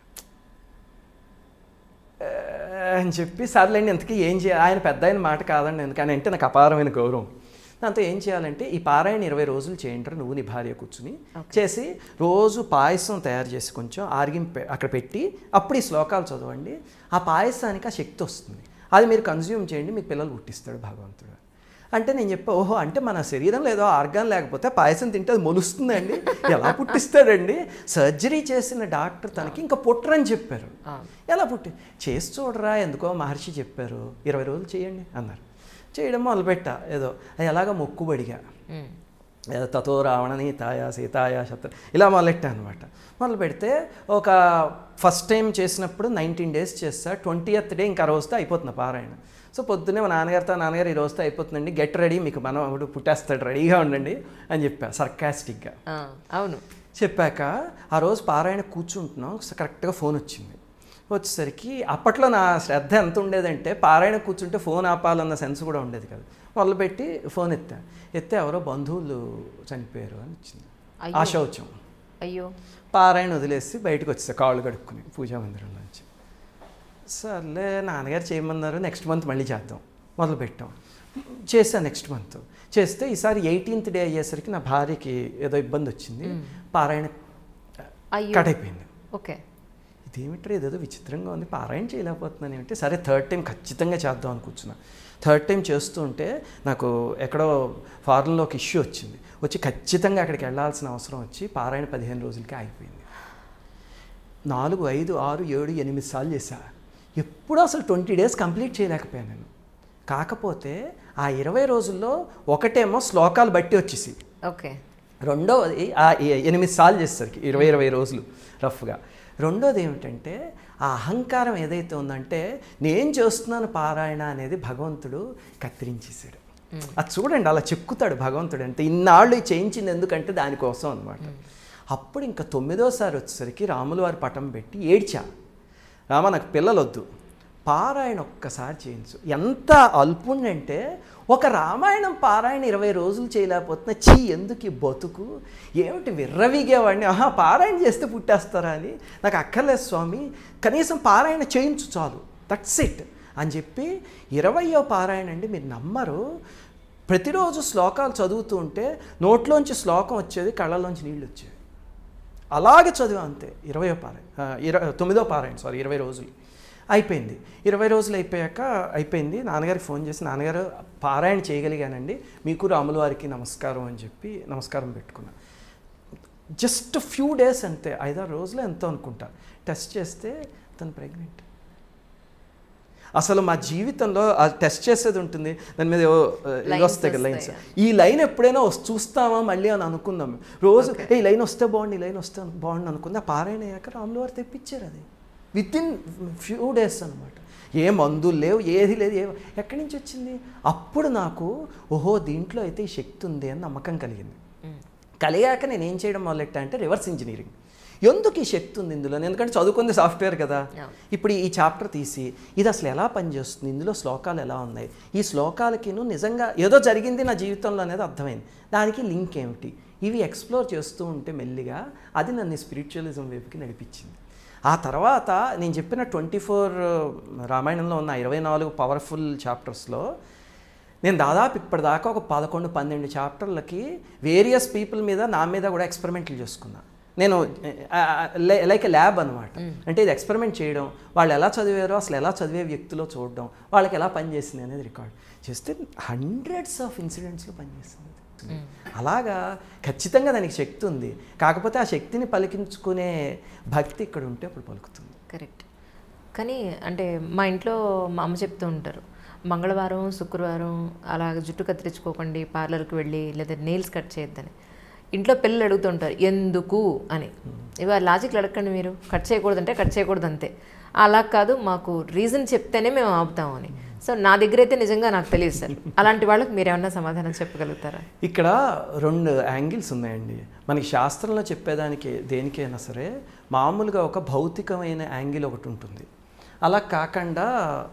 ఆ, అని చెప్పి సర్లేండి ఇంతకీ ఏం చేయాలి ఆయన పెద్ద ఆయన మాట కాదండి ఎందుకని అంటే నాకు అపారమైన గౌరవం దాంతో ఏం చేయాలంటే ఈ పారాయణ ఇరవై రోజులు చేయంటారు నువ్వు నీ భార్య కూర్చుని చేసి రోజు పాయసం తయారు చేసి కొంచెం ఆర్గిం పె- అక్కడ పెట్టి అప్పుడు ఈ శ్లోకాలు చదవండి ఆ పాయసానికి ఆ శక్తి వస్తుంది అది మీరు కన్జ్యూమ్ చేయండి మీకు పిల్లలు పుట్టిస్తాడు భగవంతుడు అంటే నేను చెప్పా ఓహో అంటే మన శరీరంలో ఏదో ఆర్గాన్ లేకపోతే పాయసం తింటే అది మొలుస్తుందండి ఎలా పుట్టిస్తాడండి సర్జరీ చేసిన డాక్టర్ తనకి ఇంకా పుట్టరని చెప్పారు ఎలా పుట్టి చేసి చూడరా ఎందుకో మహర్షి చెప్పారు ఇరవై రోజులు చేయండి అన్నారు చేయడం మొదలుపెట్టా ఏదో అది ఎలాగ మొక్కుబడిగా మ్మ్. ఏదో తతో రావణని తాయ సీతాయ శత్రు ఇలా మొదలెట్టా అనమాట మొదలు పెడితే ఒక ఫస్ట్ టైం చేసినప్పుడు నైన్టీన్ డేస్ చేస్తా ట్వంటీ డే ఇంకా ఆ రోజుతో అయిపోతుంది పారాయణ సో పొద్దున్నే మా నాన్నగారితో నాన్నగారు ఈ రోజుతో అయిపోతుందండి గెట్ రెడీ మీకు మనవడు పుట్టేస్తాడు రెడీగా ఉండండి అని చెప్పా సర్కాస్టిక్గా ఆ, అవును చెప్పాక ఆ రోజు పారాయణ కూర్చుంటున్నాం సో కరెక్ట్గా ఫోన్ వచ్చింది వచ్చేసరికి అప్పట్లో నా శ్రద్ధ ఎంత ఉండేదంటే పారాయణ కూర్చుంటే ఫోన్ ఆపాలన్న సెన్స్ కూడా ఉండేది కదా మొదలుపెట్టి ఫోన్ ఎత్తా ఎత్తే ఎవరో బంధువులు చనిపోయారు అని వచ్చింది అయ్యో. ఆశౌచం అయ్యో పారాయణ వదిలేసి బయటకు వచ్చేసా కాళ్ళు కడుక్కుని పూజా మందిరంలో నుంచి సర్లే నాన్నగారు చేయమన్నారు నెక్స్ట్ మంత్ మళ్ళీ చేద్దాం మొదలు పెట్టాం చేశాను నెక్స్ట్ మంత్ చేస్తే ఈసారి ఎయిటీన్త్ డే అయ్యేసరికి నా భార్యకి ఏదో ఇబ్బంది వచ్చింది పారాయణ అయ్యో కట్ అయిపోయింది ఓకే ఇదేమిట్రా ఇదేదో విచిత్రంగా ఉంది పారాయణ చేయలేకపోతున్నాను ఏమిటి సరే థర్డ్ టైం ఖచ్చితంగా చేద్దాం అని కూర్చున్నా థర్డ్ టైం చేస్తూ ఉంటే నాకు ఎక్కడో ఫారెన్లో ఒక ఇష్యూ వచ్చింది వచ్చి ఖచ్చితంగా అక్కడికి వెళ్ళాల్సిన అవసరం వచ్చి పారాయణ పదిహేను రోజులకి ఆగిపోయింది నాలుగు ఐదు ఆరు ఏడు ఎనిమిది సార్లు చేశా ఎప్పుడూ అసలు ట్వంటీ డేస్ కంప్లీట్ చేయలేకపోయాను నేను కాకపోతే ఆ ఇరవై రోజుల్లో ఒకటేమో శ్లోకాలు బట్టి వచ్చేసి ఓకే రెండవది ఆ ఎ- ఎనిమిది సార్లు చేసేసరికి ఇరవై ఇరవై రోజులు రఫ్గా రెండోది ఏమిటంటే ఆ అహంకారం ఏదైతే ఉందంటే నేను చేస్తున్నాను పారాయణ అనేది భగవంతుడు కత్తిరించేశాడు అది చూడండి అలా చెక్కుతాడు భగవంతుడు అంటే ఇన్నాళ్ళు ఇది చేయించింది ఎందుకంటే దానికోసం అనమాట అప్పుడు ఇంకా తొమ్మిదోసారి వచ్చేసరికి రాముల వారి పటం పెట్టి ఏడ్చా రామ నాకు పిల్లలు వద్దు పారాయణ ఒక్కసారి చేయించు ఎంత అల్పుండంటే ఒక రామాయణం పారాయణ ఇరవై రోజులు చేయలేకపోతున్నా చీ ఎందుకు ఈ బతుకు ఏమిటి విర్రవీగేవాడిని ఆహా పారాయణ చేస్తే పుట్టేస్తారా అని నాకు అక్కర్లేదు స్వామి కనీసం పారాయణ చేయించు చాలు దట్స్ ఇట్ అని చెప్పి ఇరవయో పారాయణ అండి మీరు నమ్మరు ప్రతిరోజు శ్లోకాలు చదువుతూ ఉంటే నోట్లోంచి శ్లోకం వచ్చేది కళ్ళలోంచి నీళ్ళు వచ్చేవి అలాగే చదివా అంతే ఇరవయో పారాయణ ఆ, ఇర తొమ్మిదో పారాయణ సారీ ఇరవై రోజులు అయిపోయింది ఇరవై రోజులు అయిపోయాక అయిపోయింది నాన్నగారికి ఫోన్ చేసి నాన్నగారు పారాయణ చేయగలిగానండి మీకు రాముల వారికి నమస్కారం అని చెప్పి నమస్కారం పెట్టుకున్నా జస్ట్ ఫ్యూ డేస్ అంతే ఐదారు రోజులు ఎంతో అనుకుంటా టెస్ట్ చేస్తే తను ప్రెగ్నెంట్ అసలు మా జీవితంలో ఆ టెస్ట్ చేసేది ఉంటుంది దాని మీద ఏవో, ఆ, ఇవి Lines వస్తాయి కదా లైన్స్ వస్తాయా? ఈ లైన్ ఎప్పుడైనా వస్- చూస్తామా మళ్ళీ అని అనుకుందాం రోజు ఏ ఈ లైన్ వస్తే బాగుంది ఈ లైన్ వస్తే బాగుంది అనుకుంది ఆ పారాయణ అయ్యాక రాములు వారు తెప్పించారు అది విత్ ఇన్ ఫ్యూ డేస్ అనమాట ఏ మందులు లేవు ఏది లేదు ఏ ఎక్కడి నుంచి వచ్చింది అప్పుడు నాకు ఓహో దీంట్లో అయితే ఈ శక్తి ఉంది అని నమ్మకం కలిగింది కలిగాక నేను ఏం చేయడం మొదలెట్టా అంటే రివర్స్ ఇంజనీరింగ్ ఎందుకు ఈ శక్తి ఉంది ఇందులో ఎందుకంటే చదువుకుంది సాఫ్ట్వేర్ కదా Yeah. ఇప్పుడు ఈ చాప్టర్ తీసి ఇది అసలు ఎలా పనిచేస్తుంది ఇందులో శ్లోకాలు ఎలా ఉన్నాయి ఈ శ్లోకాలకిను నిజంగా ఏదో జరిగింది నా జీవితంలో అనేది అర్థమైంది దానికి లింక్ ఏమిటి ఇవి ఎక్స్ప్లోర్ చేస్తూ ఉంటే మెల్లిగా అది నన్ను స్పిరిచువలిజం వైపుకి నడిపించింది ఆ తర్వాత నేను చెప్పిన ట్వంటీ ఫోర్ రామాయణంలో ఉన్న ఇరవై నాలుగు పవర్ఫుల్ చాప్టర్స్లో నేను దాదాపు ఇప్పటిదాకా ఒక పదకొండు పన్నెండు చాప్టర్లకి వేరియస్ పీపుల్ మీద నా మీద కూడా ఎక్స్పెరిమెంట్లు చేసుకున్నా నేను లైక్ ల్యాబ్ అనమాట అంటే ఇది ఎక్స్పెరిమెంట్ చేయడం వాళ్ళు ఎలా చదివారో అసలు ఎలా చదివే వ్యక్తిలో చూడడం వాళ్ళకి ఎలా పనిచేసింది అనేది రికార్డ్ చేస్తే హండ్రెడ్స్ ఆఫ్ ఇన్సిడెంట్స్లో పనిచేస్తుంది అలాగా ఖచ్చితంగా దానికి శక్తి ఉంది కాకపోతే ఆ శక్తిని పలికించుకునే భక్తి ఇక్కడ ఉంటే అప్పుడు పలుకుతుంది కరెక్ట్ కానీ అంటే మా ఇంట్లో మా అమ్మ చెప్తూ ఉంటారు మంగళవారం శుక్రవారం అలా జుట్టు కత్తిరించుకోకండి పార్లర్కి వెళ్ళి లేదా నెయిల్స్ కట్ చేయొద్దని ఇంట్లో పిల్లలు అడుగుతుంటారు ఎందుకు అని ఇవాళ లాజిక్లు అడగండి మీరు కట్ చేయకూడదంటే కట్ చేయకూడదు అంతే అలా కాదు మాకు రీజన్ చెప్తేనే మేము ఆపుతాం అని సో నా దగ్గర అయితే నిజంగా నాకు తెలియదు సార్ అలాంటి వాళ్ళకి మీరు ఏమన్నా సమాధానం చెప్పగలుగుతారా ఇక్కడ రెండు యాంగిల్స్ ఉన్నాయండి మనకి శాస్త్రంలో చెప్పేదానికి దేనికైనా సరే మామూలుగా ఒక భౌతికమైన యాంగిల్ ఒకటి ఉంటుంది అలా కాకుండా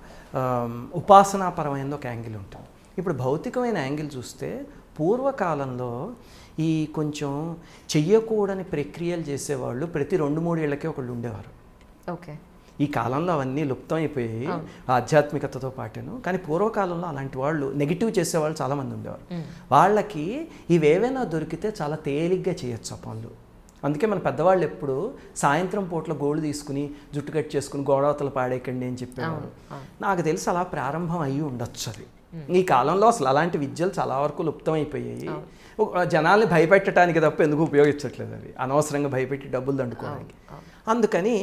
ఆమ్, ఉపాసనాపరమైనది ఒక యాంగిల్ ఉంటుంది ఇప్పుడు భౌతికమైన యాంగిల్ చూస్తే పూర్వకాలంలో ఈ కొంచెం చెయ్యకూడని ప్రక్రియలు చేసేవాళ్ళు ప్రతి రెండు మూడేళ్లకే ఒకళ్ళు ఉండేవారు ఓకే ఈ కాలంలో అవన్నీ లుప్తం అయిపోయాయి ఆధ్యాత్మికతతో పాటును కానీ పూర్వకాలంలో అలాంటి వాళ్ళు నెగిటివ్ చేసేవాళ్ళు చాలామంది ఉండేవారు వాళ్ళకి ఇవేవైనా దొరికితే చాలా తేలిగ్గా చేయొచ్చు ఆ పనులు అందుకే మన పెద్దవాళ్ళు ఎప్పుడు సాయంత్రం పూట్ల గోళ్ళు తీసుకుని జుట్టు కట్ చేసుకుని గోడవతలు పాడేకండి అని చెప్పేవారు నాకు తెలిసి అలా ప్రారంభం అయ్యి ఉండొచ్చు అది ఈ కాలంలో అసలు అలాంటి విద్యలు చాలా వరకు లుప్తం అయిపోయాయి ఒక- జనాల్ని భయపెట్టడానికి తప్ప ఎందుకు ఉపయోగించట్లేదు అవి అనవసరంగా భయపెట్టి డబ్బులు దండుకోవడానికి అందుకని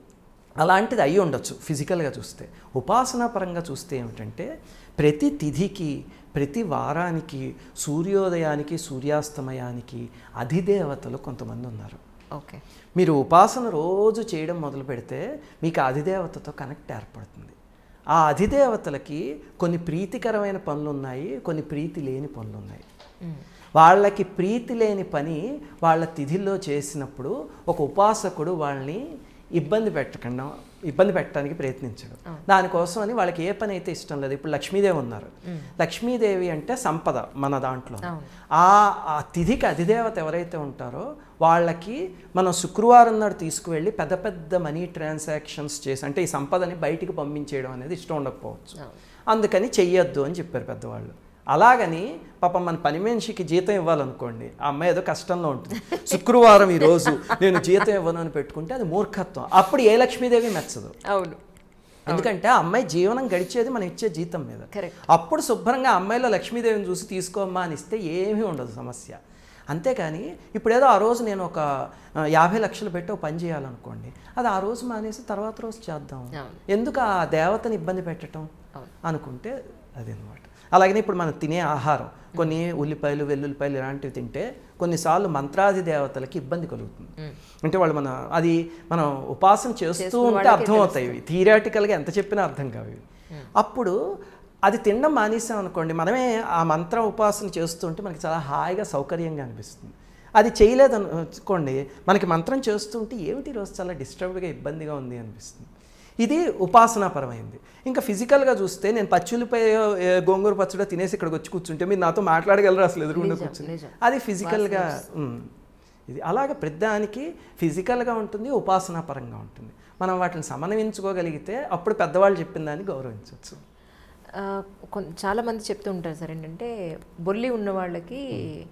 అలాంటిది అయి ఉండొచ్చు ఫిజికల్గా చూస్తే ఉపాసనా పరంగా చూస్తే ఏమిటంటే ప్రతి తిథికి ప్రతి వారానికి సూర్యోదయానికి సూర్యాస్తమయానికి అధిదేవతలు కొంతమంది ఉన్నారు ఓకే మీరు ఉపాసన రోజు చేయడం మొదలు పెడితే మీకు ఆ అధిదేవతతో కనెక్ట్ ఏర్పడుతుంది ఆ అధిదేవతలకి కొన్ని ప్రీతికరమైన పనులు ఉన్నాయి కొన్ని ప్రీతి లేని పనులు ఉన్నాయి వాళ్ళకి ప్రీతి లేని పని వాళ్ళ తిథిలో చేసినప్పుడు ఒక ఉపాసకుడు వాళ్ళని ఇబ్బంది పెట్టకుండా ఇబ్బంది పెట్టడానికి ప్రయత్నించడు దానికోసం అని వాళ్ళకి ఏ పని అయితే ఇష్టం లేదు ఇప్పుడు లక్ష్మీదేవి ఉన్నారు లక్ష్మీదేవి అంటే సంపద మన దాంట్లో ఆ ఆ తిథికి అధిదేవత ఎవరైతే ఉంటారో వాళ్ళకి మనం శుక్రవారం నాడు తీసుకువెళ్ళి పెద్ద పెద్ద మనీ ట్రాన్సాక్షన్స్ చేసి అంటే ఈ సంపదని బయటికి పంపించేయడం అనేది ఇష్టం ఉండకపోవచ్చు అందుకని చెయ్యొద్దు అని చెప్పారు పెద్దవాళ్ళు అలాగని పాపం మన పని మనిషికి జీతం ఇవ్వాలనుకోండి ఆ అమ్మాయి ఏదో కష్టంలో ఉంటుంది శుక్రవారం ఈ రోజు నేను జీతం ఇవ్వను అని పెట్టుకుంటే అది మూర్ఖత్వం అప్పుడు ఏ లక్ష్మీదేవి మెచ్చదు అవును ఎందుకంటే ఆ అమ్మాయి జీవనం గడిచేది మనం ఇచ్చే జీతం మీద కరెక్ట్ అప్పుడు శుభ్రంగా అమ్మాయిలో లక్ష్మీదేవిని చూసి తీసుకోమ్మా అని ఇస్తే ఏమీ ఉండదు సమస్య అంతేకాని ఇప్పుడు ఏదో ఆ రోజు నేను ఒక ఆ, యాభై లక్షలు పెట్టి ఒక పని చేయాలనుకోండి అది ఆ రోజు మానేసి తర్వాత రోజు చేద్దాం అవును. ఎందుకు ఆ దేవతని ఇబ్బంది పెట్టడం అవును. అనుకుంటే అది అనమాట అలాగనే ఇప్పుడు మనం తినే ఆహారం కొన్ని ఉల్లిపాయలు వెల్లుల్లిపాయలు ఇలాంటివి తింటే కొన్నిసార్లు మంత్రాది దేవతలకి ఇబ్బంది కలుగుతుంది అంటే వాళ్ళు మన అది మనం ఉపాసన చేస్తూ చేస్తున్న ఉంటే వాళ్ళకే అర్థం అవుతాయి ఇవి థియరాటికల్గా ఎంత చెప్పినా అర్థం కావు ఇవి అప్పుడు అది తినడం మానేసాం అనుకోండి మనమే ఆ మంత్ర ఉపాసన చేస్తుంటే మనకి చాలా హాయిగా సౌకర్యంగా అనిపిస్తుంది అది చేయలేదు అనుకోండి మనకి మంత్రం చేస్తుంటే ఏమిటి ఈరోజు చాలా డిస్టర్బ్డ్గా ఇబ్బందిగా ఉంది అనిపిస్తుంది ఇది ఉపాసనాపరమైంది ఇంకా ఫిజికల్గా చూస్తే నేను పచ్చులపై గోంగూర పచ్చడి తినేసి ఇక్కడికి వచ్చి కూర్చుంటే మీరు నాతో మాట్లాడగలరు అసలు ఎదురుగుండా నిజం, కూర్చుని నిజం. అది ఫిజికల్గా ఉమ్. ఇది అలాగే ప్రతిదానికి ఫిజికల్గా ఉంటుంది ఉపాసనాపరంగా ఉంటుంది మనం వాటిని సమన్వయించుకోగలిగితే అప్పుడు పెద్దవాళ్ళు చెప్పిన దాన్ని గౌరవించవచ్చు ఆ, కొన్- చాలా మంది చెప్తూ ఉంటారు సార్ ఏంటంటే బొల్లి ఉన్న వాళ్ళకి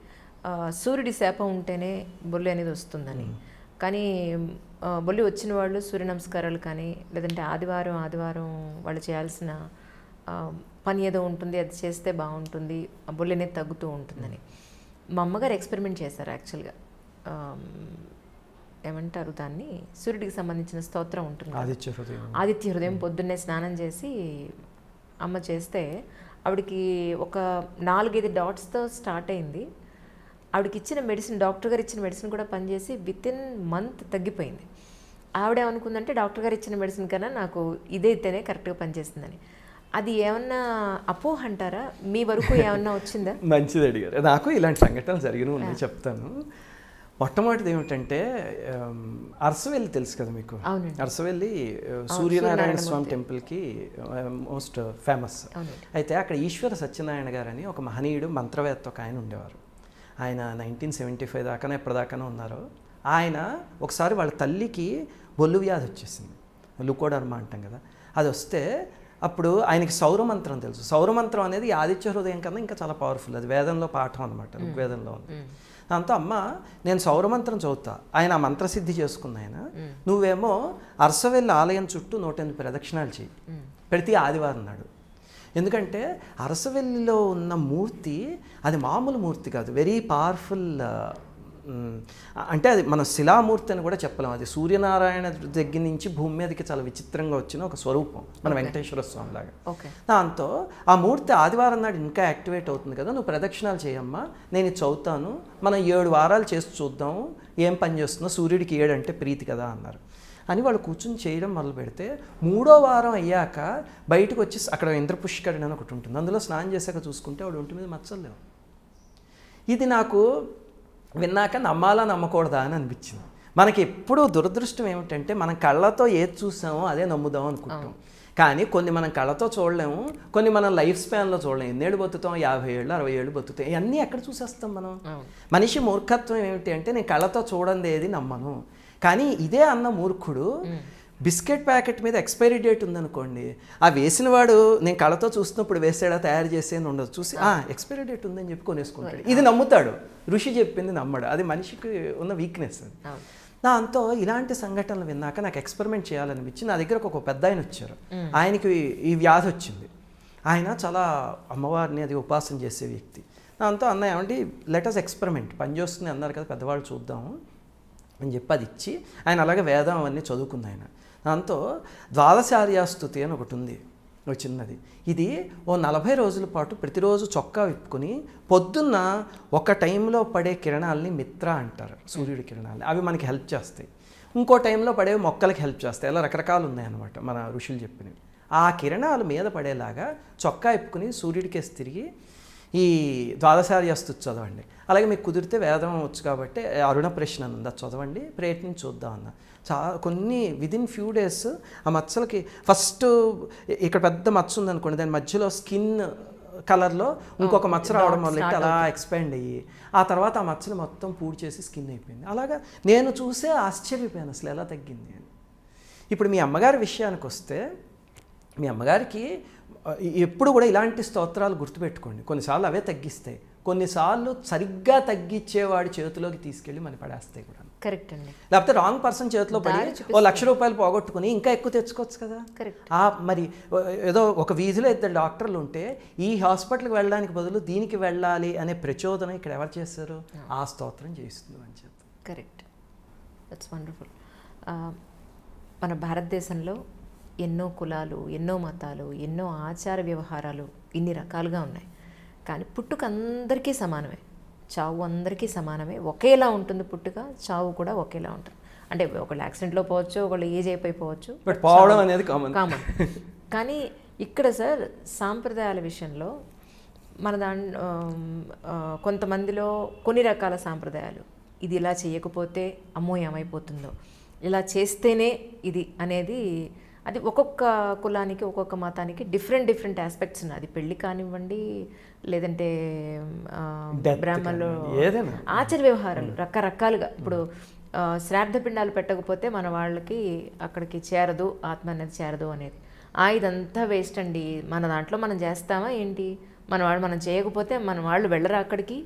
ఆ, సూర్యుడి శాపం ఉంటేనే బొల్లి అనేది వస్తుందని కానీ ఆ, బొల్లి వచ్చిన వాళ్ళు సూర్య నమస్కారాలు కానీ లేదంటే ఆదివారం ఆదివారం వాళ్ళు చేయాల్సిన ఆ, పని ఏదో ఉంటుంది అది చేస్తే బాగుంటుంది ఆ బొల్లి అనేది తగ్గుతూ ఉంటుందని మా అమ్మగారు ఎక్స్పెరిమెంట్ చేశారు యాక్చువల్గా ఏమంటారు దాన్ని సూర్యుడికి సంబంధించిన స్తోత్రం ఉంటుంది కదా. ఆదిత్య హృదయం ఆదిత్య హృదయం పొద్దున్నే స్నానం చేసి అమ్మ చేస్తే ఆవిడకి ఒక నాలుగైదు డాట్స్తో స్టార్ట్ అయింది ఆవిడకి ఇచ్చిన మెడిసిన్ డాక్టర్ గారు ఇచ్చిన మెడిసిన్ కూడా పనిచేసి విత్ ఇన్ మంత్ తగ్గిపోయింది ఆవిడ ఏమనుకుందంటే డాక్టర్ గారు ఇచ్చిన మెడిసిన్ కన్నా నాకు ఇదైతేనే కరెక్ట్గా పనిచేస్తుందని అది ఏమన్నా అపోహ అంటారా మీ వరకు ఏమన్నా వచ్చిందా మంచిది అడిగారు నాకు ఇలాంటి సంఘటనలు జరిగిన ఉన్నాయి చెప్తాను మొట్టమొదటిది ఏమిటంటే ఆమ్, అరసవెల్లి తెలుసు కదా మీకు అవునండి. అరసవెల్లి ఆ, సూర్యనారాయణ స్వామి టెంపుల్కి మోస్ట్ ఫేమస్ అవునండి. అయితే అక్కడ ఈశ్వర సత్యనారాయణ గారు అని ఒక మహనీయుడు మంత్రవేత్త ఒక ఆయన ఉండేవారు ఆయన నైన్టీన్ సెవెంటీ ఫైవ్ దాకానే ఎప్పటిదాకానే ఉన్నారు ఆయన ఒకసారి వాళ్ళ తల్లికి బొల్లు వ్యాధి వచ్చేసింది లుకోడర్మ అంటాం కదా అది వస్తే అప్పుడు ఆయనకి సౌరమంత్రం తెలుసు సౌరమంత్రం అనేది ఈ ఆదిత్య హృదయం కన్నా ఇంకా చాలా పవర్ఫుల్ అది వేదంలో పాఠం అనమాట ఋగ్వేదంలో ఉంది దాంతో అమ్మ నేను సౌరమంత్రం చదువుతా ఆయన ఆ మంత్రసిద్ధి చేసుకున్న ఆయన నువ్వేమో అరసవెల్లి ఆలయం చుట్టూ నూట ఎనిమిది ప్రదక్షిణాలు చెయ్యి ప్రతి ఆదివారం నాడు ఎందుకంటే అరసవెల్లిలో ఉన్న మూర్తి అది మామూలు మూర్తి కాదు వెరీ పవర్ఫుల్ అంటే అది మన శిలామూర్తి అని కూడా చెప్పలేం అది సూర్యనారాయణ దగ్గర నుంచి భూమి మీదకి చాలా విచిత్రంగా వచ్చిన ఒక స్వరూపం మన వెంకటేశ్వర స్వామి లాగా ఓకే దాంతో ఆ మూర్తి ఆదివారం నాడు ఇంకా యాక్టివేట్ అవుతుంది కదా నువ్వు ప్రదక్షిణాలు చేయమ్మా నేను ఇది చదువుతాను మనం ఏడు వారాలు చేసి చూద్దాం ఏం పని చేస్తుందో సూర్యుడికి ఏడు అంటే ప్రీతి కదా అన్నారు అని వాళ్ళు కూర్చుని చేయడం మొదలు పెడితే మూడో వారం అయ్యాక బయటకు వచ్చి అక్కడ ఇంద్రపుష్కరిణి అని ఒకటి ఉంటుంది అందులో స్నానం చేశాక చూసుకుంటే వాడు ఒంటి మీద మచ్చలు లేవు ఇది నాకు విన్నాక నమ్మాలా నమ్మకూడదా అని అనిపించింది మనకి ఎప్పుడూ దురదృష్టం ఏమిటంటే మనం కళ్ళతో ఏది చూసామో అదే నమ్ముదాం అనుకుంటాం కానీ కొన్ని మనం కళ్ళతో చూడలేము కొన్ని మనం లైఫ్ స్పాన్లో చూడలేము ఎన్నేళ్ళు బతుకుతాం యాభై ఏళ్ళు అరవై ఏళ్ళు బతుకుతాం ఇవన్నీ ఎక్కడ చూసేస్తాం మనం మనిషి మూర్ఖత్వం ఏమిటి అంటే నేను కళ్ళతో చూడండి ఏది నమ్మను కానీ ఇదే అన్న మూర్ఖుడు బిస్కెట్ ప్యాకెట్ మీద ఎక్స్పైరీ డేట్ ఉందనుకోండి ఆ వేసిన వాడు నేను కళ్ళతో చూస్తున్నప్పుడు వేసాడా తయారు చేసి అని ఉండదు చూసి ఆ ఎక్స్పైరీ డేట్ ఉందని చెప్పి కొనేసుకుంటాడు ఇది నమ్ముతాడు ఋషి చెప్పింది నమ్మడు అది మనిషికి ఉన్న వీక్నెస్ అది అవును. దాంతో ఇలాంటి సంఘటనలు విన్నాక నాకు ఎక్స్పెరిమెంట్ చేయాలనిపించి నా దగ్గరకు ఒక పెద్ద ఆయన వచ్చారు ఆయనకి ఈ వ్యాధి వచ్చింది ఆయన చాలా అమ్మవారిని అది ఉపాసన చేసే వ్యక్తి దాంతో అన్న ఏమంటే లెటర్స్ ఎక్స్పెరిమెంట్ పనిచేస్తుంది అన్నారు కదా పెద్దవాళ్ళు చూద్దాము అని చెప్పి అది ఇచ్చి ఆయన అలాగే వేదం అవన్నీ చదువుకుంది ఆయన దాంతో ద్వాదశార్యాస్తుతి అని ఒకటి ఉంది ఒక చిన్నది ఇది ఓ నలభై రోజుల పాటు ప్రతిరోజు చొక్కా విప్పుకొని పొద్దున్న ఒక టైంలో పడే కిరణాలని మిత్ర అంటారు సూర్యుడి కిరణాలని అవి మనకి హెల్ప్ చేస్తాయి ఇంకో టైంలో పడే మొక్కలకి హెల్ప్ చేస్తాయి అలా రకరకాలు ఉన్నాయన్నమాట మన ఋషులు చెప్పినవి ఆ కిరణాలు మీద పడేలాగా చొక్కా విప్పుకొని సూర్యుడికేసి తిరిగి ఈ ద్వాదశార్యస్తు చదవండి అలాగే మీకు కుదిరితే వేదం వచ్చు కాబట్టి అరుణ ప్రశ్న అని ఉంది అది చదవండి ప్రయత్నించి చూద్దాం అన్న చాలా కొన్ని విదిన్ ఫ్యూ డేస్ ఆ మచ్చలకి ఫస్ట్ ఇక్కడ పెద్ద మచ్చ ఉందనుకోండి దాని మధ్యలో స్కిన్ కలర్లో ఇంకొక మచ్చ రావడం మొదలెట్టి అలా ఎక్స్పాండ్ అయ్యి ఆ తర్వాత ఆ మచ్చలు మొత్తం పూడి చేసి స్కిన్ అయిపోయింది అలాగా నేను చూసే ఆశ్చర్యపోయాను అసలు ఎలా తగ్గింది అని ఇప్పుడు మీ అమ్మగారి విషయానికి వస్తే మీ అమ్మగారికి ఆ, ఎప్పుడు కూడా ఇలాంటి స్తోత్రాలు గుర్తుపెట్టుకోండి కొన్నిసార్లు అవే తగ్గిస్తాయి కొన్నిసార్లు సరిగ్గా తగ్గించేవాడి చేతిలోకి తీసుకెళ్ళి మన పడేస్తాయి కూడా కరెక్ట్ అండి లేకపోతే రాంగ్ పర్సన్ చేతిలో పడి దారి ఓ లక్ష రూపాయలు పోగొట్టుకుని ఇంకా ఎక్కువ తెచ్చుకోవచ్చు కదా కరెక్ట్ ఆ మరి ఓ- ఏదో ఒక వీధిలో ఇద్దరు డాక్టర్లు ఉంటే ఈ హాస్పిటల్కి వెళ్ళడానికి బదులు దీనికి వెళ్ళాలి అనే ప్రచోదనం ఇక్కడ ఎవరు చేశారు ఆ స్తోత్రం చేయిస్తుంది అని చెప్పి కరెక్ట్ దట్స్ వండర్ఫుల్ మన భారతదేశంలో ఎన్నో కులాలు ఎన్నో మతాలు ఎన్నో ఆచార వ్యవహారాలు ఇన్ని రకాలుగా ఉన్నాయి కానీ పుట్టుక అందరికీ సమానమే చావు అందరికీ సమానమే ఒకేలా ఉంటుంది పుట్టుక చావు కూడా ఒకేలా ఉంటుంది అంటే ఒకళ్ళు యాక్సిడెంట్లో పోవచ్చు ఒకళ్ళు ఏజ్ అయిపోవచ్చు బట్ పోవడం అనేది కామన్ కామన్ కానీ ఇక్కడ సార్ సాంప్రదాయాల విషయంలో మన దాని కొంతమందిలో కొన్ని రకాల సాంప్రదాయాలు ఇది ఇలా చేయకపోతే అమ్మో ఏమైపోతుందో ఇలా చేస్తేనే ఇది అనేది అది ఒక్కొక్క కులానికి ఒక్కొక్క మతానికి డిఫరెంట్ డిఫరెంట్ ఆస్పెక్ట్స్ ఉన్నాయి అది పెళ్లి కానివ్వండి లేదంటే ఆ, Death బ్రాహ్మణులు కానివ్వండి, ఏదైనా. ఆచార వ్యవహారాలు రకరకాలుగా ఇప్పుడు ఆ, శ్రాద్ధ పిండాలు పెట్టకపోతే మన వాళ్ళకి అక్కడికి చేరదు ఆత్మ అనేది చేరదు అనేది ఆ ఇదంతా వేస్ట్ అండి మన దాంట్లో మనం చేస్తామా ఏంటి మన వాళ్ళు మనం చేయకపోతే మన వాళ్ళు వెళ్ళరా అక్కడికి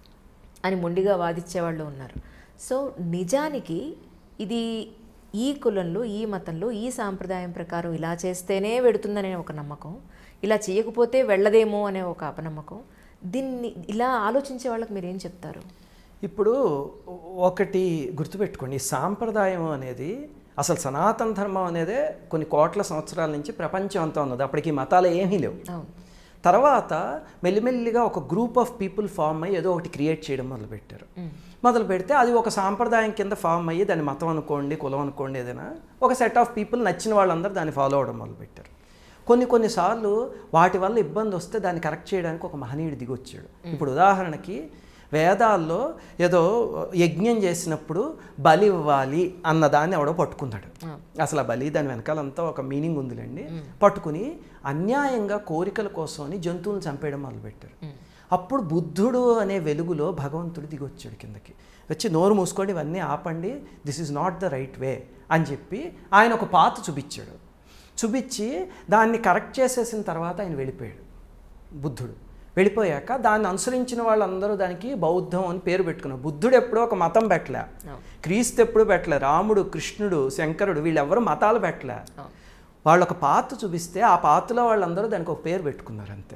అని మొండిగా వాదిచ్చే వాళ్ళు ఉన్నారు సో నిజానికి ఇది ఈ కులంలో ఈ మతంలో ఈ సాంప్రదాయం ప్రకారం ఇలా చేస్తేనే వెడుతుందనే ఒక నమ్మకం ఇలా చేయకపోతే వెళ్ళదేమో అనే ఒక అపనమ్మకం దీన్ని ఇలా ఆలోచించే వాళ్ళకి మీరు ఏం చెప్తారు ఇప్పుడు ఒకటి గుర్తుపెట్టుకోండి ఈ సాంప్రదాయం అనేది అసలు సనాతన ధర్మం అనేదే కొన్ని కోట్ల సంవత్సరాల నుంచి ప్రపంచం అంతా ఉన్నది అప్పటికి ఈ మతాలు ఏమీ లేవు అవును తర్వాత మెల్లిమెల్లిగా ఒక గ్రూప్ ఆఫ్ పీపుల్ ఫామ్ అయ్యి ఏదో ఒకటి క్రియేట్ చేయడం మొదలుపెట్టారు మొదలు పెడితే అది ఒక సాంప్రదాయం కింద ఫామ్ అయ్యి దాని మతం అనుకోండి కులం అనుకోండి ఏదైనా ఒక సెట్ ఆఫ్ పీపుల్ నచ్చిన వాళ్ళందరూ దాన్ని ఫాలో అవడం మొదలుపెట్టారు కొన్ని కొన్నిసార్లు వాటి వల్ల ఇబ్బంది వస్తే దాన్ని కరెక్ట్ చేయడానికి ఒక మహనీయుడు దిగొచ్చాడు ఇప్పుడు ఉదాహరణకి వేదాల్లో ఏదో యజ్ఞం చేసినప్పుడు బలి ఇవ్వాలి అన్న దాన్ని ఎవడో పట్టుకున్నాడు అసలు ఆ బలి దాని వెనకాలంతా ఒక మీనింగ్ ఉందిలేండి పట్టుకుని అన్యాయంగా కోరికల కోసం అని జంతువులను చంపేయడం మొదలుపెట్టారు అప్పుడు బుద్ధుడు అనే వెలుగులో భగవంతుడు దిగొచ్చాడు కిందకి వచ్చి నోరు మూసుకోండి ఇవన్నీ ఆపండి this is not the right way అని చెప్పి ఆయన ఒక పాత చూపించాడు చూపించి దాన్ని కరెక్ట్ చేసేసిన తర్వాత ఆయన వెళ్ళిపోయాడు బుద్ధుడు వెళ్ళిపోయాక దాన్ని అనుసరించిన వాళ్ళందరూ దానికి బౌద్ధం అని పేరు పెట్టుకున్నారు బుద్ధుడు ఎప్పుడో ఒక మతం పెట్టలే క్రీస్తు ఎప్పుడు పెట్టలే రాముడు కృష్ణుడు శంకరుడు వీళ్ళెవరు మతాలు పెట్టలే వాళ్ళు ఒక పాత్ర చూపిస్తే ఆ పాత్రలో వాళ్ళందరూ దానికి ఒక పేరు పెట్టుకున్నారు అంతే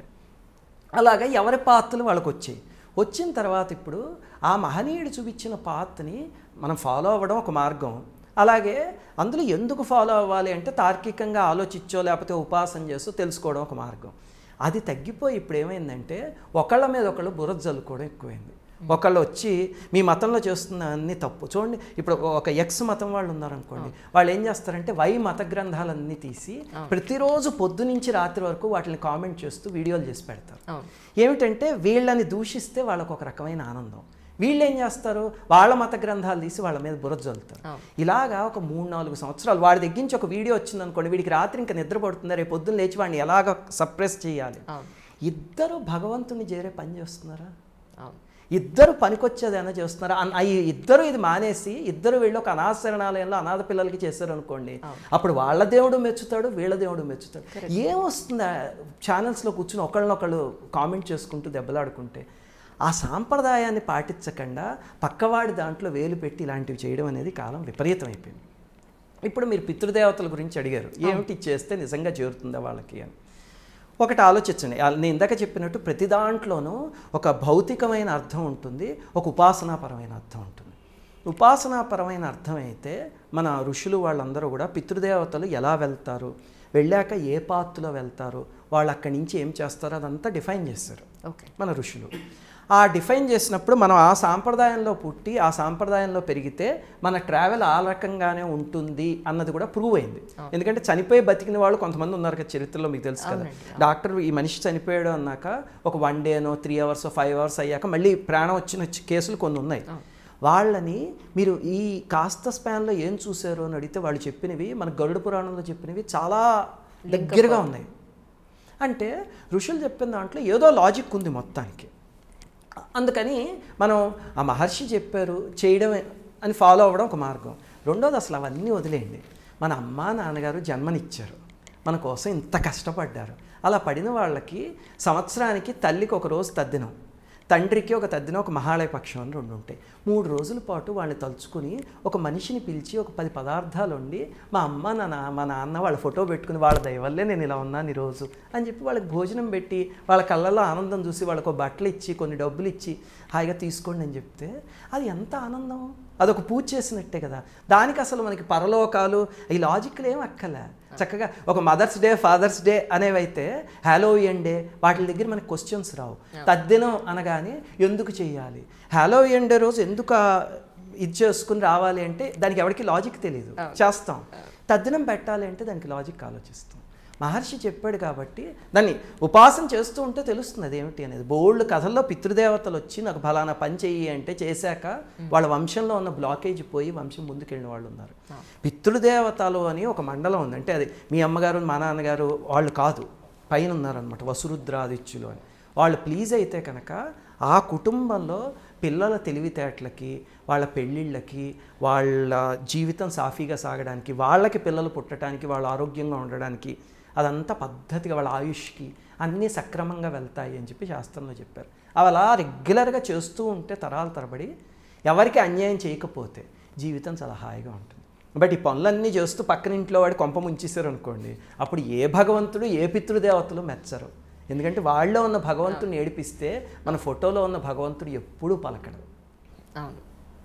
అలాగే ఎవరి పాత్రలు వాళ్ళకి వచ్చాయి వచ్చిన తర్వాత ఇప్పుడు ఆ మహనీయుడు చూపించిన పాత్రని మనం ఫాలో అవ్వడం ఒక మార్గం అలాగే అందులో ఎందుకు ఫాలో అవ్వాలి అంటే తార్కికంగా ఆలోచించో లేకపోతే ఉపాసన చేస్తూ తెలుసుకోవడం ఒక మార్గం అది తగ్గిపోయి ఇప్పుడు ఏమైందంటే ఒకళ్ళ మీద ఒకళ్ళు బురద జల్లుకోవడం ఎక్కువైంది ఒకళ్ళు వచ్చి మీ మతంలో చేస్తున్న అన్ని తప్పు చూడండి ఇప్పుడు ఒక ఎక్స్ మతం వాళ్ళు ఉన్నారనుకోండి వాళ్ళు ఏం చేస్తారంటే వై మత గ్రంథాలన్నీ తీసి ప్రతిరోజు పొద్దు నుంచి రాత్రి వరకు వాటిని కామెంట్ చేస్తూ వీడియోలు చేసి పెడతారు అవును ఏమిటంటే వీళ్ళని దూషిస్తే వాళ్ళకు ఒక రకమైన ఆనందం వీళ్ళు ఏం చేస్తారు వాళ్ళ మత గ్రంథాలు తీసి వాళ్ళ మీద బురద జల్లుతారు అవును. ఇలాగా ఒక మూడు నాలుగు సంవత్సరాలు వాడి దగ్గర నుంచి ఒక వీడియో వచ్చింది అనుకోండి వీడికి రాత్రి ఇంకా నిద్ర పడుతుంది రేపు పొద్దున్న లేచి వాడిని ఎలాగ సప్రెస్ చేయాలి అవును ఇద్దరు భగవంతుని చేరే పని చేస్తున్నారా అవును ఇద్దరు పనికొచ్చేదైనా చేస్తున్నారా అన్- అయి ఇద్దరు ఇది మానేసి ఇద్దరు వీళ్ళు ఒక అనాథ శరణాలయంలో అనాథ పిల్లలకి చేశారు అనుకోండి అప్పుడు వాళ్ళ దేవుడు మెచ్చుతాడు వీళ్ళ దేవుడు మెచ్చుతాడు ఏమొస్తుంది ఛానల్స్లో కూర్చుని ఒకళ్ళనొకళ్ళు కామెంట్ చేసుకుంటూ దెబ్బలాడుకుంటే ఆ సాంప్రదాయాన్ని పాటించకుండా పక్కవాడి దాంట్లో వేలు పెట్టి ఇలాంటివి చేయడం అనేది కాలం విపరీతం అయిపోయింది ఇప్పుడు మీరు పితృదేవతల గురించి అడిగారు ఏమిటి ఇది చేస్తే నిజంగా చేరుతుందా వాళ్ళకి అని ఒకటి ఆలోచించండి ఆ- నేను ఇందాక చెప్పినట్టు ప్రతి దాంట్లోనూ ఒక భౌతికమైన అర్థం ఉంటుంది ఒక ఉపాసనాపరమైన అర్థం ఉంటుంది ఉపాసనాపరమైన అర్థం అయితే మన ఋషులు వాళ్ళందరూ కూడా పితృదేవతలు ఎలా వెళ్తారు వెళ్ళాక ఏ పాత్తులో వెళ్తారు వాళ్ళు అక్కడి నుంచి ఏం చేస్తారో అదంతా డిఫైన్ చేస్తారు ఓకే మన ఋషులు ఆ డిఫైన్ చేసినప్పుడు మనం ఆ సాంప్రదాయంలో పుట్టి ఆ సాంప్రదాయంలో పెరిగితే మన ట్రావెల్ ఆ రకంగానే ఉంటుంది అన్నది కూడా ప్రూవ్ అయింది ఎందుకంటే చనిపోయి బతికిన వాళ్ళు కొంతమంది ఉన్నారు కదా చరిత్రలో మీకు తెలుసు కదా డాక్టర్ ఈ మనిషి చనిపోయాడు అన్నాక ఒక వన్ డేనో త్రీ అవర్స్ ఫైవ్ అవర్స్ అయ్యాక మళ్ళీ ప్రాణం వచ్చిన కేసులు కొన్ని ఉన్నాయి వాళ్ళని మీరు ఈ కాస్త స్పాన్లో ఏం చూశారు అని అడిగితే వాళ్ళు చెప్పినవి మన గరుడ పురాణంలో చెప్పినవి చాలా దగ్గరగా ఉన్నాయి అంటే ఋషులు చెప్పిన దాంట్లో ఏదో లాజిక్ ఉంది మొత్తానికి అందుకని మనం ఆ మహర్షి చెప్పారు చేయడమే అని ఫాలో అవ్వడం ఒక మార్గం రెండోది అసలు అవన్నీ వదిలేయండి మన అమ్మ నాన్నగారు జన్మనిచ్చారు మన కోసం ఇంత కష్టపడ్డారు అలా పడిన వాళ్ళకి సంవత్సరానికి తల్లికి ఒక రోజు తద్దినం తండ్రికి ఒక తద్దినం ఒక మహాళయ పక్షం అని రెండు ఉంటాయి మూడు రోజుల పాటు వాళ్ళని తలుచుకుని ఒక మనిషిని పిలిచి ఒక పది పదార్థాలు వండి మా అమ్మ నా నా- మా నాన్న వాళ్ళ ఫోటో పెట్టుకుని వాళ్ళ దయ వల్లే నేను ఇలా ఉన్నాను ఈరోజు అని చెప్పి వాళ్ళకి భోజనం పెట్టి వాళ్ళ కళ్ళల్లో ఆనందం చూసి వాళ్ళకు ఒక బట్టలు ఇచ్చి కొన్ని డబ్బులు ఇచ్చి హాయిగా తీసుకోండి అని చెప్తే అది ఎంత ఆనందం అదొక పూజ చేసినట్టే కదా దానికి అసలు మనకి పరలోకాలు ఈ లాజిక్లు ఏం అక్కలే చక్కగా ఒక మదర్స్ డే ఫాదర్స్ డే అనేవైతే హ్యాలోవియన్ డే వాటి దగ్గర మనకి క్వశ్చన్స్ రావు తద్దినం అనగానే ఎందుకు చేయాలి హ్యాలోవియన్ డే రోజు ఎందుకు ఆ ఇది చేసుకుని రావాలి అంటే దానికి ఎవరికి లాజిక్ తెలియదు చేస్తాం తద్దినం పెట్టాలి అంటే దానికి లాజిక్ ఆలోచిస్తాం మహర్షి చెప్పాడు కాబట్టి దాన్ని ఉపాసన చేస్తూ ఉంటే తెలుస్తుంది అది ఏమిటి అనేది బోల్డ్ కథల్లో పితృదేవతలు వచ్చి నాకు ఫలానా పని చెయ్యి అంటే చేశాక వాళ్ళ వంశంలో ఉన్న బ్లాకేజ్ పోయి వంశం ముందుకెళ్ళిన వాళ్ళు ఉన్నారు పితృదేవతలు అని ఒక మండలం ఉంది అంటే అది మీ అమ్మగారు మా నాన్నగారు వాళ్ళు కాదు పైన ఉన్నారనమాట వసురుద్రాదిత్యులు అని వాళ్ళు ప్లీజ్ అయితే కనుక ఆ కుటుంబంలో పిల్లల తెలివితేటలకి వాళ్ళ పెళ్ళిళ్ళకి వాళ్ళ జీవితం సాఫీగా సాగడానికి వాళ్ళకి పిల్లలు పుట్టడానికి వాళ్ళు ఆరోగ్యంగా ఉండడానికి అదంతా పద్ధతిగా వాళ్ళ ఆయుష్కి అన్నీ సక్రమంగా వెళ్తాయి అని చెప్పి శాస్త్రంలో చెప్పారు అవి అలా రెగ్యులర్గా చేస్తూ ఉంటే తరాల తరబడి ఎవరికి అన్యాయం చేయకపోతే జీవితం చాలా హాయిగా ఉంటుంది బట్ ఈ పనులన్నీ చేస్తూ పక్కన ఇంట్లో వాడి కొంప ముంచేశారు అనుకోండి అప్పుడు ఏ భగవంతుడు ఏ పితృదేవతలు మెచ్చరు ఎందుకంటే వాళ్ళలో ఉన్న భగవంతుడిని ఏడిపిస్తే మన ఫోటోలో ఉన్న భగవంతుడు ఎప్పుడూ పలకడు అవును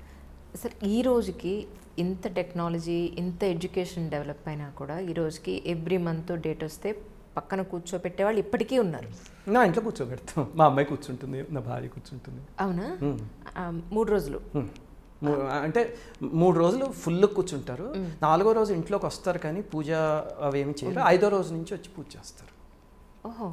సార్ ఈ రోజుకి ఇంత టెక్నాలజీ ఇంత ఎడ్యుకేషన్ డెవలప్ అయినా కూడా ఈ రోజుకి ఎవ్రీ మంత్ డేట్ వస్తే పక్కన కూర్చోపెట్టే వాళ్ళు ఇప్పటికీ ఉన్నారు నా ఇంట్లో కూర్చోబెడతాం మా అమ్మాయి కూర్చుంటుంది నా భార్య కూర్చుంటుంది అవునా ఆ, మూడు రోజులు హ్మ్. మూ- అంటే మూడు రోజులు ఫుల్ కూర్చుంటారు నాలుగో రోజు ఇంట్లోకి వస్తారు కానీ పూజ అవేమి చేయరు ఐదో రోజు నుంచి వచ్చి పూజ చేస్తారు ఓహో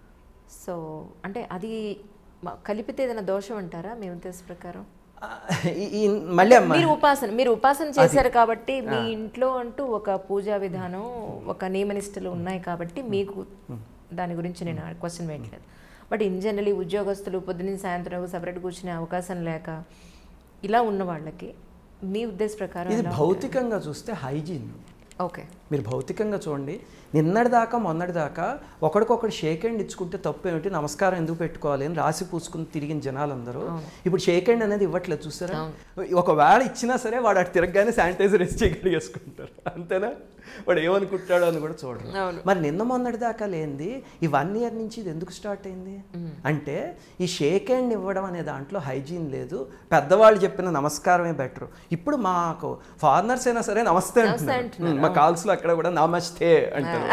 సో అంటే అది మ- కలిపితే ఏదైనా దోషం అంటారా మీ ఉద్దేశ ప్రకారం ఆ, ఈ- ఈ మళ్ళీ అమ్మ మీరు ఉపాసన మీరు ఉపాసన చేశారు కాబట్టి మీ ఇంట్లో అంటూ ఒక పూజా విధానం ఒక నియమనిష్టలు ఉన్నాయి కాబట్టి మీకు దాని గురించి నేను క్వశ్చన్ వేయట్లేదు బట్ ఇన్ జనరలీ ఉద్యోగస్తులు పొద్దున్న సాయంత్రం సపరేట్ కూర్చునే అవకాశం లేక ఇలా ఉన్న వాళ్ళకి మీ ఉద్దేశ ప్రకారం ఇది ఎలా భౌతికంగా చూస్తే హైజీన్ ఓకే మీరు భౌతికంగా చూడండి నిన్నటి దాకా మొన్నటి దాకా ఒకడికొకడు షేక్ హ్యాండ్ ఇచ్చుకుంటే తప్పు ఏమిటి నమస్కారం ఎందుకు పెట్టుకోవాలి అని రాసి పూసుకుని తిరిగిన జనాలందరూ ఇప్పుడు షేక్ హ్యాండ్ అనేది ఇవ్వట్లేదు చూసారా ఒకవేళ ఇచ్చినా సరే వాడు అటు తిరగగానే శానిటైజర్ వేసి చెయ్యి వేసుకుంటారు అంతేనా వాడు ఏమనుకుంటాడో అని కూడా చూడరు అవును. మరి నిన్న మొన్నటి దాకా లేనిది ఈ వన్ ఇయర్ నుంచి ఇది ఎందుకు స్టార్ట్ అయింది అంటే ఈ షేక్ హ్యాండ్ ఇవ్వడం అనే దాంట్లో హైజీన్ లేదు పెద్దవాళ్ళు చెప్పిన నమస్కారమే బెటర్ ఇప్పుడు మాకు ఫారినర్స్ అయినా సరే నమస్తే అంటున్నారు ఉమ్, మా కాల్స్లో అక్కడ కూడా నమస్తే అంటారు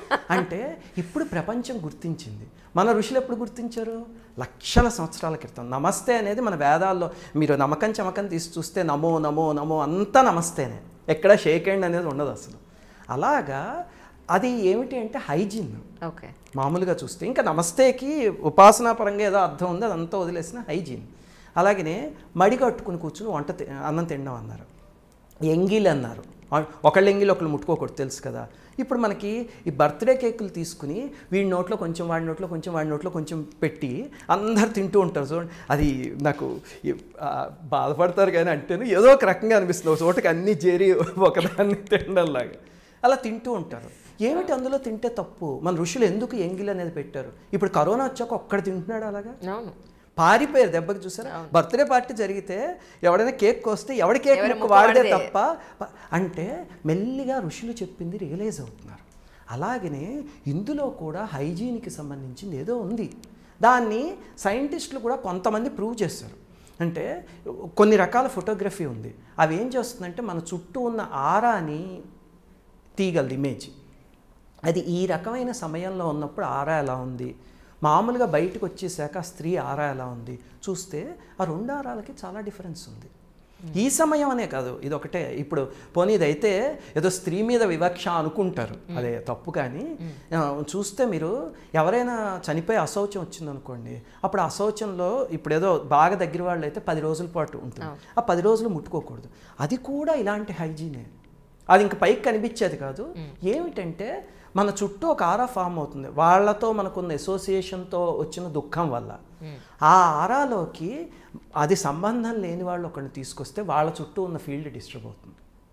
అంటే ఇప్పుడు ప్రపంచం గుర్తించింది మన ఋషులు ఎప్పుడు గుర్తించారు లక్షల సంవత్సరాల క్రితం నమస్తే అనేది మన వేదాల్లో మీరు నమ్మకం చమకం తీసి చూస్తే నమో నమో నమో అంతా నమస్తేనే ఎక్కడ షేక్ హ్యాండ్ అనేది ఉండదు అసలు అలాగా అది ఏమిటి అంటే హైజీన్ ఓకే మామూలుగా చూస్తే ఇంకా నమస్తేకి ఉపాసనా పరంగా ఏదో అర్థం ఉంది అదంతా వదిలేసిన హైజీన్ అలాగనే మడి కట్టుకుని కూర్చుని వంట తి- అన్నం తినడం అన్నారు ఎంగిల్ అన్నారు ఆ- ఒకళ్ళు ఎంగిల్ ఒకళ్ళు ముట్టుకోకూడదు తెలుసు కదా ఇప్పుడు మనకి ఈ బర్త్డే కేకులు తీసుకుని వీడి నోట్లో కొంచెం వాడి నోట్లో కొంచెం వాడి నోట్లో కొంచెం పెట్టి అందరు తింటూ ఉంటారు చూడండి అది నాకు ఈ- ఆ, బాధపడతారు కానీ అంటేను ఏదో ఒక రకంగా అనిపిస్తుంది ఒక చోటకి అన్నీ చేరి ఒకదాన్ని తినడంలాగా అలా తింటూ ఉంటారు ఏమిటి అందులో తింటే తప్పు మన ఋషులు ఎందుకు ఎంగిల్ అనేది పెట్టారు ఇప్పుడు కరోనా వచ్చాక ఒక్కడ తింటున్నాడు అలాగా అవును పారిపోయారు దెబ్బకి చూసారా బర్త్డే పార్టీ జరిగితే ఎవడైనా కేక్ కోస్తే ఎవడి కేక్ ఎవరి ముక్క ముక్క వాడితే వాడిదే. తప్ప ప- అంటే మెల్లిగా ఋషులు చెప్పింది రియలైజ్ అవుతున్నారు అలాగనే ఇందులో కూడా హైజీన్కి సంబంధించింది ఏదో ఉంది దాన్ని సైంటిస్టులు కూడా కొంతమంది ప్రూవ్ చేస్తారు అంటే కొన్ని రకాల ఫోటోగ్రఫీ ఉంది అవి ఏం చేస్తుందంటే మన చుట్టూ ఉన్న ఆరాని తీయగలదు ఇమేజ్ అది ఈ రకమైన సమయంలో ఉన్నప్పుడు ఆరా ఎలా ఉంది మామూలుగా బయటకు వచ్చేసాక ఆ స్త్రీ ఆరా ఎలా ఉంది చూస్తే ఆ రెండు ఆరాలకి చాలా డిఫరెన్స్ ఉంది ఈ సమయం అనే కాదు ఇది ఒకటే ఇప్పుడు పోనీ ఇదైతే ఏదో స్త్రీ మీద వివక్ష అనుకుంటారు అదే తప్పు కానీ ఆ, చూస్తే మీరు ఎవరైనా చనిపోయి అశౌచం వచ్చిందనుకోండి అప్పుడు ఆ అశౌచంలో ఇప్పుడు ఏదో బాగా దగ్గర వాళ్ళు అయితే పది రోజుల పాటు ఉంటుంది ఆ పది రోజులు ముట్టుకోకూడదు అది కూడా ఇలాంటి హైజీనే అది ఇంక పైకి కనిపించేది కాదు ఏమిటంటే మన చుట్టూ ఒక ఆరా ఫామ్ అవుతుంది వాళ్ళతో మనకున్న అసోసియేషన్తో వచ్చిన దుఃఖం వల్ల ఆ ఆరాలోకి అది సంబంధం లేని వాళ్ళు ఒకరిని తీసుకొస్తే వాళ్ళ చుట్టూ ఉన్న ఫీల్డ్ డిస్టర్బ్ అవుతుంది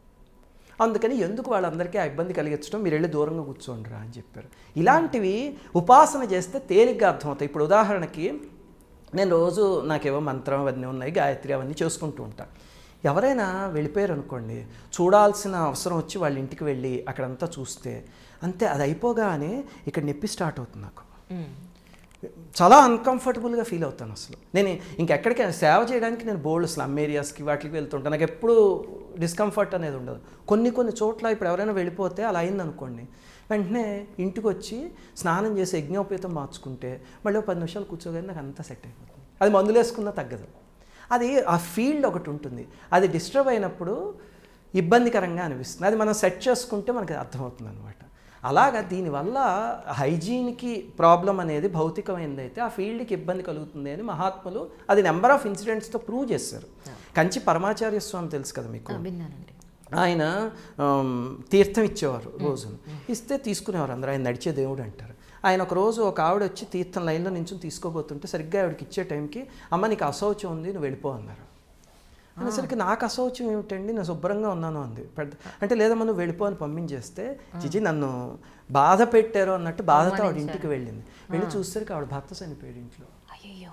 అందుకని ఎందుకు వాళ్ళందరికీ ఆ ఇబ్బంది కలిగించడం మీరు వెళ్ళి దూరంగా కూర్చోండిరా అని చెప్పారు ఇలాంటివి ఉపాసన చేస్తే తేలిగ్గా అర్థమవుతాయి ఇప్పుడు ఉదాహరణకి నేను రోజు నాకేవో మంత్రం అవన్నీ ఉన్నాయి గాయత్రి అవన్నీ చేసుకుంటూ ఉంటా ఎవరైనా వెళ్ళిపోయారు అనుకోండి చూడాల్సిన అవసరం వచ్చి వాళ్ళ ఇంటికి వెళ్ళి అక్కడంతా చూస్తే అంతే అది అయిపోగానే ఇక్కడ నొప్పి స్టార్ట్ అవుతుంది నాకు చాలా అన్కంఫర్టబుల్గా ఫీల్ అవుతాను అసలు నేను ఇంకెక్కడికైనా సేవ చేయడానికి నేను బోల్డ్ స్లమ్ ఏరియాస్కి వాటికి వెళ్తుంటాను నాకు ఎప్పుడు డిస్కంఫర్ట్ అనేది ఉండదు కొన్ని కొన్ని చోట్ల ఇప్పుడు ఎవరైనా వెళ్ళిపోతే అలా అయిందనుకోండి వెంటనే ఇంటికి వచ్చి స్నానం చేసి యజ్ఞోపేతం మార్చుకుంటే మళ్ళీ ఒక పది నిమిషాలు కూర్చోగానే నాకు అంతా సెట్ అయిపోతుంది అది మందులు వేసుకున్నా తగ్గదు అది ఆ ఫీల్డ్ ఒకటి ఉంటుంది అది డిస్టర్బ్ అయినప్పుడు ఇబ్బందికరంగా అనిపిస్తుంది అది మనం సెట్ చేసుకుంటే మనకి అర్థమవుతుంది అనమాట అలాగా దీనివల్ల హైజీన్కి ప్రాబ్లం అనేది భౌతికమైనది అయితే ఆ ఫీల్డ్కి ఇబ్బంది కలుగుతుంది అని మహాత్ములు అది నెంబర్ ఆఫ్ ఇన్సిడెంట్స్తో ప్రూవ్ చేశారు కంచి పరమాచార్య స్వామి తెలుసు కదా మీకు విన్నానండి ఆయన ఆమ్, తీర్థం ఇచ్చేవారు రోజును ఇస్తే తీసుకునేవారు అందరూ ఆయన నడిచే దేవుడు అంటారు ఆయన ఒక రోజు ఒక ఆవిడ వచ్చి తీర్థం లైన్లో నుంచి తీసుకోబోతుంటే సరిగ్గా ఆవిడకి ఇచ్చే టైంకి అమ్మ నీకు అశౌచం ఉంది నువ్వు వెళ్ళిపో అన్నారు అనేసరికి నాకు అశౌచం ఏమిటండి నేను శుభ్రంగా ఉన్నాను అంది పెద్ద అంటే లేదమ్మా నువ్వు వెళ్ళిపో అని పంపించేస్తే చిచి నన్ను బాధ పెట్టారు అన్నట్టు బాధతో ఆవిడ ఇంటికి వెళ్ళింది వెళ్ళి చూసేసరికి ఆవిడ భర్త చనిపోయాడు ఇంట్లో అయ్యో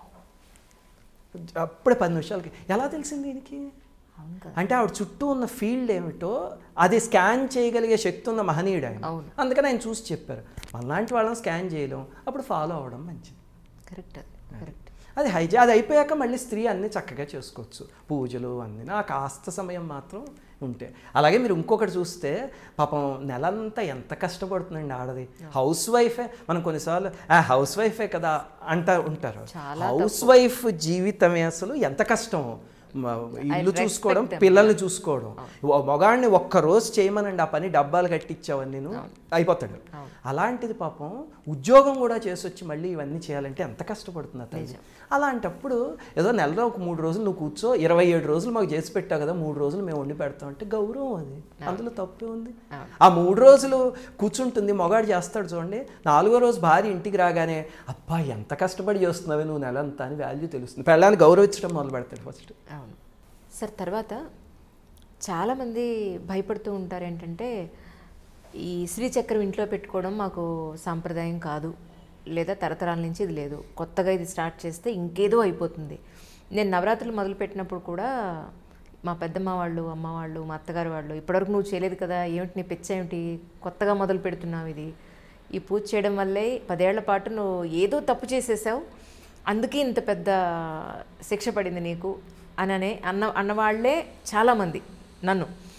అప్పుడే పది నిమిషాలకి ఎలా తెలిసింది దీనికి అవును కదా అంటే ఆవిడ చుట్టూ ఉన్న ఫీల్డ్ ఏమిటో అది స్కాన్ చేయగలిగే శక్తి ఉన్న మహనీయుడు ఆయన అవును. అందుకని ఆయన చూసి చెప్పారు మనలాంటి వాళ్ళని స్కాన్ చేయలేం అప్పుడు ఫాలో అవ్వడం మంచిది కరెక్ట్ అది కరెక్ట్ అది హైజీ అది అయిపోయాక మళ్ళీ స్త్రీ అన్ని చక్కగా చేసుకోవచ్చు పూజలు అన్నీ ఆ కాస్త సమయం మాత్రం ఉంటే అలాగే మీరు ఇంకొకటి చూస్తే పాపం నెలంతా ఎంత కష్టపడుతుందండి ఆడది హౌస్ వైఫే మనం కొన్నిసార్లు ఆ హౌస్ వైఫే కదా అంటా ఉంటారు చాలా హౌస్ వైఫ్ జీవితమే అసలు ఎంత కష్టమో మ- ఇల్లు respect చూసుకోవడం them. పిల్లల్ని చూసుకోవడం ఓ మగాడిని ఒక్క రోజు చేయమనండి ఆ పని డబ్బాలు కట్టించావని నేను అయిపోతాడు అలాంటిది పాపం ఉద్యోగం కూడా చేసి వచ్చి మళ్ళీ ఇవన్నీ చేయాలంటే ఎంత కష్టపడుతుంది అతను అలాంటప్పుడు ఏదో నెలలో ఒక మూడు రోజులు నువ్వు కూర్చో ఇరవై ఏడు రోజులు మాకు చేసి పెట్టావు కదా మూడు రోజులు మేము వండి పెడతాం అంటే గౌరవం అది అందులో తప్పే ఉంది ఆ మూడు రోజులు కూర్చుంటుంది మొగాడు చేస్తాడు చూడండి నాలుగో రోజు భార్య ఇంటికి రాగానే అబ్బా ఎంత కష్టపడి చేస్తున్నావే నువ్వు నెలంతా అని వాల్యూ తెలుస్తుంది పెళ్ళాన్ని గౌరవించడం మొదలు పెడతాడు ఫస్ట్ అవును సార్ తర్వాత చాలామంది భయపడుతూ ఉంటారు ఏంటంటే ఈ శ్రీచక్రం ఇంట్లో పెట్టుకోవడం మాకు సాంప్రదాయం కాదు లేదా తరతరాల నుంచి ఇది లేదు కొత్తగా ఇది స్టార్ట్ చేస్తే ఇంకేదో అయిపోతుంది నేను నవరాత్రులు మొదలుపెట్టినప్పుడు కూడా మా పెద్దమ్మ వాళ్ళు అమ్మ వాళ్ళు మా అత్తగారు వాళ్ళు ఇప్పటివరకు నువ్వు చేయలేదు కదా ఏమిటి నీ పిచ్చ ఏమిటి కొత్తగా మొదలు పెడుతున్నావు ఇది ఈ పూజ చేయడం వల్లే పదేళ్ల పాటు నువ్వు ఏదో తప్పు చేసేసావు అందుకే ఇంత పెద్ద శిక్ష పడింది నీకు అననే అన్న అన్నవాళ్లే చాలామంది నన్ను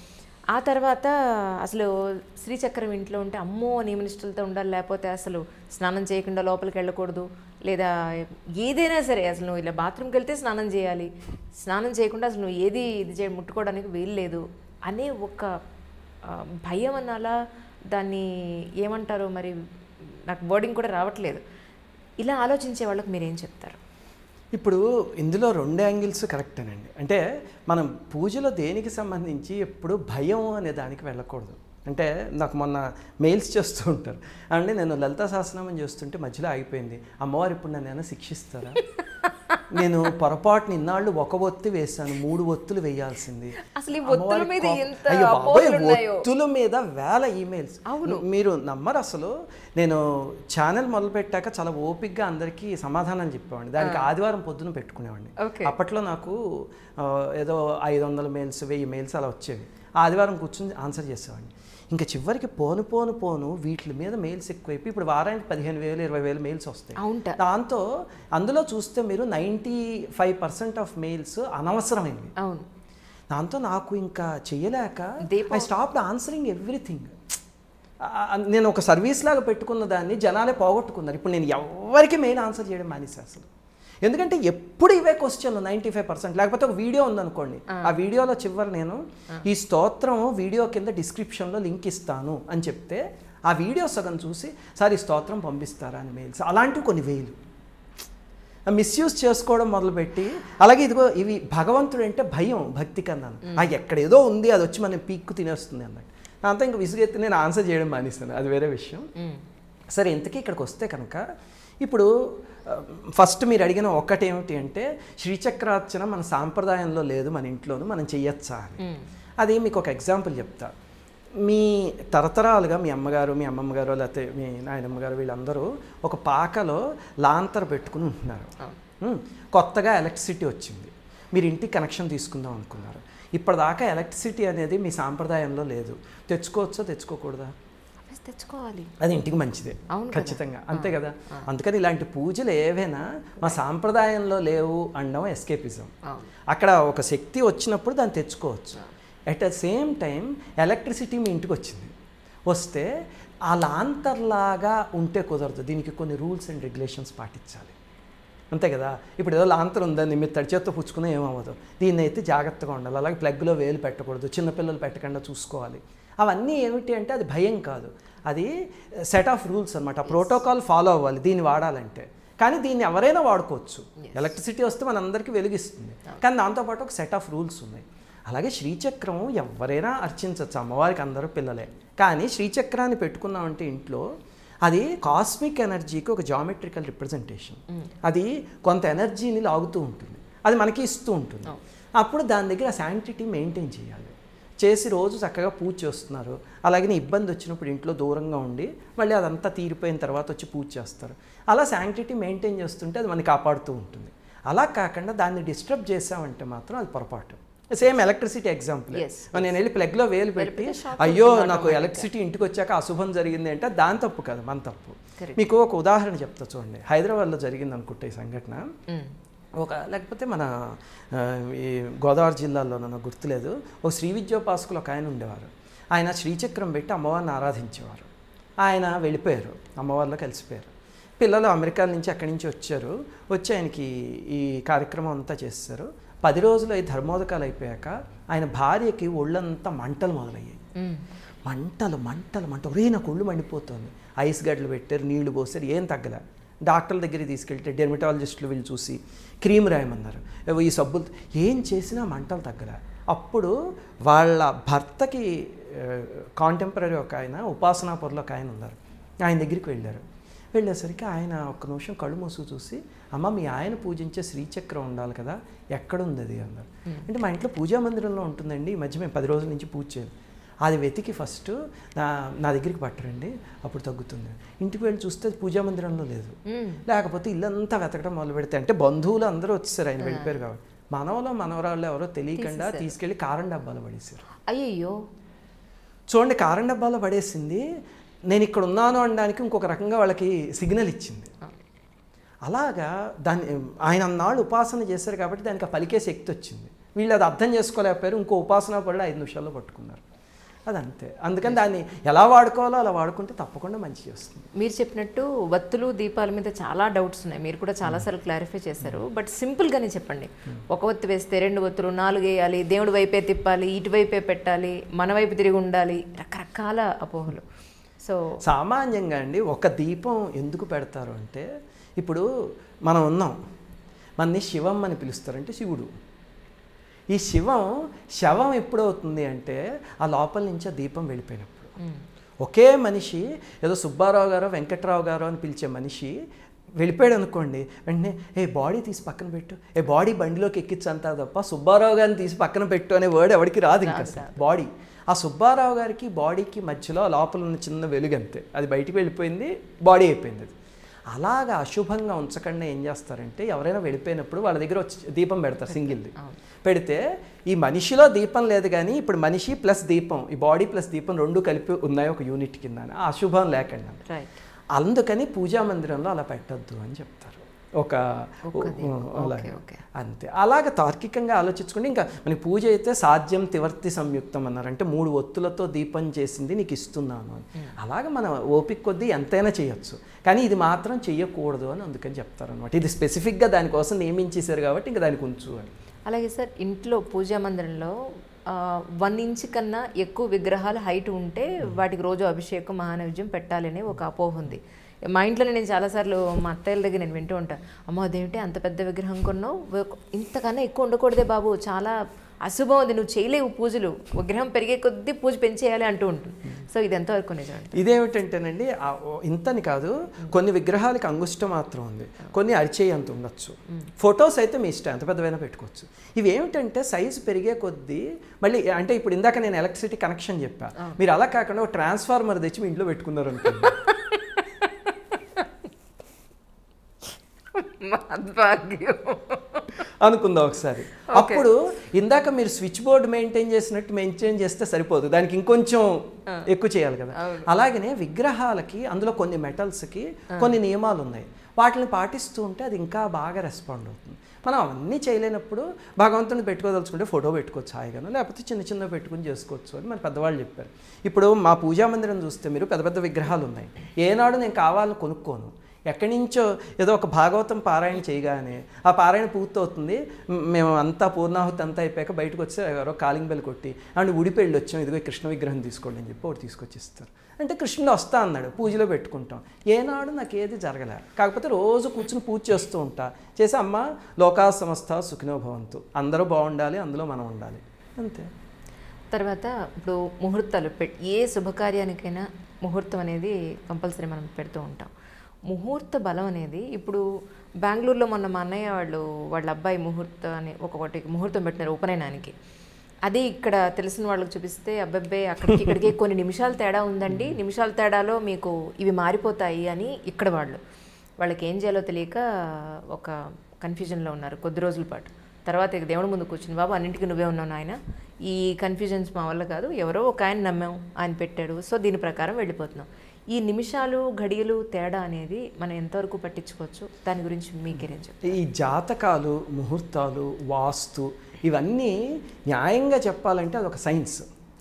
ఆ తర్వాత అసలు శ్రీచక్రం ఇంట్లో ఉంటే అమ్మో నియమనిష్టలతో ఉండాలి లేకపోతే అసలు స్నానం చేయకుండా లోపలికి వెళ్ళకూడదు లేదా ఏదైనా సరే అసలు నువ్వు ఇలా బాత్రూమ్కి వెళ్తే స్నానం చేయాలి స్నానం చేయకుండా అసలు నువ్వు ఏది ఇది చేయ ముట్టుకోవడానికి వీలు లేదు అనే ఒక ఆ, భయం అనాలా దాన్ని ఏమంటారో మరి నాకు వర్డింగ్ కూడా రావట్లేదు ఇలా ఆలోచించే వాళ్ళకి మీరేం చెప్తారు ఇప్పుడు ఇందులో రెండు యాంగిల్స్ కరెక్టేనండి అంటే మనం పూజలో దేనికి సంబంధించి ఎప్పుడు భయం అనే దానికి వెళ్ళకూడదు అంటే నాకు మొన్న మెయిల్స్ చేస్తూ ఉంటారు అంటే నేను లలితా సహస్రనామం చేస్తుంటే మధ్యలో ఆగిపోయింది అమ్మవారు ఇప్పుడు నన్ను ఏమైనా శిక్షిస్తారా నేను పొరపాటున ఇన్నాళ్ళు ఒక ఒత్తి వేశాను మూడు ఒత్తులు వేయాల్సింది అసలు ఈ ఒత్తుల అమ్మవారి మీద కోపం- ఎంత అయ్యో బాబోయ్, అపోహలు ఉన్నాయో. ఒత్తుల మీద వేల ఈమెయిల్స్ అవును. మీరు నమ్మరు అసలు నేను ఛానల్ మొదలు పెట్టాక చాలా ఓపిక్గా అందరికీ సమాధానం చెప్పేవాడిని దానికి ఆదివారం పొద్దున పెట్టుకునేవాడిని Okay. అప్పట్లో నాకు ఆ, ఏదో ఐదు వందల మెయిల్స్ వెయ్యి మెయిల్స్ అలా వచ్చేవి ఆదివారం కూర్చుని ఆన్సర్ చేసేవాడిని ఇంకా చివరికి పోను పోను పోను వీటి మీద మెయిల్స్ ఎక్కువైపోయి ఇప్పుడు వారానికి పదిహేను వేలు ఇరవై వేలు మెయిల్స్ వస్తాయి అవుంట దాంతో అందులో చూస్తే మీరు ninety five percent of mails అనవసరమైనవి అవును దాంతో నాకు ఇంకా చెయ్యలేక దీపం- ఐ స్టాప్ ఆన్సరింగ్ ఎవ్రీథింగ్ నేను ఒక సర్వీస్ లాగా పెట్టుకున్న దాన్ని జనాలే పోగొట్టుకున్నారు ఇప్పుడు నేను ఎవరికి మెయిల్ ఆన్సర్ చేయడం మానేసా అసలు ఎందుకంటే ఎప్పుడు ఇవే క్వశ్చన్లు నైంటీ ఫైవ్ పర్సెంట్ లేకపోతే ఒక వీడియో ఉందనుకోండి ఆ వీడియోలో చివరి నేను ఈ స్తోత్రం వీడియో కింద డిస్క్రిప్షన్లో లింక్ ఇస్తాను అని చెప్తే ఆ వీడియో సగం చూసి సార్ ఈ స్తోత్రం పంపిస్తారా అని మెయిల్స్ అలాంటివి కొన్ని వేలు మిస్యూజ్ చేసుకోవడం మొదలుపెట్టి అలాగే ఇదిగో ఇవి భగవంతుడు అంటే భయం భక్తి కన్నా ఆ ఎక్కడ ఏదో ఉంది అది వచ్చి మనం పీక్కు తినేస్తుంది అన్నట్టు దాంతో ఇంకా విసుగెత్తి నేను ఆన్సర్ చేయడం మానేస్తాను అది వేరే విషయం మ్మ్. సరే ఇంతకీ ఇక్కడికి వస్తే కనుక ఇప్పుడు ఆ, ఫస్ట్ మీరు అడిగిన ఒక్కటి ఏమిటి అంటే శ్రీచక్రార్చన మన సాంప్రదాయంలో లేదు మన ఇంట్లోనూ మనం చెయ్యొచ్చా అని అది మీకు ఒక ఎగ్జాంపుల్ చెప్తా మీ తరతరాలుగా మీ అమ్మగారు మీ అమ్మమ్మ గారు లేకపోతే మీ నాయనమ్మ గారు వీళ్ళందరూ ఒక పాకలో లాంతర్ పెట్టుకుని ఉంటున్నారు ఉమ్, కొత్తగా ఎలక్ట్రిసిటీ వచ్చింది మీరు ఇంటికి కనెక్షన్ తీసుకుందాం అనుకున్నారు ఇప్పటిదాకా ఎలక్ట్రిసిటీ అనేది మీ సాంప్రదాయంలో లేదు తెచ్చుకోవచ్చా తెచ్చుకోకూడదా అవి తెచ్చుకోవాలి అది ఇంటికి మంచిదే అవును కదా. ఖచ్చితంగా అంతే కదా అందుకని ఇలాంటి పూజలు ఏవైనా మా సాంప్రదాయంలో లేవు అనడం ఎస్కేపిజం అవును అక్కడ ఒక శక్తి వచ్చినప్పుడు దాన్ని తెచ్చుకోవచ్చు at the same time electricity మీ ఇంటికి వచ్చింది వస్తే ఆ లాంతర్లాగా ఉంటే కుదరదు దీనికి కొన్ని రూల్స్ అండ్ రెగ్యులేషన్స్ పాటించాలి అంతే కదా ఇప్పుడు ఏదో లాంతర్ ఉందని మీరు తడి చేత్తో పుచ్చుకునే ఏమవ్వదు దీన్ని అయితే జాగ్రత్తగా ఉండాలి అలాగే ప్లగ్లో వేలు పెట్టకూడదు చిన్నపిల్లలు పెట్టకుండా చూసుకోవాలి అవన్నీ ఏమిటి అంటే అది భయం కాదు అది సెట్ ఆఫ్ రూల్స్ అనమాట ప్రోటోకాల్ ఫాలో అవ్వాలి దీన్ని వాడాలంటే కానీ దీన్ని ఎవరైనా వాడుకోవచ్చు ఎలక్ట్రిసిటీ వస్తే మనందరికీ వెలిగిస్తుంది కానీ దాంతోపాటు ఒక సెట్ ఆఫ్ రూల్స్ ఉన్నాయి అలాగే శ్రీచక్రం ఎవరైనా అర్చించవచ్చు అమ్మవారికి అందరూ పిల్లలే కానీ శ్రీచక్రాన్ని పెట్టుకున్నామంటే ఇంట్లో అది కాస్మిక్ ఎనర్జీకి ఒక జామెట్రికల్ రిప్రజెంటేషన్ అది కొంత ఎనర్జీని లాగుతూ ఉంటుంది అది మనకి ఇస్తూ ఉంటుంది అప్పుడు దాని దగ్గర శాంటిటీ మెయింటైన్ చేయాలి చేసి రోజు చక్కగా పూజ చేస్తున్నారు అలాగే ఇబ్బంది వచ్చినప్పుడు ఇంట్లో దూరంగా ఉండి మళ్ళీ అదంతా తీరిపోయిన తర్వాత వచ్చి పూజ చేస్తారు అలా శాంటిటీ మెయింటైన్ చేస్తుంటే అది మనకి కాపాడుతూ ఉంటుంది అలా కాకుండా దాన్ని డిస్టర్బ్ చేసామంటే మాత్రం అది పొరపాటు సేమ్ ఎలక్ట్రిసిటీ ఎగ్జాంపుల్ Yes, నేను వెళ్ళి ప్లగ్లో వేలు పెట్టి వెళ్ళిపోతే shock అయ్యో అవుతుంది నాకు automatic గా. ఎలక్ట్రిసిటీ ఇంటికి వచ్చాక అశుభం జరిగింది అంటే దాని తప్పు కాదు మన తప్పు Correct. మీకు ఒక ఉదాహరణ చెప్తా చూడండి హైదరాబాద్లో జరిగింది అనుకుంటే ఈ సంఘటన మ్మ్. ఒక లేకపోతే మన ఆ, ఈ గోదావరి జిల్లాలో నాకు గుర్తులేదు ఒక శ్రీ విద్యోపాసకులు ఒక ఆయన ఉండేవారు ఆయన శ్రీచక్రం పెట్టి అమ్మవారిని ఆరాధించేవారు ఆయన వెళ్ళిపోయారు అమ్మవారిలో కలిసిపోయారు పిల్లలు అమెరికా నుంచి అక్కడి నుంచి వచ్చారు వచ్చి ఆయనకి ఈ కార్యక్రమం అంతా చేస్తారు పది రోజులు అయి ధర్మోదకాలు అయిపోయాక ఆయన భార్యకి ఒళ్ళంతా మంటలు మొదలయ్యాయి మ్మ్. మంటలు మంటలు మంట ఒరే నాకు ఒళ్ళు మండిపోతుంది ఐస్ గడ్డలు పెట్టారు నీళ్లు పోసారు ఏం తగ్గలే డాక్టర్ల దగ్గరికి తీసుకెళ్తే డెర్మటాలజిస్టులు వీళ్ళు చూసి క్రీమ్ రాయమన్నారు ఏవో ఈ సబ్బులు ఏం చేసినా మంటలు తగ్గలే అప్పుడు వాళ్ళ భర్తకి కాంటెంపరీ ఒక ఆయన ఉపాసనాపురలో ఒక ఆయన ఉన్నారు ఆయన దగ్గరికి వెళ్ళారు వెళ్ళేసరికి ఆయన ఒక్క నిమిషం కళ్ళు మూసుకు చూసి అమ్మ మీ ఆయన పూజించే శ్రీచక్రం ఉండాలి కదా ఎక్కడుంది అది అన్నారు అంటే మా ఇంట్లో పూజా మందిరంలో ఉంటుందండి ఈ మధ్య మేము పది రోజుల నుంచి పూజ చేయాలి అది వెతికి ఫస్ట్ నా నా దగ్గరికి పట్టరండి అప్పుడు తగ్గుతుంది ఇంటికి వెళ్ళి చూస్తే అది పూజా మందిరంలో లేదు మ్మ్. లేకపోతే ఇల్లంతా వెతకడం మొదలు పెడితే అంటే బంధువులు అందరూ వచ్చేసారు ఆయన వెళ్ళిపోయారు కాబట్టి మనవలో మనవరాళ్ళు ఎవరో తెలియకుండా తీసుకెళ్ళి కారం డబ్బాలో పడేశారు అయ్యయ్యో చూడండి కారం డబ్బాలో పడేసింది నేను ఇక్కడ ఉన్నాను అనడానికి ఇంకొక రకంగా వాళ్ళకి సిగ్నల్ ఇచ్చింది అలాగా దాన్ని ఆయన అన్నాళ్ళు ఉపాసన చేశారు కాబట్టి దానికి ఆ పలికే శక్తి వచ్చింది వీళ్ళు అది అర్థం చేసుకోలేకపోయారు ఇంకో ఉపాసన పడి ఐదు నిమిషాల్లో పట్టుకున్నారు అదంతే అందుకని దాన్ని ఎలా వాడుకోవాలో అలా వాడుకుంటే తప్పకుండా మంచి వస్తుంది మీరు చెప్పినట్టు వత్తులు దీపాల మీద చాలా డౌట్స్ ఉన్నాయి మీరు కూడా చాలాసార్లు క్లారిఫై చేశారు బట్ సింపుల్గానే చెప్పండి ఒక ఒత్తు వేస్తే రెండు ఒత్తులు నాలుగు వేయాలి దేవుడి వైపే తిప్పాలి ఇటువైపే పెట్టాలి మన వైపు తిరిగి ఉండాలి రకరకాల అపోహలు సో సామాన్యంగా అండి ఒక దీపం ఎందుకు పెడతారు అంటే ఇప్పుడు మనం ఉన్నాం మనని శివం అని పిలుస్తారంటే శివుడు ఈ శివం శవం ఎప్పుడవుతుంది అంటే ఆ లోపల నుంచి ఆ దీపం వెళ్ళిపోయినప్పుడు ఒకే మనిషి ఏదో సుబ్బారావు గారో వెంకట్రావు గారో అని పిలిచే మనిషి వెళ్ళిపోయాడు అనుకోండి వెంటనే ఏ బాడీ తీసి పక్కన పెట్టు ఏ బాడీ బండిలోకి ఎక్కించు అంటారు తప్ప సుబ్బారావు గారిని తీసి పక్కన పెట్టు అనే వర్డ్ ఎవరికి రాదు ఇంకా బాడీ ఆ సుబ్బారావు గారికి బాడీకి మధ్యలో ఆ లోపల ఉన్న చిన్న వెలుగు అంతే అది బయటికి వెళ్ళిపోయింది బాడీ అయిపోయింది అది అలాగా అశుభంగా ఉంచకుండా ఏం చేస్తారంటే ఎవరైనా వెళ్ళిపోయినప్పుడు వాళ్ళ దగ్గర వచ్చి దీపం పెడతారు సింగిల్ది పెడితే ఈ మనిషిలో దీపం లేదు కానీ ఇప్పుడు మనిషి ప్లస్ దీపం ఈ బాడీ ప్లస్ దీపం రెండు కలిపి ఉన్నాయి ఒక యూనిట్ కింద ఆ అశుభం లేకుండా రైట్ అందుకని పూజా మందిరంలో అలా పెట్టద్దు అని చెప్తారు ఒక అలా ఓకే ఓకే అంతే అలాగ తార్కికంగా ఆలోచించుకుంటే ఇంకా మనకి పూజ అయితే సాధ్యం తివర్తి సంయుక్తం అన్నారు అంటే మూడు ఒత్తులతో దీపం చేసింది నీకు ఇస్తున్నాను అని అలాగ మన ఓపిక కొద్దీ ఎంతైనా చేయొచ్చు కానీ ఇది మాత్రం చెయ్యకూడదు అని అందుకని చెప్తారు అనమాట ఇది స్పెసిఫిక్గా దానికోసం నియమించేశారు కాబట్టి ఇంకా దానికి ఉంచు అని అలాగే సార్ ఇంట్లో పూజా మందిరంలో వన్ ఇంచ్ కన్నా ఎక్కువ విగ్రహాలు హైట్ ఉంటే వాటికి రోజు అభిషేకం మహానైవేద్యం పెట్టాలని ఒక అపోహ ఉంది మా ఇంట్లో నేను చాలాసార్లు మా అత్తయ్యల దగ్గర నేను వింటూ ఉంటాను అమ్మో అదేమిటి అంత పెద్ద విగ్రహం కొన్నావు వ- ఇంతకన్నా ఎక్కువ ఉండకూడదే బాబు చాలా అశుభం అది నువ్వు చేయలేవు పూజలు విగ్రహం పెరిగే కొద్దీ పూజ పెంచేయాలి అంటూ ఉంటుంది సో ఇది ఎంతవరకు నిజం అండి ఇదేమిటంటేనండి ఆ ఓ- ఇంతని కాదు కొన్ని విగ్రహాలకి అంగుష్టం మాత్రం ఉంది కొన్ని అరిచేయి అంత ఉండొచ్చు ఫొటోస్ అయితే మీ ఇష్టం ఎంత పెద్దవైనా పెట్టుకోవచ్చు ఇవి ఏమిటంటే సైజు పెరిగే కొద్దీ మళ్ళీ అంటే ఇప్పుడు ఇందాక నేను ఎలక్ట్రిసిటీ కనెక్షన్ చెప్పా మీరు అలా కాకుండా ఒక ట్రాన్స్ఫార్మర్ తెచ్చి మీ ఇంట్లో పెట్టుకున్నారు అనుకోండి అనుకుందాం ఒకసారి అప్పుడు ఇందాక మీరు స్విచ్ బోర్డ్ మెయింటైన్ చేసినట్టు మెయింటైన్ చేస్తే సరిపోదు దానికి ఇంకొంచెం ఎక్కువ చేయాలి కదా అలాగనే విగ్రహాలకి అందులో కొన్ని మెటల్స్కి కొన్ని నియమాలు ఉన్నాయి వాటిని పాటిస్తూ ఉంటే అది ఇంకా బాగా రెస్పాండ్ అవుతుంది మనం అవన్నీ చేయలేనప్పుడు భగవంతుని పెట్టుకోదలుచుకుంటే ఫోటో పెట్టుకోవచ్చు హాయిగాను లేకపోతే చిన్న చిన్న పెట్టుకుని చేసుకోవచ్చు అని మన పెద్దవాళ్ళు చెప్పారు ఇప్పుడు మా పూజా మందిరం చూస్తే మీరు పెద్ద పెద్ద విగ్రహాలు ఉన్నాయి ఏనాడు నేను కావాలని కొనుక్కోను ఎక్కడి నుంచో ఏదో ఒక భాగవతం పారాయణ చేయగానే ఆ పారాయణ పూర్తవుతుంది మ్, మేము అంతా పూర్ణాహుతి అంతా అయిపోయాక బయటకు వచ్చి ఎవరో కాలింగ్ బెల్ కొట్టి అండ్ ఉడిపెళ్ళి వచ్చాం ఇదిగో ఈ కృష్ణ విగ్రహం తీసుకోండి అని చెప్పి ఒకటి తీసుకొచ్చి ఇస్తారు అంటే కృష్ణుడు వస్తా అన్నాడు పూజలో పెట్టుకుంటాం ఏనాడు నాకు ఏది జరగలే కాకపోతే రోజు కూర్చుని పూజ చేస్తూ ఉంటా చేసి అమ్మ లోకా సంస్థ సుఖినో భవంతు అందరూ బాగుండాలి అందులో మనం ఉండాలి అంతే తర్వాత ఇప్పుడు ముహూర్తాలు పెట్ ఏ శుభకార్యానికైనా ముహూర్తం అనేది కంపల్సరీ మనం పెడుతూ ఉంటాం ముహూర్త బలం అనేది ఇప్పుడు బెంగళూరులో మొన్న మా అన్నయ్య వాళ్ళు వాళ్ళ అబ్బాయి ముహూర్తం అని ఒక్కొక్కటి ముహూర్తం పెట్టినారు ఉపనయనానికి అది ఇక్కడ తెలిసిన వాళ్ళకి చూపిస్తే అబ్బాబ్బే అక్కడికి ఇక్కడికి కొన్ని నిమిషాలు తేడా ఉందండి నిమిషాల తేడాలో మీకు ఇవి మారిపోతాయి అని ఇక్కడ వాళ్ళు వాళ్ళకి ఏం చేయాలో తెలియక ఒక కన్ఫ్యూజన్లో ఉన్నారు కొద్ది రోజుల పాటు తర్వాత ఇక దేవుడి ముందు కూర్చుని బాబు అన్నింటికి నువ్వే ఉన్నావు నాయన ఈ కన్ఫ్యూజన్స్ మా వల్ల కాదు ఎవరో ఒక ఆయన నమ్మాం ఆయన పెట్టాడు సో దీని ప్రకారం వెళ్ళిపోతున్నాం ఈ నిమిషాలు ఘడియలు తేడా అనేది మనం ఎంతవరకు పట్టించుకోవచ్చు దాని గురించి మీకేం చెప్తారు ఈ జాతకాలు ముహూర్తాలు వాస్తు ఇవన్నీ న్యాయంగా చెప్పాలంటే అదొక సైన్స్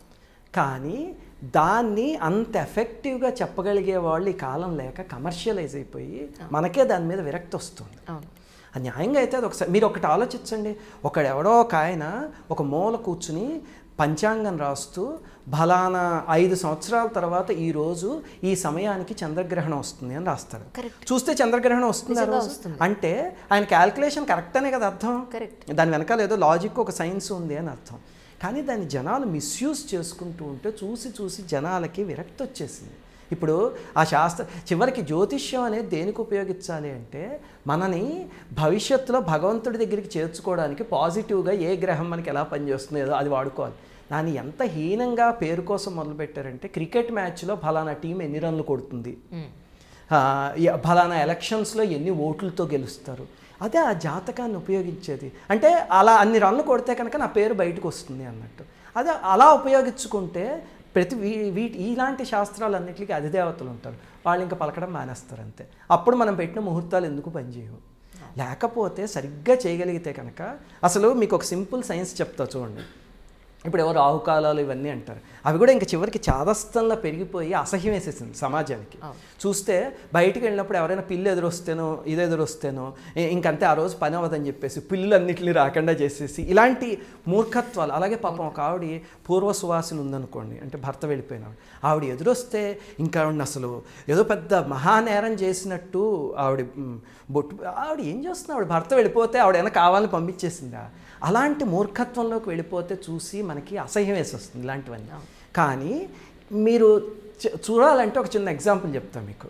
కానీ దాన్ని అంత ఎఫెక్టివ్గా చెప్పగలిగే వాళ్ళు ఈ కాలం లేక కమర్షియలైజ్ అయిపోయి మనకే దాని మీద విరక్తి వస్తుంది అవును ఆ న్యాయంగా అయితే అది ఒకసారి మీరు ఒకటి ఆలోచించండి ఒకడెవడో ఒక ఆయన ఒక మూల కూర్చుని పంచాంగం రాస్తూ బలానా ఐదు సంవత్సరాల తర్వాత ఈ రోజు ఈ సమయానికి చంద్రగ్రహణం వస్తుంది అని రాస్తాడు Correct. చూస్తే చంద్రగ్రహణం వస్తుంది ఆ నిజంగా రోజు వస్తుంది. అంటే ఆయన క్యాల్కులేషన్ కరెక్ట్ అనే కదా అర్థం కరెక్ట్ దాని వెనకాల ఏదో లాజిక్ ఒక సైన్స్ ఉంది అని అర్థం కానీ దాన్ని జనాలు మిస్యూజ్ చేసుకుంటూ ఉంటే చూసి చూసి జనాలకి విరక్తి వచ్చేసింది ఇప్పుడు ఆ శాస్త్ర చివరికి జ్యోతిష్యం అనేది దేనికి ఉపయోగించాలి అంటే మనని భవిష్యత్తులో భగవంతుడి దగ్గరికి చేర్చుకోవడానికి పాజిటివ్గా ఏ గ్రహం మనకి ఎలా పనిచేస్తుందో ఏదో అది వాడుకోవాలి దాన్ని ఎంత హీనంగా పేరు కోసం మొదలుపెట్టారంటే క్రికెట్ మ్యాచ్లో ఫలానా టీం ఎన్ని రన్లు కొడుతుంది ఆ, ఎ- ఫలానా ఎలక్షన్స్లో ఎన్ని ఓట్లతో గెలుస్తారు అదే ఆ జాతకాన్ని ఉపయోగించేది అంటే అలా అన్ని రన్లు కొడితే కనుక నా పేరు బయటకు వస్తుంది అన్నట్టు అదే అలా ఉపయోగించుకుంటే ప్రతి వీ వీటి ఇలాంటి శాస్త్రాలన్నిటికీ అధిదేవతలు ఉంటారు వాళ్ళు ఇంకా పలకడం మానేస్తారు అంతే అప్పుడు మనం పెట్టిన ముహూర్తాలు ఎందుకు పనిచేయవు లేకపోతే సరిగ్గా చేయగలిగితే కనుక అసలు మీకు ఒక సింపుల్ సైన్స్ చెప్తా చూడండి ఇప్పుడు ఎవరు రాహుకాలాలు ఇవన్నీ అంటారు అవి కూడా ఇంకా చివరికి చాదస్తంలో పెరిగిపోయి అసహ్యం వేసేసింది సమాజానికి చూస్తే బయటికి వెళ్ళినప్పుడు ఎవరైనా పిల్లి ఎదురొస్తేనో ఇది ఎదురొస్తేనో ఇ- ఇంకంతే ఆ రోజు పని అవ్వదని చెప్పేసి పిల్లులన్నింటినీ రాకుండా చేసేసి ఇలాంటి మూర్ఖత్వాలు అలాగే పాపం ఒక ఆవిడ పూర్వ సువాసన ఉందనుకోండి అంటే భర్త వెళ్ళిపోయిన ఆవిడ. ఆవిడ ఎదురొస్తే ఇంకా ఆవిడని అసలు ఏదో పెద్ద మహానేరం చేసినట్టు ఆవిడ మ్, బొట్టు ఆవిడ ఏం చేస్తున్నా ఆవిడ భర్త వెళ్ళిపోతే ఆవిడ ఏమైనా కావాలని పంపించేసిందా అలాంటి మూర్ఖత్వంలోకి వెళ్ళిపోతే చూసి మనకి అసహ్యం వేసి వస్తుంది ఇలాంటివన్నీ కానీ మీరు చ- చూడాలంటే ఒక చిన్న ఎగ్జాంపుల్ చెప్తాను మీకు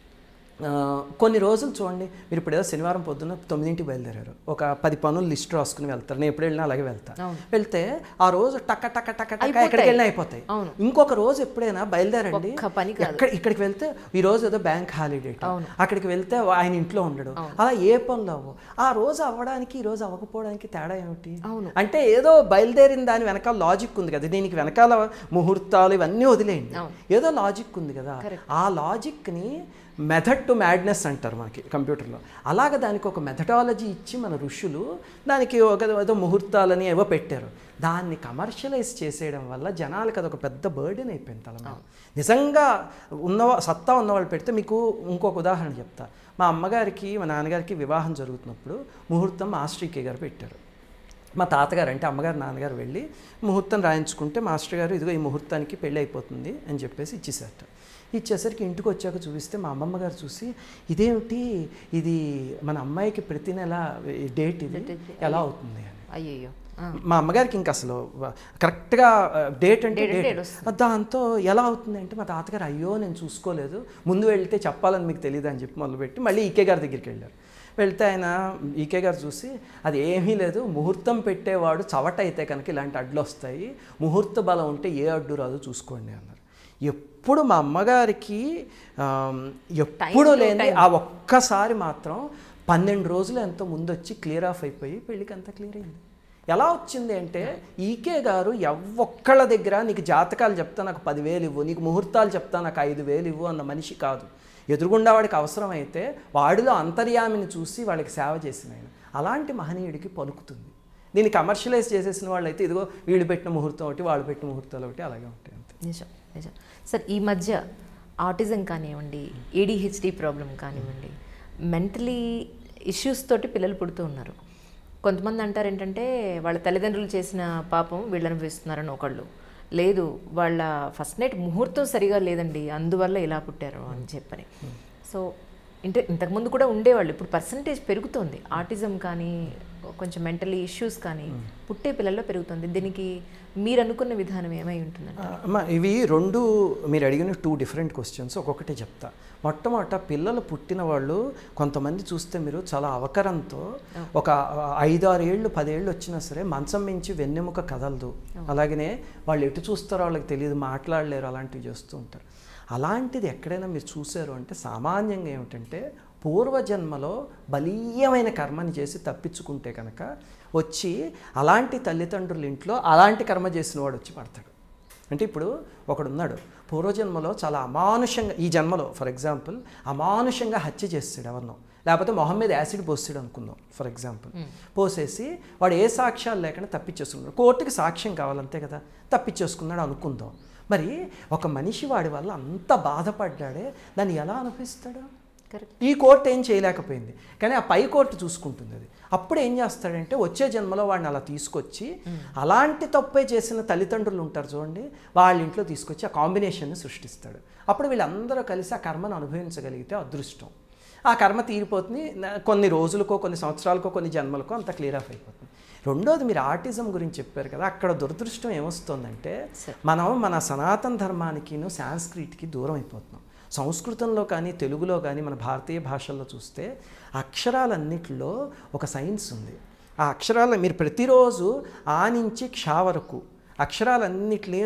ఆ, కొన్ని రోజులు చూడండి మీరు ఇప్పుడు ఏదో శనివారం పొద్దున్న తొమ్మిదింటికి బయలుదేరారు ఒక పది పనులు లిస్ట్ రాసుకుని వెళ్తారు నేను ఎప్పుడు వెళ్ళినా అలాగే వెళ్తా వెళ్తే ఆ రోజు టక్క టక్క టక్క టక్క ఎక్కడికి వెళ్ళినా అయిపోతాయి అవును. ఇంకొక రోజు ఎప్పుడైనా బయలుదేరండి ఒక్క పని కాదు. ఎక్కడ ఇక్కడికి వెళ్తే ఈ రోజు ఏదో బ్యాంక్ హాలిడే అక్కడికి వెళ్తే ఆయన ఇంట్లో ఉండడు అలా ఏ పనులు అవ్వవు ఆ రోజు అవ్వడానికి ఈ రోజు అవ్వకపోవడానికి తేడా ఏమిటి అవును. అంటే ఏదో బయలుదేరిన దాని వెనకాల లాజిక్ ఉంది కదా దీనికి వెనకాల ముహూర్తాలు ఇవన్నీ వదిలేయండి ఏదో లాజిక్ ఉంది కదా ఆ లాజిక్ని మెథడ్ టు మ్యాడ్నెస్ అంటారు మనకి కంప్యూటర్లో అలాగ దానికి ఒక మెథడాలజీ ఇచ్చి మన ఋషులు దానికి ఒక ఏదో ముహూర్తాలని ఏవో పెట్టారు దాన్ని కమర్షియలైజ్ చేసేయడం వల్ల జనాలకు అదొక పెద్ద బర్డెన్ అయిపోయింది తల మీద నిజంగా ఉన్న సత్తా ఉన్నవాళ్ళు పెడితే మీకు ఇంకొక ఉదాహరణ చెప్తా మా అమ్మగారికి మా నాన్నగారికి వివాహం జరుగుతున్నప్పుడు ముహూర్తం మాస్టర్ కే గారు పెట్టారు మా తాతగారు అంటే అమ్మగారు నాన్నగారు వెళ్ళి ముహూర్తం రాయించుకుంటే మాస్టర్ గారు ఇదిగో ఈ ముహూర్తానికి పెళ్ళి అయిపోతుంది అని చెప్పేసి ఇచ్చేసారట ఇచ్చేసరికి ఇంటికి వచ్చాక చూపిస్తే మా అమ్మమ్మ గారు చూసి ఇదేమిటి ఇది మన అమ్మాయికి ప్రతి నెల ఈ డేట్ ఇది ఎలా అవుతుంది అని అయ్యయ్యో ఆ, మా అమ్మగారికి ఇంకా అసలు వ- కరెక్ట్గా ఆ, డేట్ అంటే Date అంటే డేట్ వస్తుంది. దాంతో ఎలా అవుతుంది అంటే మా తాతగారు అయ్యో నేను చూసుకోలేదు ముందు వెళ్తే చెప్పాలని మీకు తెలియదు అని చెప్పి మొదలుపెట్టి మళ్ళీ ఈకే గారి దగ్గరికి వెళ్ళారు వెళ్తే ఆయన ఈకే గారు చూసి అది ఏమీ లేదు ముహూర్తం పెట్టేవాడు చవట అయితే కనుక ఇలాంటి అడ్లు వస్తాయి ముహూర్త బలం ఉంటే ఏ అడ్డు రాదో చూసుకోండి అన్నారు ఎప్పుడు మా అమ్మగారికి ఆమ్, ఎప్పుడు లేని ఆ ఒక్కసారి మాత్రం పన్నెండు రోజులు ఎంతో ముందు వచ్చి క్లియర్ ఆఫ్ అయిపోయి పెళ్ళికి అంతా క్లియర్ అయింది ఎలా వచ్చింది అంటే ఈకే గారు ఎవ్వొక్కళ్ళ దగ్గర నీకు జాతకాలు చెప్తా నాకు పదివేలు ఇవ్వు నీకు ముహూర్తాలు చెప్తా నాకు ఐదు వేలు ఇవ్వు అన్న మనిషి కాదు ఎదురుగుండా వాడికి అవసరమైతే వాడిలో అంతర్యామిని చూసి వాళ్ళకి సేవ చేసిన ఆయన అలాంటి మహనీయుడికి పలుకుతుంది దీన్ని కమర్షియలైజ్ చేసేసిన వాళ్ళైతే ఇదిగో వీళ్ళు పెట్టిన ముహూర్తం ఒకటి వాళ్ళు పెట్టిన ముహూర్తాలు ఒకటి అలాగే ఉంటాయి అంతే నిజం నిజం సార్ ఈ మధ్య ఆటిజం కానివ్వండి ఏడిహెచ్డి ప్రాబ్లం కానివ్వండి మెంటలీ ఇష్యూస్ తోటి పిల్లలు పుడుతూ ఉన్నారు కొంతమంది అంటారు ఏంటంటే వాళ్ళ తల్లిదండ్రులు చేసిన పాపం వీళ్ళని వేస్తున్నారని ఒకళ్ళు లేదు వాళ్ళ ఫస్ట్ నైట్ ముహూర్తం సరిగా లేదండి అందువల్ల ఇలా పుట్టారు అని చెప్పని సో ఇంటే ఇంతకుముందు కూడా ఉండేవాళ్ళు ఇప్పుడు పర్సంటేజ్ పెరుగుతోంది ఆటిజం కానీ కొంచెం మెంటలీ ఇష్యూస్ కానీ పుట్టే పిల్లల్లో పెరుగుతుంది దీనికి మీరు అనుకున్న విధానం ఏమై ఉంటుందండి ఆ, అమ్మా ఇవి రెండు మీరు అడిగిన టూ డిఫరెంట్ క్వశ్చన్స్ ఒక్కొక్కటే చెప్తా మొట్టమొదట పిల్లలు పుట్టిన వాళ్ళు కొంతమంది చూస్తే మీరు చాలా అవకరంతో ఒక ఐదారు ఏళ్ళు పదేళ్ళు వచ్చినా సరే మంచం మించి వెన్నెముక కదలదు అలాగనే వాళ్ళు ఎటు చూస్తారో వాళ్ళకి తెలియదు మాట్లాడలేరు అలాంటివి చేస్తూ ఉంటారు అలాంటిది ఎక్కడైనా మీరు చూసారు అంటే సామాన్యంగా ఏమిటంటే పూర్వజన్మలో బలీయమైన కర్మని చేసి తప్పించుకుంటే కనుక వచ్చి అలాంటి తల్లిదండ్రుల ఇంట్లో అలాంటి కర్మ చేసిన వాడు వచ్చి పడతాడు అంటే ఇప్పుడు ఒకడున్నాడు పూర్వజన్మలో చాలా అమానుషంగా ఈ జన్మలో ఫర్ ఎగ్జాంపుల్ అమానుషంగా హత్య చేస్తాడు ఎవరినో లేకపోతే మొహం మీద యాసిడ్ పోస్తాడు అనుకుందాం ఫర్ ఎగ్జాంపుల్ పోసేసి వాడు ఏ సాక్ష్యాలు లేకుండా తప్పించేసుకున్నాడు కోర్టుకి సాక్ష్యం కావాలంతే కదా తప్పించేసుకున్నాడు అనుకుందాం మరి ఒక మనిషి వాడి వల్ల అంత బాధపడ్డాడే దాన్ని ఎలా అనుభవిస్తాడు కరెక్ట్ ఈ కోర్టు ఏం చేయలేకపోయింది కానీ ఆ పై కోర్టు చూసుకుంటుంది అది అప్పుడు ఏం చేస్తాడంటే వచ్చే జన్మలో వాడిని అలా తీసుకొచ్చి అలాంటి తప్పే చేసిన తల్లిదండ్రులు ఉంటారు చూడండి వాళ్ళ ఇంట్లో తీసుకొచ్చి ఆ కాంబినేషన్ని సృష్టిస్తాడు అప్పుడు వీళ్ళందరూ కలిసి ఆ కర్మను అనుభవించగలిగితే అదృష్టం ఆ కర్మ తీరిపోతుంది న- కొన్ని రోజులకో కొన్ని సంవత్సరాలకో కొన్ని జన్మలకో అంత క్లియర్ ఆఫ్ అయిపోతుంది రెండోది మీరు ఆర్టిజం గురించి చెప్పారు కదా అక్కడ దురదృష్టం ఏమొస్తుందంటే మనం మన సనాతన ధర్మానికిను సాంస్క్రిట్కి దూరం అయిపోతున్నాం సంస్కృతంలో కానీ తెలుగులో కానీ మన భారతీయ భాషల్లో చూస్తే అక్షరాలన్నిటిలో ఒక సైన్స్ ఉంది ఆ అక్షరాలు మీరు ప్రతిరోజు ఆ నుంచి క్ష వరకు అక్షరాలన్నిటిని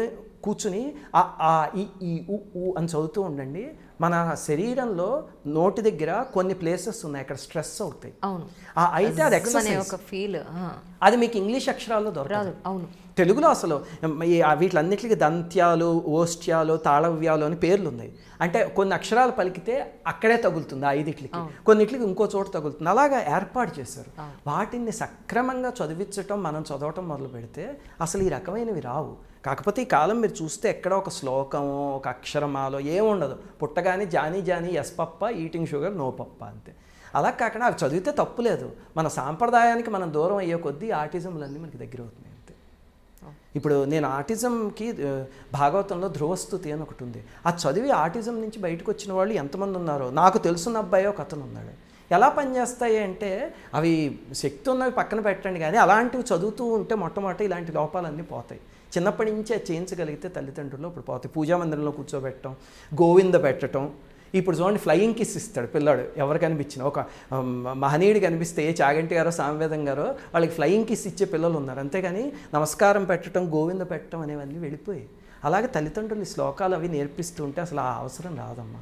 కూర్చుని ఆ ఆ ఈ ఈ ఉ ఊ అని చదువుతూ ఉండండి మన శరీరంలో నోటి దగ్గర కొన్ని ప్లేసెస్ ఉన్నాయి అక్కడ స్ట్రెస్ అవుతాయి అవును ఆ అయితే అది అనే ఎక్సర్సైజ్ ఒక ఫీల్ అది మీకు ఇంగ్లీష్ అక్షరాల్లో దొరకదు రాదు అవును తెలుగులో అసలు ఈ ఆ వీటిలన్నిటికీ దంత్యాలు ఓష్ట్యాలు తాళవ్యాలు అని పేర్లు ఉన్నాయి అంటే కొన్ని అక్షరాలు పలికితే అక్కడే తగులుతుంది ఆ ఐదిట్లకి కొన్నిట్లకి ఇంకో చోట తగులుతుంది అలాగా ఏర్పాటు చేశారు వాటిని సక్రమంగా చదివించటం మనం చదవటం మొదలు పెడితే అసలు ఈ రకమైనవి రావు కాకపోతే ఈ కాలం మీరు చూస్తే ఎక్కడ ఒక శ్లోకమో ఒక అక్షరమాలో ఏముండదు పుట్టగానే Johnny Johnny yes papa eating sugar no papa అంతే అలా కాకుండా అవి చదివితే తప్పులేదు మన సాంప్రదాయానికి మనం దూరం అయ్యే కొద్దీ ఆటిజంలన్నీ మనకి దగ్గర అవుతున్నాయి అంతే ఇప్పుడు నేను ఆటిజంకి ఆ, భాగవతంలో ధ్రువస్థుతి అని ఒకటి ఉంది ఆ చదివి ఆటిజం నుంచి బయటకు వచ్చిన వాళ్ళు ఎంతమంది ఉన్నారో నాకు తెలుసున్న అబ్బాయి ఒక అతను ఉన్నాడు ఎలా పనిచేస్తాయి అంటే అవి శక్తి ఉన్నవి పక్కన పెట్టండి కానీ అలాంటివి చదువుతూ ఉంటే మొట్టమొదటి ఇలాంటి లోపాలన్నీ పోతాయి చిన్నప్పటి నుంచి అది చేయించగలిగితే తల్లిదండ్రులు ఇప్పుడు పోతాయి పూజా మందిరంలో కూర్చోబెట్టడం గోవింద పెట్టడం ఇప్పుడు చూడండి ఫ్లయింగ్ కిస్ ఇస్తాడు పిల్లాడు ఎవరు కనిపించిన ఒక um, మహనీయుడు కనిపిస్తే ఏ చాగంటి గారో సామవేదం గారో వాళ్ళకి ఫ్లయింగ్ కిస్ ఇచ్చే పిల్లలు ఉన్నారు అంతేగాని నమస్కారం పెట్టడం గోవింద పెట్టడం అనేవన్నీ వెళ్ళిపోయి అలాగే తల్లిదండ్రులు ఈ శ్లోకాలు అవి నేర్పిస్తూ ఉంటే అసలు ఆ అవసరం రాదమ్మా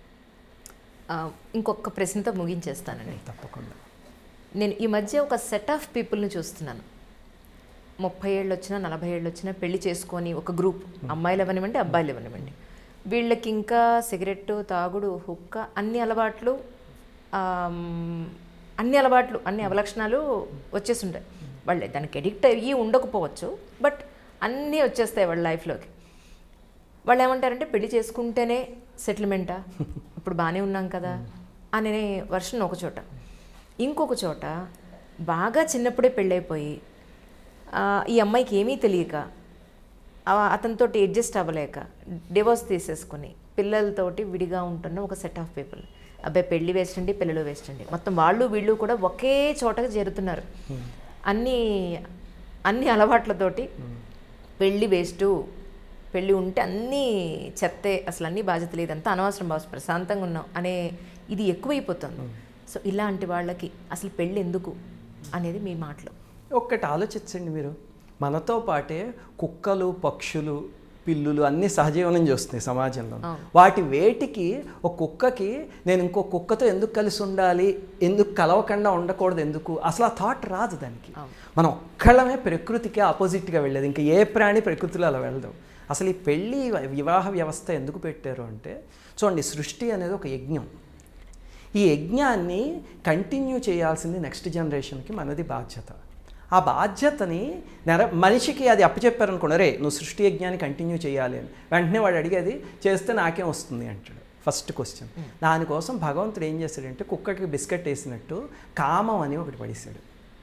ఆ, ఇంకొక ప్రశ్నతో ముగించేస్తానండి తప్పకుండా నేను ఈ మధ్య ఒక సెట్ ఆఫ్ పీపుల్ని చూస్తున్నాను ముప్పై ఏళ్ళు వచ్చినా నలభై ఏళ్ళు వచ్చినా పెళ్లి చేసుకొని ఒక గ్రూప్ అమ్మాయిలు ఇవ్వనివ్వండి అబ్బాయిలు ఇవ్వనివ్వండి వీళ్ళకి ఇంకా సిగరెట్ తాగుడు హుక్క అన్ని అలవాట్లు ఆమ్, అన్ని అలవాట్లు అన్ని అవలక్షణాలు వచ్చేసి ఉంటాయి వాళ్ళు దానికి ఎడిక్ట్ అయ్యి ఉండకపోవచ్చు బట్ అన్నీ వచ్చేస్తాయి వాళ్ళ లైఫ్లోకి వాళ్ళు ఏమంటారంటే పెళ్లి చేసుకుంటేనే సెటిల్మెంటా ఇప్పుడు బాగానే ఉన్నాం కదా అనే వర్షన్ ఒక చోట ఇంకొక చోట బాగా చిన్నప్పుడే పెళ్ళైపోయి ఆ, ఈ అమ్మాయికి ఏమీ తెలియక ఆ, అతనితోటి అడ్జస్ట్ అవ్వలేక డివోర్స్ తీసేసుకుని పిల్లలతోటి విడిగా ఉంటున్న ఒక సెట్ ఆఫ్ పీపుల్ అబ్బాయి పెళ్లి వేస్ట్ అండి పిల్లలు వేస్ట్ అండి మొత్తం వాళ్ళు వీళ్ళు కూడా ఒకే చోటకి చేరుతున్నారు అన్ని అన్ని అలవాట్లతోటి పెళ్ళి వేస్టు పెళ్ళి ఉంటే అన్నీ చెత్తే అసలు అన్ని బాధ్యతలు ఇదంతా అనవసరం బాస్ ప్రశాంతంగా ఉన్నాం అనే ఇది ఎక్కువైపోతుంది సో ఇలాంటి వాళ్ళకి అసలు పెళ్ళి ఎందుకు అనేది మీ మాటలో ఒక్కటి ఆలోచించండి మీరు మనతో పాటే కుక్కలు పక్షులు పిల్లులు అన్నీ సహజీవనం చేస్తున్నాయి సమాజంలో వాటి వేటికి ఒక కుక్కకి నేను ఇంకో కుక్కతో ఎందుకు కలిసి ఉండాలి ఎందుకు కలవకుండా ఉండకూడదు ఎందుకు అసలు ఆ థాట్ రాదు దానికి మనం ఒక్కళ్ళమే ప్రకృతికి ఆపోజిట్గా వెళ్ళేది ఇంకా ఏ ప్రాణి ప్రకృతిలో అలా వెళ్ళదు అసలు ఈ పెళ్ళి వివాహ వ్యవస్థ ఎందుకు పెట్టారు అంటే చూడండి సృష్టి అనేది ఒక యజ్ఞం ఈ యజ్ఞాన్ని కంటిన్యూ చేయాల్సింది నెక్స్ట్ జనరేషన్కి మనది బాధ్యత ఆ బాధ్యతని నెర మనిషికి అది అప్పచెప్పారనుకోండి రే నువ్వు సృష్టి యజ్ఞాన్ని కంటిన్యూ చేయాలి అని వెంటనే వాడు అడిగేది చేస్తే నాకేం వస్తుంది అంటాడు ఫస్ట్ క్వశ్చన్ దానికోసం భగవంతుడు ఏం చేశాడంటే కుక్కకి బిస్కెట్ వేసినట్టు కామం అని ఒకటి పడేశాడు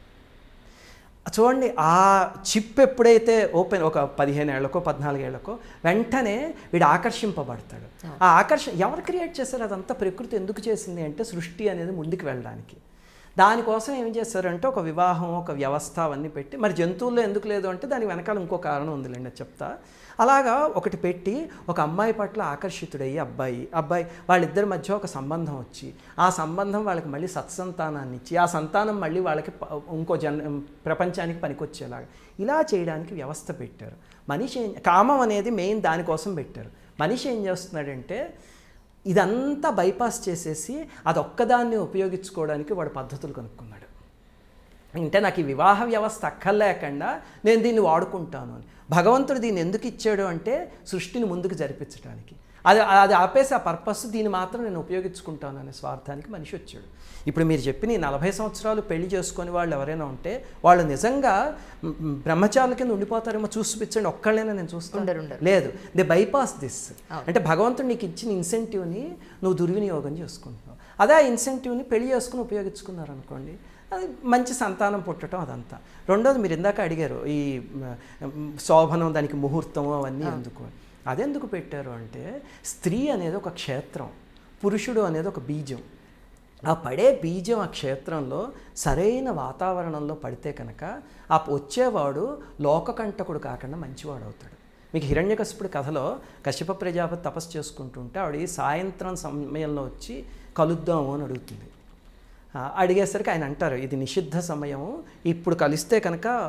చూడండి ఆ చిప్ ఎప్పుడైతే ఓపెన్ ఒక పదిహేను ఏళ్ళకో పద్నాలుగేళ్లకో వెంటనే వీడు ఆకర్షింపబడతాడు ఆ ఆకర్షణ ఎవరు క్రియేట్ చేశారు అదంతా ప్రకృతి ఎందుకు చేసింది అంటే సృష్టి అనేది ముందుకు వెళ్ళడానికి దానికోసం ఏం చేశారంటే ఒక వివాహం ఒక వ్యవస్థ అవన్నీ పెట్టి మరి జంతువుల్లో ఎందుకు లేదు అంటే దానికి వెనకాల ఇంకో కారణం ఉందిలేండి అది చెప్తా అలాగా ఒకటి పెట్టి ఒక అమ్మాయి పట్ల ఆకర్షితుడయ్యి అబ్బాయి అబ్బాయి వాళ్ళిద్దరి మధ్య ఒక సంబంధం వచ్చి ఆ సంబంధం వాళ్ళకి మళ్ళీ సత్సంతానాన్ని ఇచ్చి ఆ సంతానం మళ్ళీ వాళ్ళకి ప- ఇంకో జన్ ప్రపంచానికి పనికొచ్చేలాగా ఇలా చేయడానికి వ్యవస్థ పెట్టారు మనిషి ఏం- కామం అనేది మెయిన్ దానికోసం పెట్టారు మనిషి ఏం చేస్తున్నాడంటే ఇదంతా బైపాస్ చేసేసి అది ఒక్కదాన్ని ఉపయోగించుకోవడానికి వాడు పద్ధతులు కనుక్కున్నాడు అంటే నాకు ఈ వివాహ వ్యవస్థ అక్కర్లేకుండా నేను దీన్ని వాడుకుంటాను అని భగవంతుడు దీన్ని ఎందుకు ఇచ్చాడు అంటే సృష్టిని ముందుకు జరిపించడానికి అది అది ఆపేసి ఆ పర్పస్ దీన్ని మాత్రం నేను ఉపయోగించుకుంటాను అనే స్వార్థానికి మనిషి వచ్చాడు ఇప్పుడు మీరు చెప్పిన ఈ నలభై సంవత్సరాలు పెళ్లి చేసుకొని వాళ్ళు ఎవరైనా ఉంటే వాళ్ళు నిజంగా మ్, మ్, బ్రహ్మచారుల కింద ఉండిపోతారేమో చూసిపించండి ఒక్కళ్ళైనా నేను చూస్తాను ఉండరు, ఉండరు. లేదు దే బైపాస్ దిస్ అంటే భగవంతుడు నీకు ఇచ్చిన ఇన్సెంటివ్ని నువ్వు దుర్వినియోగం చేసుకుంటున్నావు అదే ఆ ఇన్సెంటివ్ని పెళ్లి చేసుకుని ఉపయోగించుకున్నారు అనుకోండి అది మంచి సంతానం పుట్టడం అదంతా రెండోది మీరు ఇందాక అడిగారు ఈ మ, మ్, శోభనం దానికి ముహూర్తం అవన్నీ ఎందుకు అని. అదెందుకు పెట్టారు అంటే స్త్రీ అనేది ఒక క్షేత్రం పురుషుడు అనేది ఒక బీజం ఆ పడే బీజం ఆ క్షేత్రంలో సరైన వాతావరణంలో పడితే కనుక ఆ వచ్చేవాడు లోకకంటకుడు కాకుండా మంచివాడు అవుతాడు మీకు హిరణ్యకశిపుడి కథలో కశ్యప ప్రజాపతి తపస్సు చేసుకుంటుంటే ఆవిడ సాయంత్రం సమయంలో వచ్చి కలుద్దాము అని అడుగుతుంది ఆ, అడిగేసరికి ఆయన అంటారు ఇది నిషిద్ధ సమయం ఇప్పుడు కలిస్తే కనుక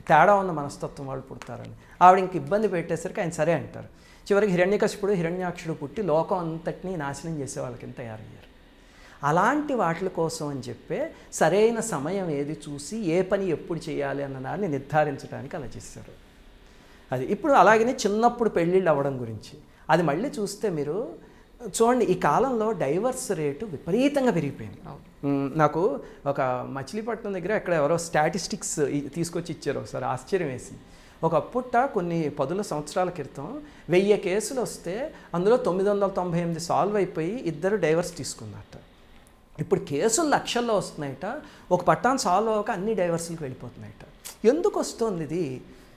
తేడా ఉన్న మనస్తత్వం వాళ్ళు పుడతారని ఆవిడ ఇంక ఇబ్బంది పెట్టేసరికి ఆయన సరే అంటారు చివరికి హిరణ్యకశిపుడు హిరణ్యాక్షుడు పుట్టి లోకం అంతటినీ నాశనం చేసే వాళ్ళకి తయారయ్యారు అలాంటి వాటి కోసం అని చెప్పే సరైన సమయం ఏది చూసి ఏ పని ఎప్పుడు చేయాలి అన్న దాన్ని నిర్ధారించడానికి అలా చేశారు అది ఇప్పుడు అలాగనే చిన్నప్పుడు పెళ్ళిళ్ళు అవ్వడం గురించి అది మళ్ళీ చూస్తే మీరు చూడండి ఈ కాలంలో డైవర్స్ రేటు విపరీతంగా పెరిగిపోయింది మ్, నాకు ఒక మచిలీపట్నం దగ్గర ఎక్కడ ఎవరో స్టాటిస్టిక్స్ తీసుకొచ్చి ఇచ్చారు ఒకసారి ఆశ్చర్యం వేసి ఒక పుట్ట కొన్ని పదుల సంవత్సరాల క్రితం వెయ్యి కేసులు వస్తే అందులో తొమ్మిది వందల తొంభై ఎనిమిది సాల్వ్ అయిపోయి ఇద్దరు డైవర్స్ తీసుకున్నట్ట ఇప్పుడు కేసులు లక్షల్లో వస్తున్నాయట ఒక పట్టాన్ని సాల్వ్ అవ్వక అన్ని డైవర్సులకు వెళ్ళిపోతున్నాయట ఎందుకు వస్తుంది ఇది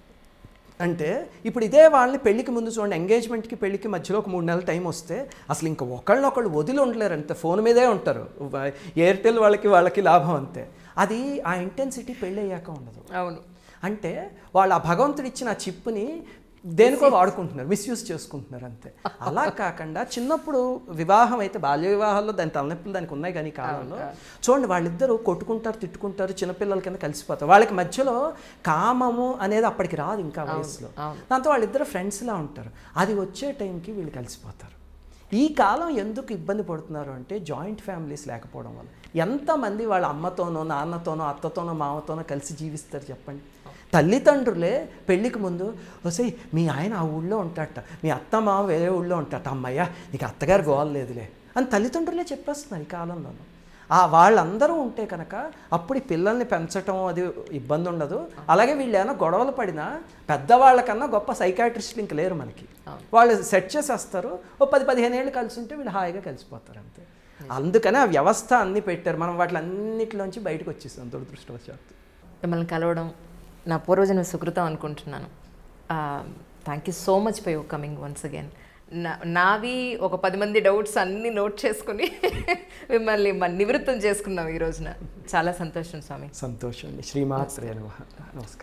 అంటే ఇప్పుడు ఇదే వాళ్ళని పెళ్ళికి ముందు చూడండి ఎంగేజ్మెంట్కి పెళ్ళికి మధ్యలో ఒక మూడు నెలల టైం వస్తే అసలు ఇంకా ఒకళ్ళనొకళ్ళు వదిలి ఉండలేరు అంతే ఫోన్ మీదే ఉంటారు వ- ఎయిర్టెల్ వాళ్ళకి వాళ్ళకి లాభం అంతే అది ఆ ఇంటెన్సిటీ పెళ్ళి అయ్యాక ఉండదు అవును అంటే వాళ్ళు ఆ భగవంతుడు ఇచ్చిన ఆ చిప్ని దేనికో వాడుకుంటున్నారు మిస్యూజ్ చేసుకుంటున్నారు అంతే అలా కాకుండా చిన్నప్పుడు వివాహం అయితే బాల్య వివాహాల్లో దాని తలనొప్పులు దానికి ఉన్నాయి కానీ ఈ కాలంలో చూడండి వాళ్ళిద్దరూ కొట్టుకుంటారు తిట్టుకుంటారు చిన్నపిల్లల కింద కలిసిపోతారు వాళ్ళకి మధ్యలో కామము అనేది అప్పటికి రాదు ఇంకా వయసులో దాంతో వాళ్ళిద్దరు ఫ్రెండ్స్లా ఉంటారు అది వచ్చే టైంకి వీళ్ళు కలిసిపోతారు ఈ కాలం ఎందుకు ఇబ్బంది పడుతున్నారు అంటే జాయింట్ ఫ్యామిలీస్ లేకపోవడం వల్ల ఎంతమంది వాళ్ళ అమ్మతోనో నాన్నతోనో అత్తతోనో మామతోనో కలిసి జీవిస్తారు చెప్పండి తల్లిదండ్రులే పెళ్ళికి ముందు వసే మీ ఆయన ఆ ఊళ్ళో ఉంటాడట మీ అత్త మామ వేరే ఊళ్ళో ఉంటాడట అమ్మయ్య నీకు అత్తగారు గోవాలి లేదులే అని తల్లిదండ్రులే చెప్పేస్తున్నారు ఈ కాలంలోనూ ఆ వాళ్ళందరూ ఉంటే కనుక అప్పుడు ఈ పిల్లల్ని పెంచటం అది ఇబ్బంది ఉండదు అలాగే వీళ్ళు ఏమైనా గొడవలు పడినా పెద్దవాళ్ళకన్నా గొప్ప సైకాట్రిస్టులు ఇంక లేరు మనకి వాళ్ళు సెట్ చేసేస్తారు ఓ పది పదిహేను ఏళ్ళు కలిసి ఉంటే వీళ్ళు హాయిగా కలిసిపోతారు అంతే అందుకనే ఆ వ్యవస్థ అన్ని పెట్టారు మనం వాటి అన్నిటిలోంచి బయటకు వచ్చేసాం దురదృష్టవశాత్తు మిమ్మల్ని కలవడం నా పూర్వజన్మ సుకృతం అనుకుంటున్నాను thank you so much for your coming once again నా నావి ఒక పది మంది డౌట్స్ అన్నీ నోట్ చేసుకుని మిమ్మల్ని మ- నివృత్తం చేసుకున్నాం ఈ రోజున చాలా సంతోషం స్వామి సంతోషం అండి శ్రీమాత్రే నమః నమస్కారం